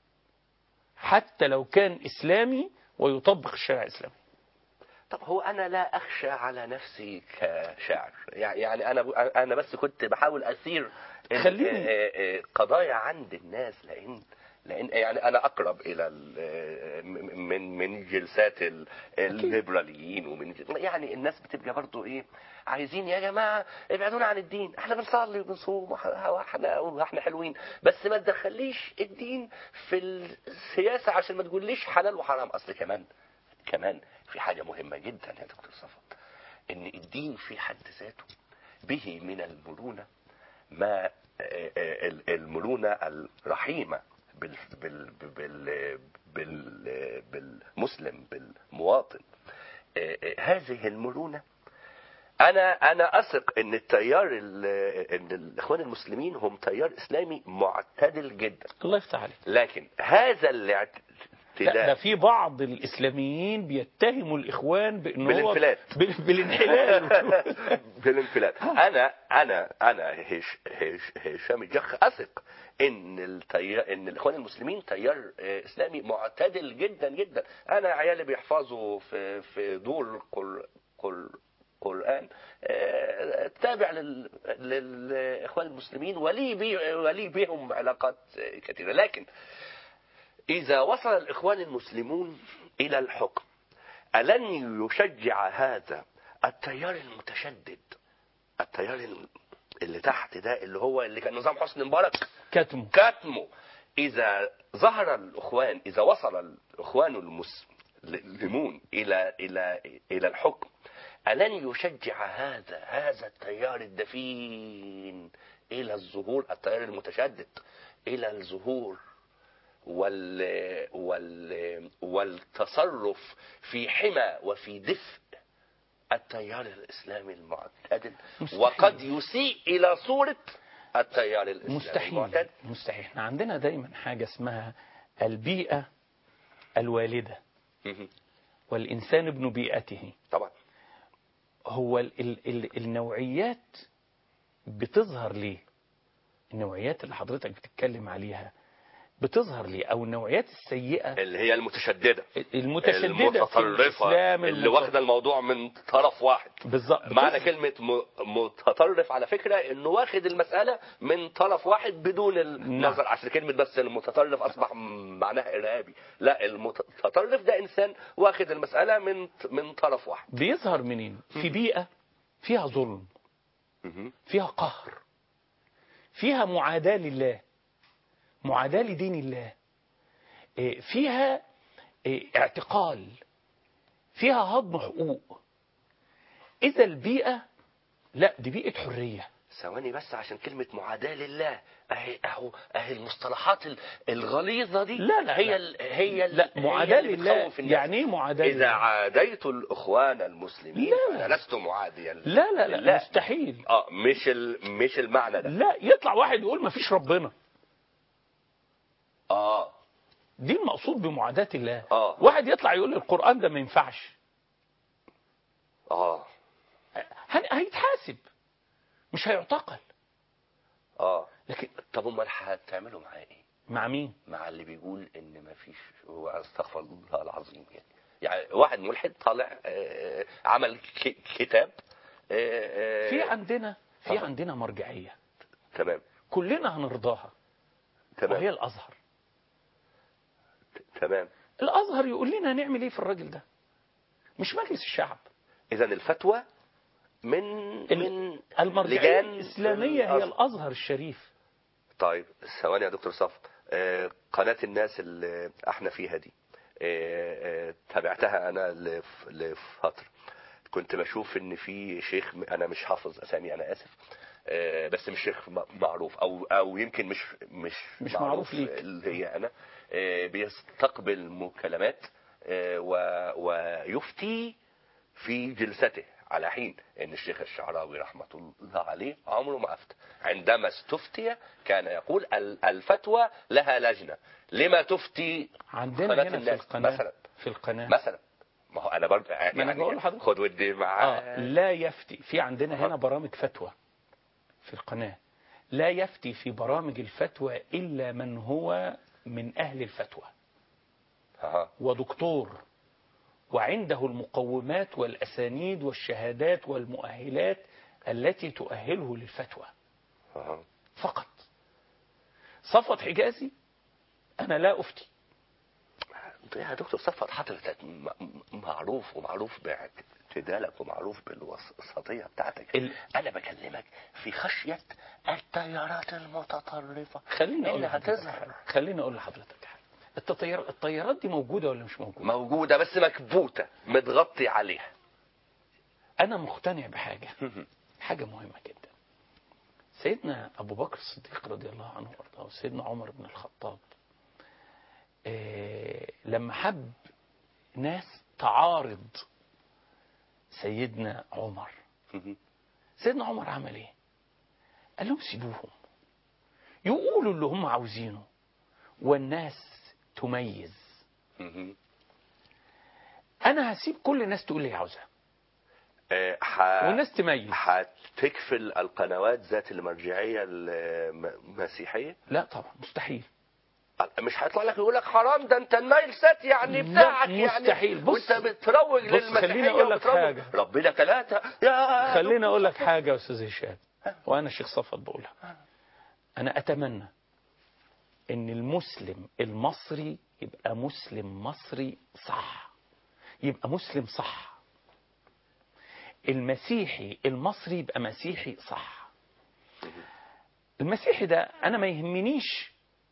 حتى لو كان إسلامي ويطبق الشريعة الإسلامية طب هو انا لا اخشى على نفسي كشاعر يعني يعني انا انا بس كنت بحاول اسير ال- خليني- آه، آه، قضايا عند الناس لان لان يعني انا اقرب الى ال- من من جلسات ال- الليبراليين ومن جل- يعني الناس بتبقى برضو ايه عايزين يا جماعه ابعدونا عن الدين احنا بنصلي وبنصوم وح- واحنا واحنا حلوين بس ما تدخليش الدين في السياسه عشان ما تقوليش حلال وحرام اصل كمان كمان في حاجة مهمة جدا يا دكتور صفوت ان الدين في حد ذاته به من المرونة ما آه، آه، المرونة الرحيمة بال بال بال بال بالمسلم بالمواطن آه، آه، هذه المرونة انا انا اثق ان التيار ال- ان الاخوان المسلمين هم تيار اسلامي معتدل جدا الله يفتح عليك لكن هذا الاعتدال لا ده في بعض الإسلاميين بيتهموا الإخوان بأنه هو بالانفلات. بال- بالانحلال بالانفلات انا انا انا هش هش هشام الجخ اثق ان التيار ان الاخوان المسلمين تيار آه، اسلامي معتدل جدا جدا انا عيالي بيحفظوا في في دور قر قر قران آه، تابع لل- للاخوان المسلمين ولي بي ولي بهم علاقات آه، كثيره لكن إذا وصل الإخوان المسلمون إلى الحكم ألن يشجع هذا التيار المتشدد التيار اللي تحت ده اللي هو اللي كان نظام حسني مبارك كتمه كتمه إذا ظهر الإخوان إذا وصل الإخوان المسلمون إلى إلى إلى الحكم ألن يشجع هذا هذا التيار الدفين إلى الظهور التيار المتشدد إلى الظهور وال وال والتصرف في حمى وفي دفء التيار الإسلامي المعتدل مستحيل. وقد يسيء إلى صورة التيار الإسلامي مستحيل المعتدل مستحيل احنا عندنا دايما حاجة اسمها البيئة الوالدة مهم. والإنسان ابن بيئته طبعا هو ال ال ال النوعيات بتظهر ليه النوعيات اللي حضرتك بتتكلم عليها بتظهر ليه او النوعيات السيئة اللي هي المتشددة المتشددة في المتطرفة الإسلام اللي المت- واخدة الموضوع من طرف واحد بالظبط معنى بتظهر- كلمة م- متطرف على فكرة انه واخد المسألة من طرف واحد بدون النظر عشان كلمة بس المتطرف اصبح م- معناها ارهابي لا المتطرف ده انسان واخد المسألة من من طرف واحد بيظهر منين في بيئة فيها ظلم مهم. فيها قهر فيها معاداة لله معاداة لدين الله إيه، فيها إيه، اعتقال فيها هضم حقوق إذا البيئة لا دي بيئة حرية ثواني بس عشان كلمة معاداة لله اهي اهو اهي المصطلحات ال- الغليظة دي لا لا هي لا. ال هي ال لا هي معاداة اللي لله بتخوف الناس. يعني ايه معاداة إذا لله؟ عاديت الإخوان المسلمين لا، لا. فأنا لست معاديا لا لا لا لله. مستحيل اه مش ال... مش المعنى ده لا يطلع واحد يقول ما فيش ربنا اه دي المقصود بمعاداة الله اه واحد يطلع يقول القرآن ده ما ينفعش اه هن- هيتحاسب مش هيعتقل اه لكن طب امال هتعملوا معاه ايه؟ مع مين؟ مع اللي بيقول ان ما فيش هو استغفر الله العظيم يعني يعني واحد ملحد طالع آه، عمل ك... كتاب آه، آه، في عندنا في طبعا. عندنا مرجعية تمام كلنا هنرضاها تمام وهي الأزهر تمام الأزهر يقول لنا هنعمل إيه في الراجل ده مش مجلس الشعب اذا الفتوى من ال- من المرجعية لجان الإسلامية هي الأزهر. الأزهر الشريف طيب ثواني يا دكتور صف آه، قناة الناس اللي احنا فيها دي آه، آه، تابعتها انا لف- لفتره كنت بشوف ان في شيخ انا مش حافظ اسامي انا اسف آه، بس مش شيخ م- معروف او او يمكن مش مش مش معروف ليك. اللي هي انا آه، بيستقبل مكالمات آه، و- ويفتي في جلسته على حين ان الشيخ الشعراوي رحمه الله عليه عمره ما افتى عندما استفتي كان يقول ال- الفتوى لها لجنه لما تفتي عندنا قناة هنا في الناس القناة مثلا في القناة مثلا ما هو انا برضه ما أنا بقول لحضرتك. خد ودي معاه آه لا يفتي في عندنا هنا برامج فتوى في القناة لا يفتي في برامج الفتوى إلا من هو من أهل الفتوى أها. ودكتور وعنده المقومات والأسانيد والشهادات والمؤهلات التي تؤهله للفتوى أها. فقط صفوت حجازي أنا لا أفتي يا دكتور صفت حضرتك م- م- معروف ومعروف باعتدالك ومعروف بالوسطية بتاعتك ال- أنا بكلمك في خشية التيارات المتطرفة خليني أقول إنها لحضرتك تظهر حاجة. خليني أقول لحضرتك حاجة التطير... الطيارات دي موجودة ولا مش موجودة موجودة بس مكبوتة متغطي عليها أنا مقتنع بحاجة حاجة مهمة جدا سيدنا أبو بكر الصديق رضي الله عنه وارضاه وسيدنا عمر بن الخطاب آه، لما حب ناس تعارض سيدنا عمر سيدنا عمر عمل ايه قال لهم سيبوهم يقولوا اللي هم عاوزينه والناس تميز انا هسيب كل الناس تقول لي عاوزها آه، ح... والناس تميز هتكفل القنوات ذات المرجعية المسيحية لا طبعا مستحيل مش هيطلع لك يقول لك حرام ده انت النايل سات يعني لا، بتاعك يعني مستحيل. بص- وانت بتروج بص، للمسيحية خليني أقول لك وبتروج- حاجة. ربنا ثلاثة يا خليني اقول لك حاجه يا استاذ هشام وانا شيخ صفوت بقولها انا اتمنى ان المسلم المصري يبقى مسلم مصري صح يبقى مسلم صح المسيحي المصري يبقى مسيحي صح المسيحي ده انا ما يهمنيش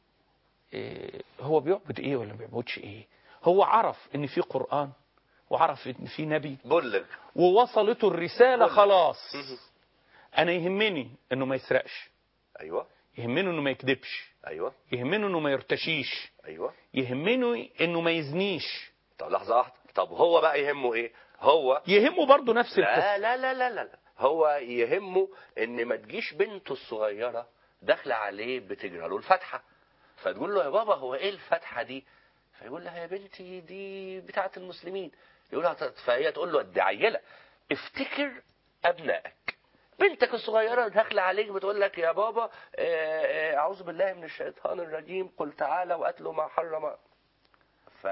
إيه هو بيعبد ايه ولا ما بيعبدش ايه هو عرف ان في قرآن وعرف ان في نبي بلغ ووصلته الرسالة خلاص انا يهمني انه ما يسرقش ايوه يهمني انه ما يكذبش ايوه يهمني انه ما يرتشيش ايوه يهمني انه ما يزنيش طب لحظة واحدة طب هو بقى يهمه ايه هو يهمه برضه نفس لا القصة لا لا لا لا هو يهمه ان ما تجيش بنته الصغيرة داخلة عليه بتجرى له الفاتحة فتقول له يا بابا هو ايه الفاتحة دي فيقول لها يا بنتي دي بتاعة المسلمين يقول لها فهي تقول له دي عيلة افتكر ابنائك بنتك الصغيرة داخلة عليك بتقول لك يا بابا آه، آه، أعوذ بالله من الشيطان الرجيم قل تعالى وأتلوا ما حرم ف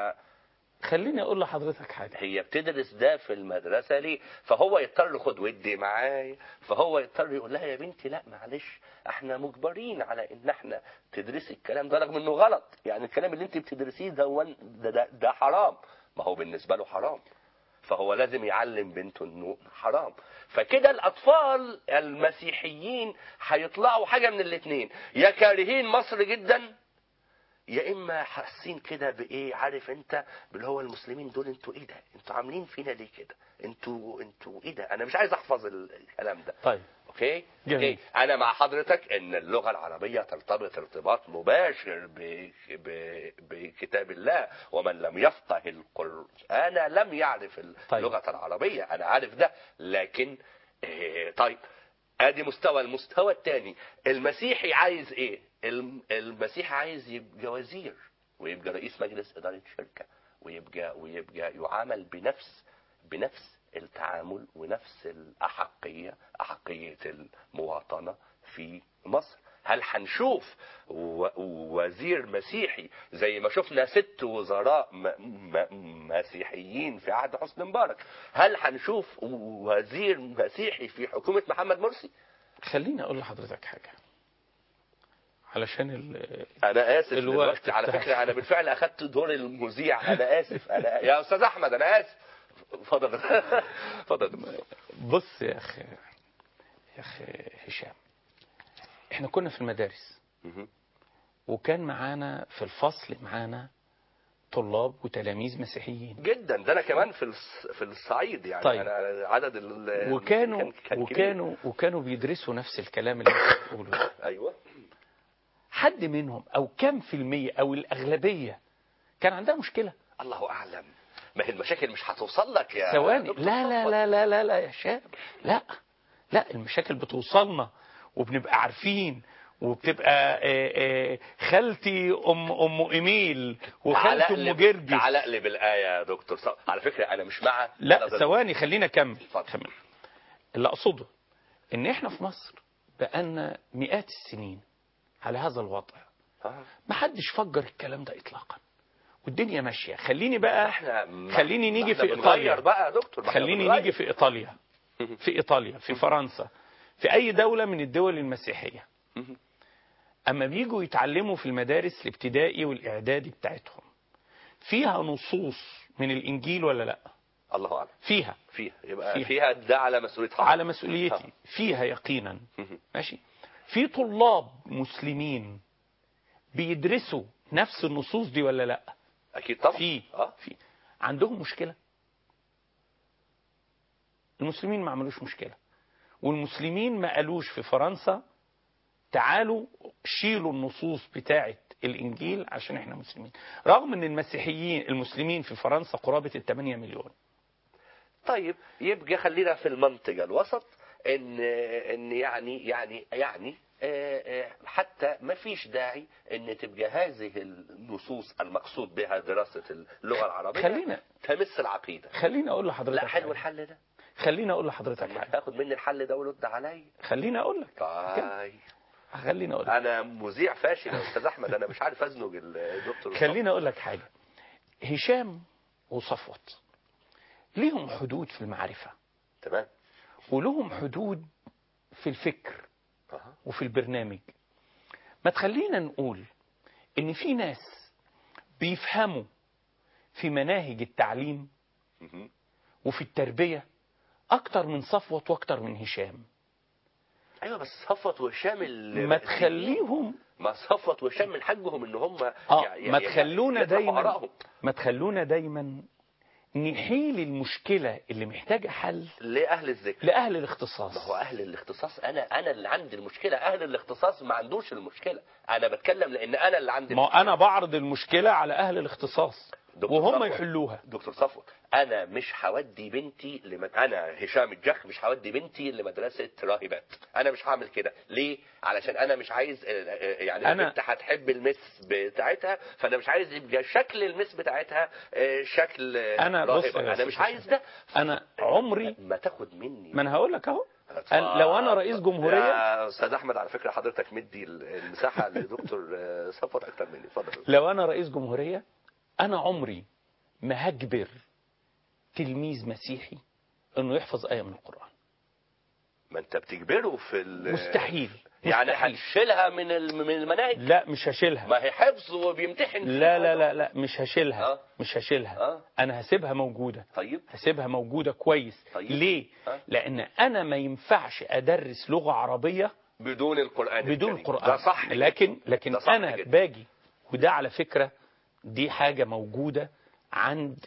خليني اقول لحضرتك حاجة هي بتدرس ده في المدرسة ليه فهو يضطر خد ودي معايا فهو يضطر يقول لها يا بنتي لا معلش احنا مجبرين على ان احنا تدرسي الكلام ده رغم انه غلط يعني الكلام اللي انت بتدرسيه ده ون- ده, ده, ده حرام ما هو بالنسبة له حرام فهو لازم يعلم بنته انه حرام فكده الاطفال المسيحيين هيطلعوا حاجة من الاتنين يا كارهين مصر جدا يا اما حاسين كده بايه عارف انت اللي هو المسلمين دول انتوا ايه ده انتوا عاملين فينا ليه كده انتوا انتوا ايه ده انا مش عايز احفظ الكلام ده طيب اوكي جميل. اوكي انا مع حضرتك ان اللغه العربيه ترتبط ارتباط مباشر ب... ب... بكتاب الله ومن لم يفقه القران لم يعرف طيب. اللغه العربيه انا عارف ده لكن إيه طيب ادي مستوى المستوى الثاني المسيحي عايز ايه الم- المسيحي عايز يبقى وزير ويبقى رئيس مجلس اداره شركه ويبقى ويبقى يعامل بنفس بنفس التعامل ونفس الاحقيه احقيه المواطنه في مصر هل هنشوف و- وزير مسيحي زي ما شفنا ست وزراء م- م- مسيحيين في عهد حسني مبارك هل هنشوف وزير مسيحي في حكومة محمد مرسي خليني اقول لحضرتك حاجة علشان ال... انا اسف الوقت دلوقتي على بتاع- فكرة انا بالفعل اخدت دور المذيع انا اسف انا يا استاذ احمد انا اسف اتفضل اتفضل بص يا اخي يا اخي هشام احنا كنا في المدارس وكان معانا في الفصل معانا طلاب وتلاميذ مسيحيين جدا ده انا كمان في الص- في الصعيد يعني طيب. أنا عدد ال وكانوا كان كان كبير. وكانوا وكانوا بيدرسوا نفس الكلام اللي انت بتقوله ده. ايوه حد منهم او كم في المية او الاغلبية كان عندها مشكلة الله اعلم ما هي المشاكل مش هتوصل لك يا ثواني دكتور لا لا صفوت. لا لا لا لا يا شاب لا لا المشاكل بتوصلنا وبنبقى عارفين وبتبقى آه، آه، خالتي ام ام ايميل وخالتي تعال ام اقلب- جرجس تعال اقلب الايه يا دكتور صف. على فكره انا مش مع لا أنا ضد. ثواني خلينا اكمل كمل اللي اقصده ان احنا في مصر بقالنا مئات السنين على هذا الوضع آه. ما حدش فجر الكلام ده اطلاقا والدنيا ماشيه خليني بقى احنا ما- خليني ما نيجي احنا في بنغير ايطاليا بقى يا دكتور ما احنا خليني بنغير. نيجي في ايطاليا في ايطاليا في فرنسا في اي دوله من الدول المسيحيه اما بيجوا يتعلموا في المدارس الابتدائي والاعدادي بتاعتهم فيها نصوص من الانجيل ولا لا الله اعلم فيها فيها يبقى فيها. فيها, ده على مسؤوليتها على مسؤوليتي فيها يقينا ماشي في طلاب مسلمين بيدرسوا نفس النصوص دي ولا لا اكيد طبعا في في عندهم مشكله المسلمين ما عملوش مشكله والمسلمين ما قالوش في فرنسا تعالوا شيلوا النصوص بتاعه الانجيل عشان احنا مسلمين رغم ان المسيحيين المسلمين في فرنسا قرابه ال 8 مليون طيب يبقى خلينا في المنطقة الوسط ان ان يعني يعني يعني آه، آه، حتى ما فيش داعي ان تبقى هذه النصوص المقصود بها دراسة اللغة العربية خلينا تمس العقيدة خليني اقول لحضرتك لا حلو حاجة. الحل ده خليني اقول لحضرتك ما حاجه تاخد مني الحل ده ورد عليا خليني اقول لك طيب خليني اقول لك انا مذيع فاشل يا استاذ احمد انا مش عارف ازنج الدكتور خليني اقول لك حاجه هشام وصفوت ليهم حدود في المعرفه تمام ولهم حدود في الفكر أها. وفي البرنامج ما تخلينا نقول ان في ناس بيفهموا في مناهج التعليم مهم. وفي التربيه اكتر من صفوت واكتر من هشام ايوه بس صفوت وهشام اللي ما تخليهم ما صفوت وهشام من حقهم ان هم اه يع- ما يع- تخلونا يطرحوا دايما آرائهم. ما تخلونا دايما نحيل المشكله اللي محتاجه حل لاهل الذكر لاهل الاختصاص ما هو اهل الاختصاص انا انا اللي عندي المشكله اهل الاختصاص ما عندوش المشكله انا بتكلم لان انا اللي عندي ما هو انا بعرض المشكله على اهل الاختصاص دكتور وهم صفوت. يحلوها دكتور صفوت انا مش هودي بنتي لمد... انا هشام الجخ مش هودي بنتي لمدرسه راهبات انا مش هعمل كده ليه علشان انا مش عايز يعني أنا- البنت هتحب المس بتاعتها فانا مش عايز يبقى شكل المس بتاعتها آه، شكل آه، أنا بص راهبة. يا انا مش أستاذ عايز ده انا عمري ما تاخد مني ما انا هقول لك اهو أنا لو انا رئيس جمهوريه يا استاذ احمد على فكره حضرتك مدي المساحه لدكتور آه، صفوت اكتر مني اتفضل لو انا رئيس جمهوريه انا عمري ما هجبر تلميذ مسيحي انه يحفظ ايه من القران ما انت بتجبره في ال- مستحيل يعني مستحيل. هتشيلها من ال- من المناهج لا مش هشيلها ما هي حفظ وبيمتحن لا لا لا لا مش هشيلها آه. مش هشيلها آه. انا هسيبها موجوده طيب هسيبها موجوده كويس طيب. ليه آه. لان انا ما ينفعش ادرس لغه عربيه بدون القران بدون الكريم. قران ده صح كده. لكن لكن ده صح انا كده. باجي وده على فكره دي حاجه موجوده عند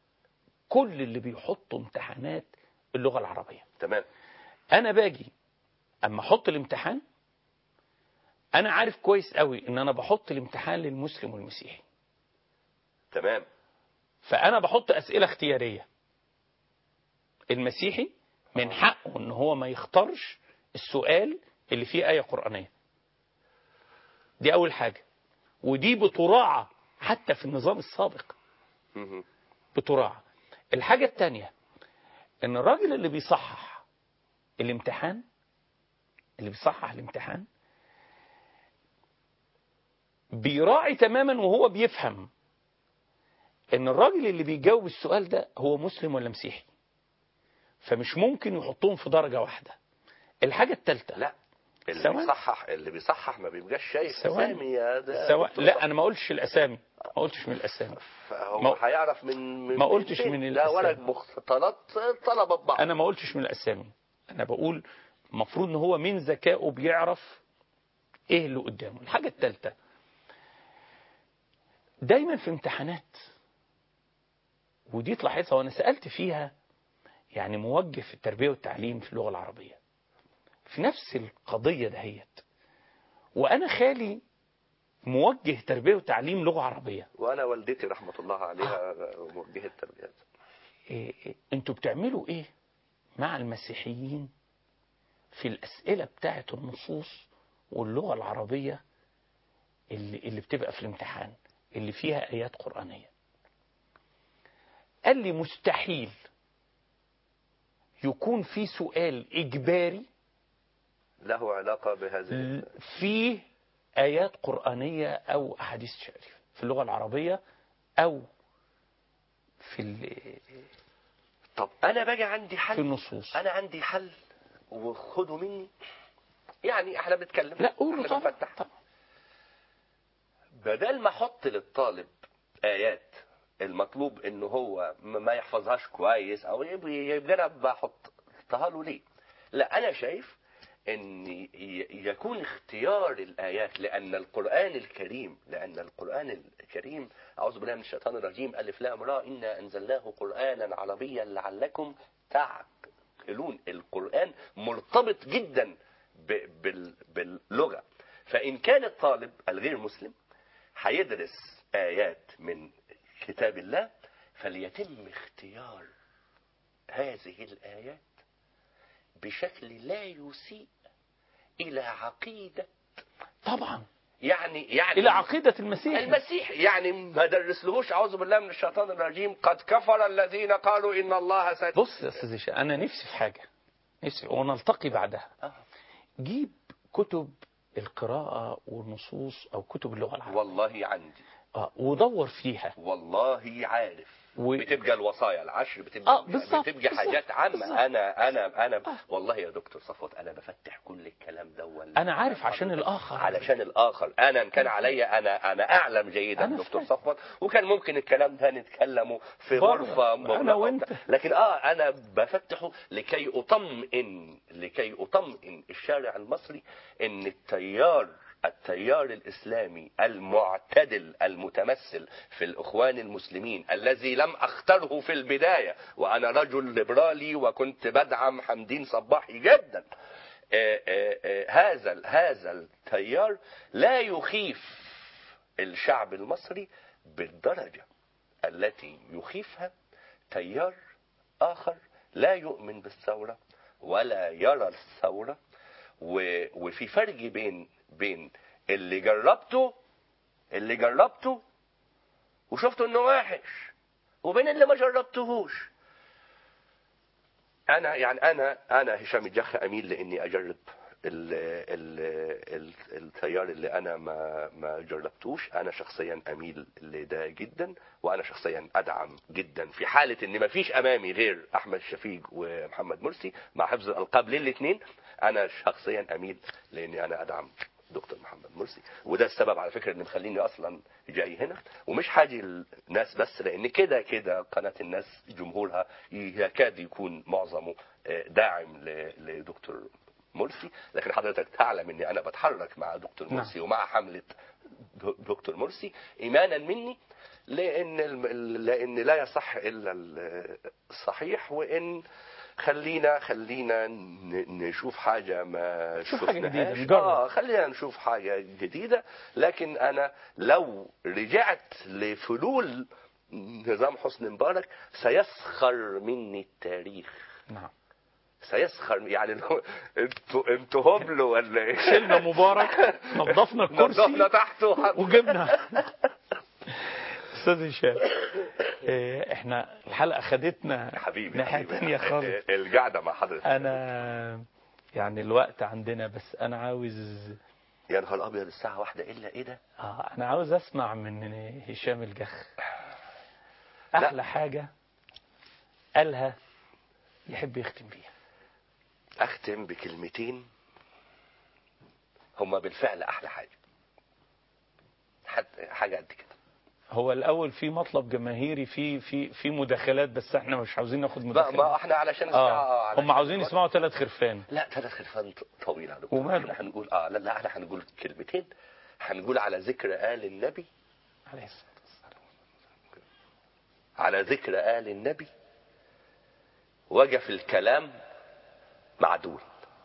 كل اللي بيحطوا امتحانات اللغه العربيه تمام انا باجي اما احط الامتحان انا عارف كويس قوي ان انا بحط الامتحان للمسلم والمسيحي تمام فانا بحط اسئله اختياريه المسيحي من حقه ان هو ما يختارش السؤال اللي فيه ايه قرانيه دي اول حاجه ودي بتراعى حتى في النظام السابق مهم. بتراعى الحاجه الثانيه ان الراجل اللي بيصحح الامتحان اللي بيصحح الامتحان بيراعي تماما وهو بيفهم ان الراجل اللي بيجاوب السؤال ده هو مسلم ولا مسيحي فمش ممكن يحطهم في درجة واحدة الحاجة الثالثة لا اللي ثواني. بيصحح اللي بيصحح ما بيبقاش شايف ثواني. اسامي يا ده سواء دكتور لا صفوت. انا ما قلتش الاسامي ما قلتش من الاسامي فهو ما- هيعرف من, من ما قلتش فين. من ده الأسامي. ورق مختلط طلبة ببعض انا ما قلتش من الاسامي انا بقول المفروض ان هو من ذكائه بيعرف ايه اللي قدامه الحاجة الثالثة دايما في امتحانات ودي تلاحظها وانا سالت فيها يعني موجه في التربيه والتعليم في اللغه العربيه في نفس القضيه دهيت وانا خالي موجه تربيه وتعليم لغه عربيه وانا والدتي رحمه الله عليها موجهه تربيه إيه إيه انتوا بتعملوا ايه مع المسيحيين في الاسئله بتاعه النصوص واللغه العربيه اللي, اللي بتبقى في الامتحان اللي فيها ايات قرانيه قال لي مستحيل يكون في سؤال اجباري له علاقه بهذه فيه ايات قرانيه او احاديث شريفه في اللغه العربيه او في ال- طب انا باجي عندي حل في النصوص انا عندي حل وخدوا مني يعني احنا بنتكلم لا قولوا احنا طبعا بنفتح بدل ما احط للطالب ايات المطلوب ان هو م- ما يحفظهاش كويس او يبقى يبقى انا بحطها له ليه لا انا شايف ان ي- يكون اختيار الايات لان القران الكريم لان القران الكريم اعوذ بالله من الشيطان الرجيم الف لام را انا انزلناه قرانا عربيا لعلكم تعقلون القران مرتبط جدا ب- بال- باللغه فان كان الطالب الغير مسلم هيدرس آيات من كتاب الله فليتم اختيار هذه الآيات بشكل لا يسيء إلى عقيدة طبعا يعني يعني الى عقيده المسيح المسيح يعني ما درسلهوش أعوذ بالله من الشيطان الرجيم قد كفر الذين قالوا إن الله سيد بص يا استاذ هشام انا نفسي في حاجه نفسي ونلتقي بعدها جيب كتب القراءه والنصوص او كتب اللغه العربيه والله عندي اه ودور فيها والله عارف و... بتبقى الوصايا العشر بتبقى آه، بالظبط، بتبقى بالظبط، حاجات عامه بالظبط. انا انا انا والله يا دكتور صفوت انا بفتح كل الكلام ده ولا انا عارف عشان الاخر علشان الاخر انا ان كان عليا انا انا اعلم جيدا أنا دكتور فاهم. صفوت وكان ممكن الكلام ده نتكلمه في بره. غرفه أنا مغلقة وأنت. وبتاع. لكن اه انا بفتحه لكي اطمئن لكي اطمئن الشارع المصري ان التيار التيار الاسلامي المعتدل المتمثل في الاخوان المسلمين الذي لم اختره في البدايه وانا رجل ليبرالي وكنت بدعم حمدين صباحي جدا آه، آه، آه، هذا ال- هذا التيار لا يخيف الشعب المصري بالدرجه التي يخيفها تيار اخر لا يؤمن بالثوره ولا يرى الثوره و- وفي فرق بين بين اللي جربته اللي جربته وشفته انه وحش وبين اللي ما جربتهوش انا يعني انا انا هشام الجخ اميل لاني اجرب ال ال ال التيار اللي انا ما ما جربتوش انا شخصيا اميل لده جدا وانا شخصيا ادعم جدا في حاله ان ما فيش امامي غير احمد شفيق ومحمد مرسي مع حفظ الالقاب للاثنين انا شخصيا اميل لاني انا ادعم دكتور محمد مرسي وده السبب على فكره اللي مخليني اصلا جاي هنا ومش حاجي الناس بس لان كده كده قناه الناس جمهورها يكاد يكون معظمه آه، داعم ل- لدكتور مرسي لكن حضرتك تعلم اني انا بتحرك مع دكتور نعم. مرسي ومع حمله د- دكتور مرسي ايمانا مني لان الم- لان لا يصح الا ال- الصحيح وان خلينا خلينا ن- نشوف حاجه ما نشوف حاجة جديدة، شفناهاش. نجرب. اه خلينا نشوف حاجه جديده لكن انا لو رجعت لفلول نظام حسني مبارك سيسخر مني التاريخ نعم سيسخر يعني لو انتوا انتوا هبل ولا ايه؟ شلنا مبارك نظفنا الكرسي نظفنا تحته وجبنا استاذ هشام إيه، احنا الحلقه خدتنا حبيبي ناحيه حبيبي. تانية خالص القعده مع حضرتك انا يعني الوقت عندنا بس انا عاوز يا نهار ابيض الساعه واحدة الا ايه ده؟ اه انا عاوز اسمع من هشام الجخ احلى حاجه قالها يحب يختم بيها اختم بكلمتين هما بالفعل احلى حاجه حد- حاجه قد كده هو الاول في مطلب جماهيري في في في مداخلات بس احنا مش عاوزين ناخد ما, مداخلات ما احنا علشان الساعه اه علشان هم عاوزين الوقت. يسمعوا ثلاث خرفان لا ثلاث خرفان ط- طويله يا دكتور وماله؟ احنا هنقول اه لا لا احنا هنقول كلمتين هنقول على ذكر آل النبي عليه الصلاة والسلام. على ذكر آل النبي وقف الكلام معدول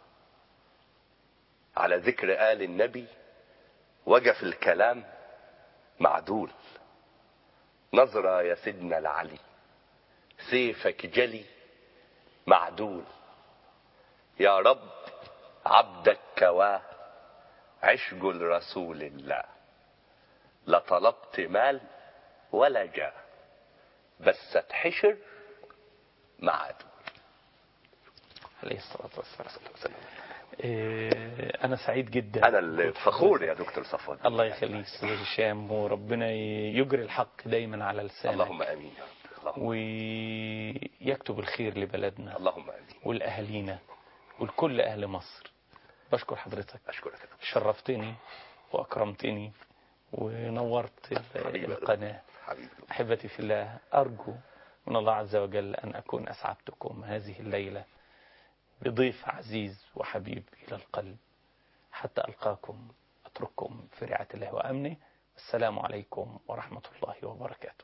على ذكر آل النبي وقف الكلام معدول نظرة يا سيدنا العلي سيفك جلي معدول يا رب عبدك كواه عشق لرسول الله لا طلبت مال ولا جاه بس اتحشر مع عدو عليه الصلاة والسلام إيه، أنا سعيد جدا انا الفخور يا دكتور صفوان الله يخليك أستاذ هشام وربنا يجري الحق دايما على لسانك اللهم امين اللهم ويكتب الخير لبلدنا اللهم امين ولأهالينا ولكل أهل مصر بشكر حضرتك اشكرك يا دكتور. شرفتني وأكرمتني ونورت ال- حبيبي يا القناة حبيبي أحبتي في الله أرجو من الله عز وجل أن أكون أسعدتكم هذه الليلة بضيف عزيز وحبيب إلى القلب حتى ألقاكم أترككم في رعاية الله وأمنه السلام عليكم ورحمة الله وبركاته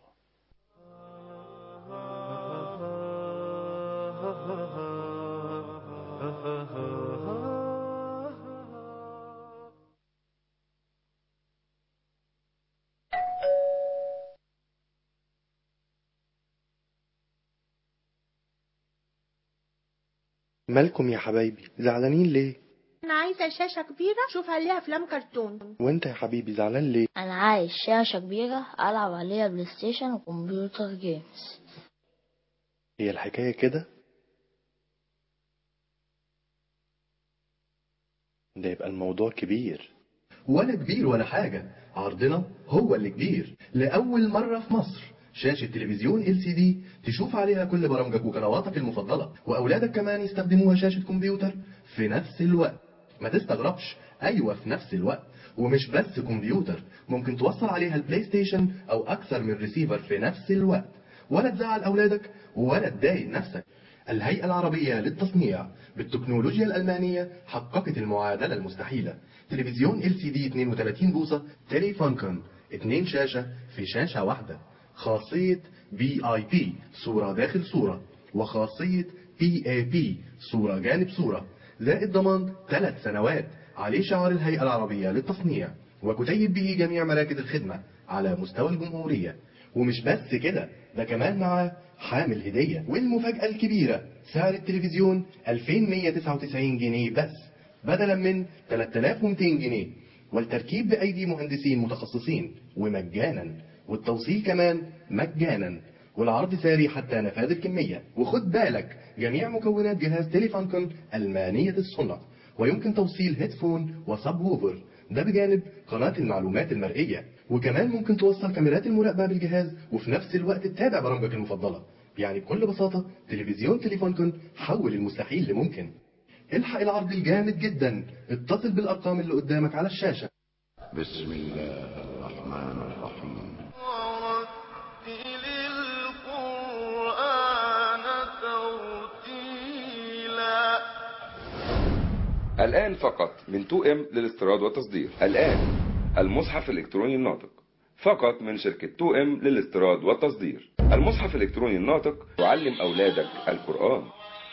مالكم يا حبايبي زعلانين ليه انا عايزه شاشه كبيره اشوف عليها افلام كرتون وانت يا حبيبي زعلان ليه أنا عايز شاشة كبيرة ألعب عليها بلاي ستيشن وكمبيوتر جيمز هي الحكاية كده ده يبقى الموضوع كبير ولا كبير ولا حاجة عرضنا هو اللي كبير لأول مرة في مصر شاشة تلفزيون ال سي دي تشوف عليها كل برامجك وقنواتك المفضلة وأولادك كمان يستخدموها شاشة كمبيوتر في نفس الوقت ما تستغربش أيوة في نفس الوقت ومش بس كمبيوتر ممكن توصل عليها البلاي ستيشن أو أكثر من ريسيفر في نفس الوقت ولا تزعل أولادك ولا تضايق نفسك الهيئة العربية للتصنيع بالتكنولوجيا الألمانية حققت المعادلة المستحيلة تلفزيون ال سي دي 32 بوصة تيلي فانكون اتنين شاشة في شاشة واحدة خاصية بي اي بي صورة داخل صورة وخاصية بي اي بي صورة جانب صورة زائد ضمان ثلاث سنوات عليه شعار الهيئة العربية للتصنيع وكتيب به جميع مراكز الخدمة على مستوى الجمهورية ومش بس كده ده كمان معاه حامل هدية والمفاجأة الكبيرة سعر التلفزيون 2199 جنيه بس بدلا من 3200 جنيه والتركيب بأيدي مهندسين متخصصين ومجانا والتوصيل كمان مجانا والعرض ساري حتى نفاذ الكمية وخد بالك جميع مكونات جهاز تليفانكون ألمانية الصنع ويمكن توصيل هيدفون وسب ووفر ده بجانب قناة المعلومات المرئية وكمان ممكن توصل كاميرات المراقبة بالجهاز وفي نفس الوقت تتابع برامجك المفضلة يعني بكل بساطة تلفزيون تليفونكن حول المستحيل لممكن الحق العرض الجامد جدا اتصل بالأرقام اللي قدامك على الشاشة بسم الله الرحمن الرحيم الآن فقط من 2M للاستيراد والتصدير الآن المصحف الإلكتروني الناطق فقط من شركة 2M للاستيراد والتصدير المصحف الإلكتروني الناطق يعلم أولادك القرآن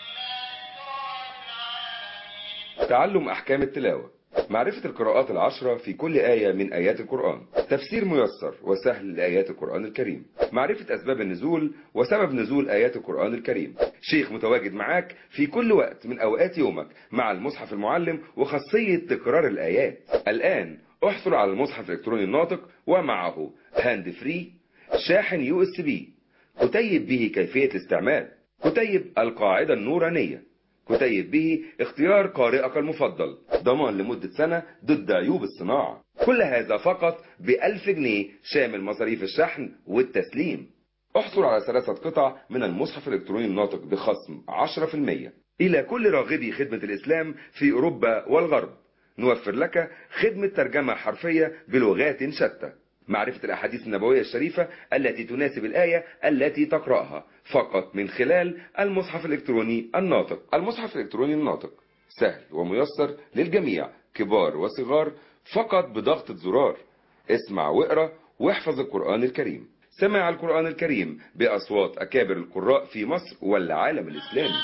تعلم أحكام التلاوة معرفة القراءات العشرة في كل آية من آيات القرآن تفسير ميسر وسهل لآيات القرآن الكريم معرفة أسباب النزول وسبب نزول آيات القرآن الكريم شيخ متواجد معاك في كل وقت من أوقات يومك مع المصحف المعلم وخاصية تكرار الآيات الآن احصل على المصحف الإلكتروني الناطق ومعه هاند فري شاحن يو اس بي كتيب به كيفية الاستعمال كتيب القاعدة النورانية كتيب به اختيار قارئك المفضل ضمان لمدة سنة ضد عيوب الصناعة كل هذا فقط بألف جنيه شامل مصاريف الشحن والتسليم احصل على ثلاثة قطع من المصحف الإلكتروني الناطق بخصم 10% إلى كل راغبي خدمة الإسلام في أوروبا والغرب نوفر لك خدمة ترجمة حرفية بلغات شتى معرفة الأحاديث النبوية الشريفة التي تناسب الآية التي تقرأها فقط من خلال المصحف الإلكتروني الناطق المصحف الإلكتروني الناطق سهل وميسر للجميع كبار وصغار فقط بضغطة زرار اسمع واقرأ واحفظ القرآن الكريم سماع القرآن الكريم بأصوات أكابر القراء في مصر والعالم الإسلامي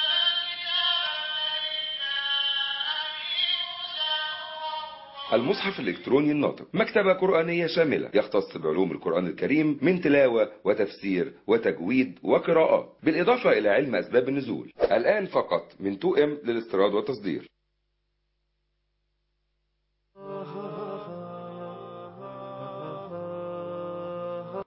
المصحف الإلكتروني الناطق مكتبة قرآنية شاملة يختص بعلوم القرآن الكريم من تلاوة وتفسير وتجويد وقراءات بالإضافة إلى علم أسباب النزول الآن فقط من 2M للاستيراد والتصدير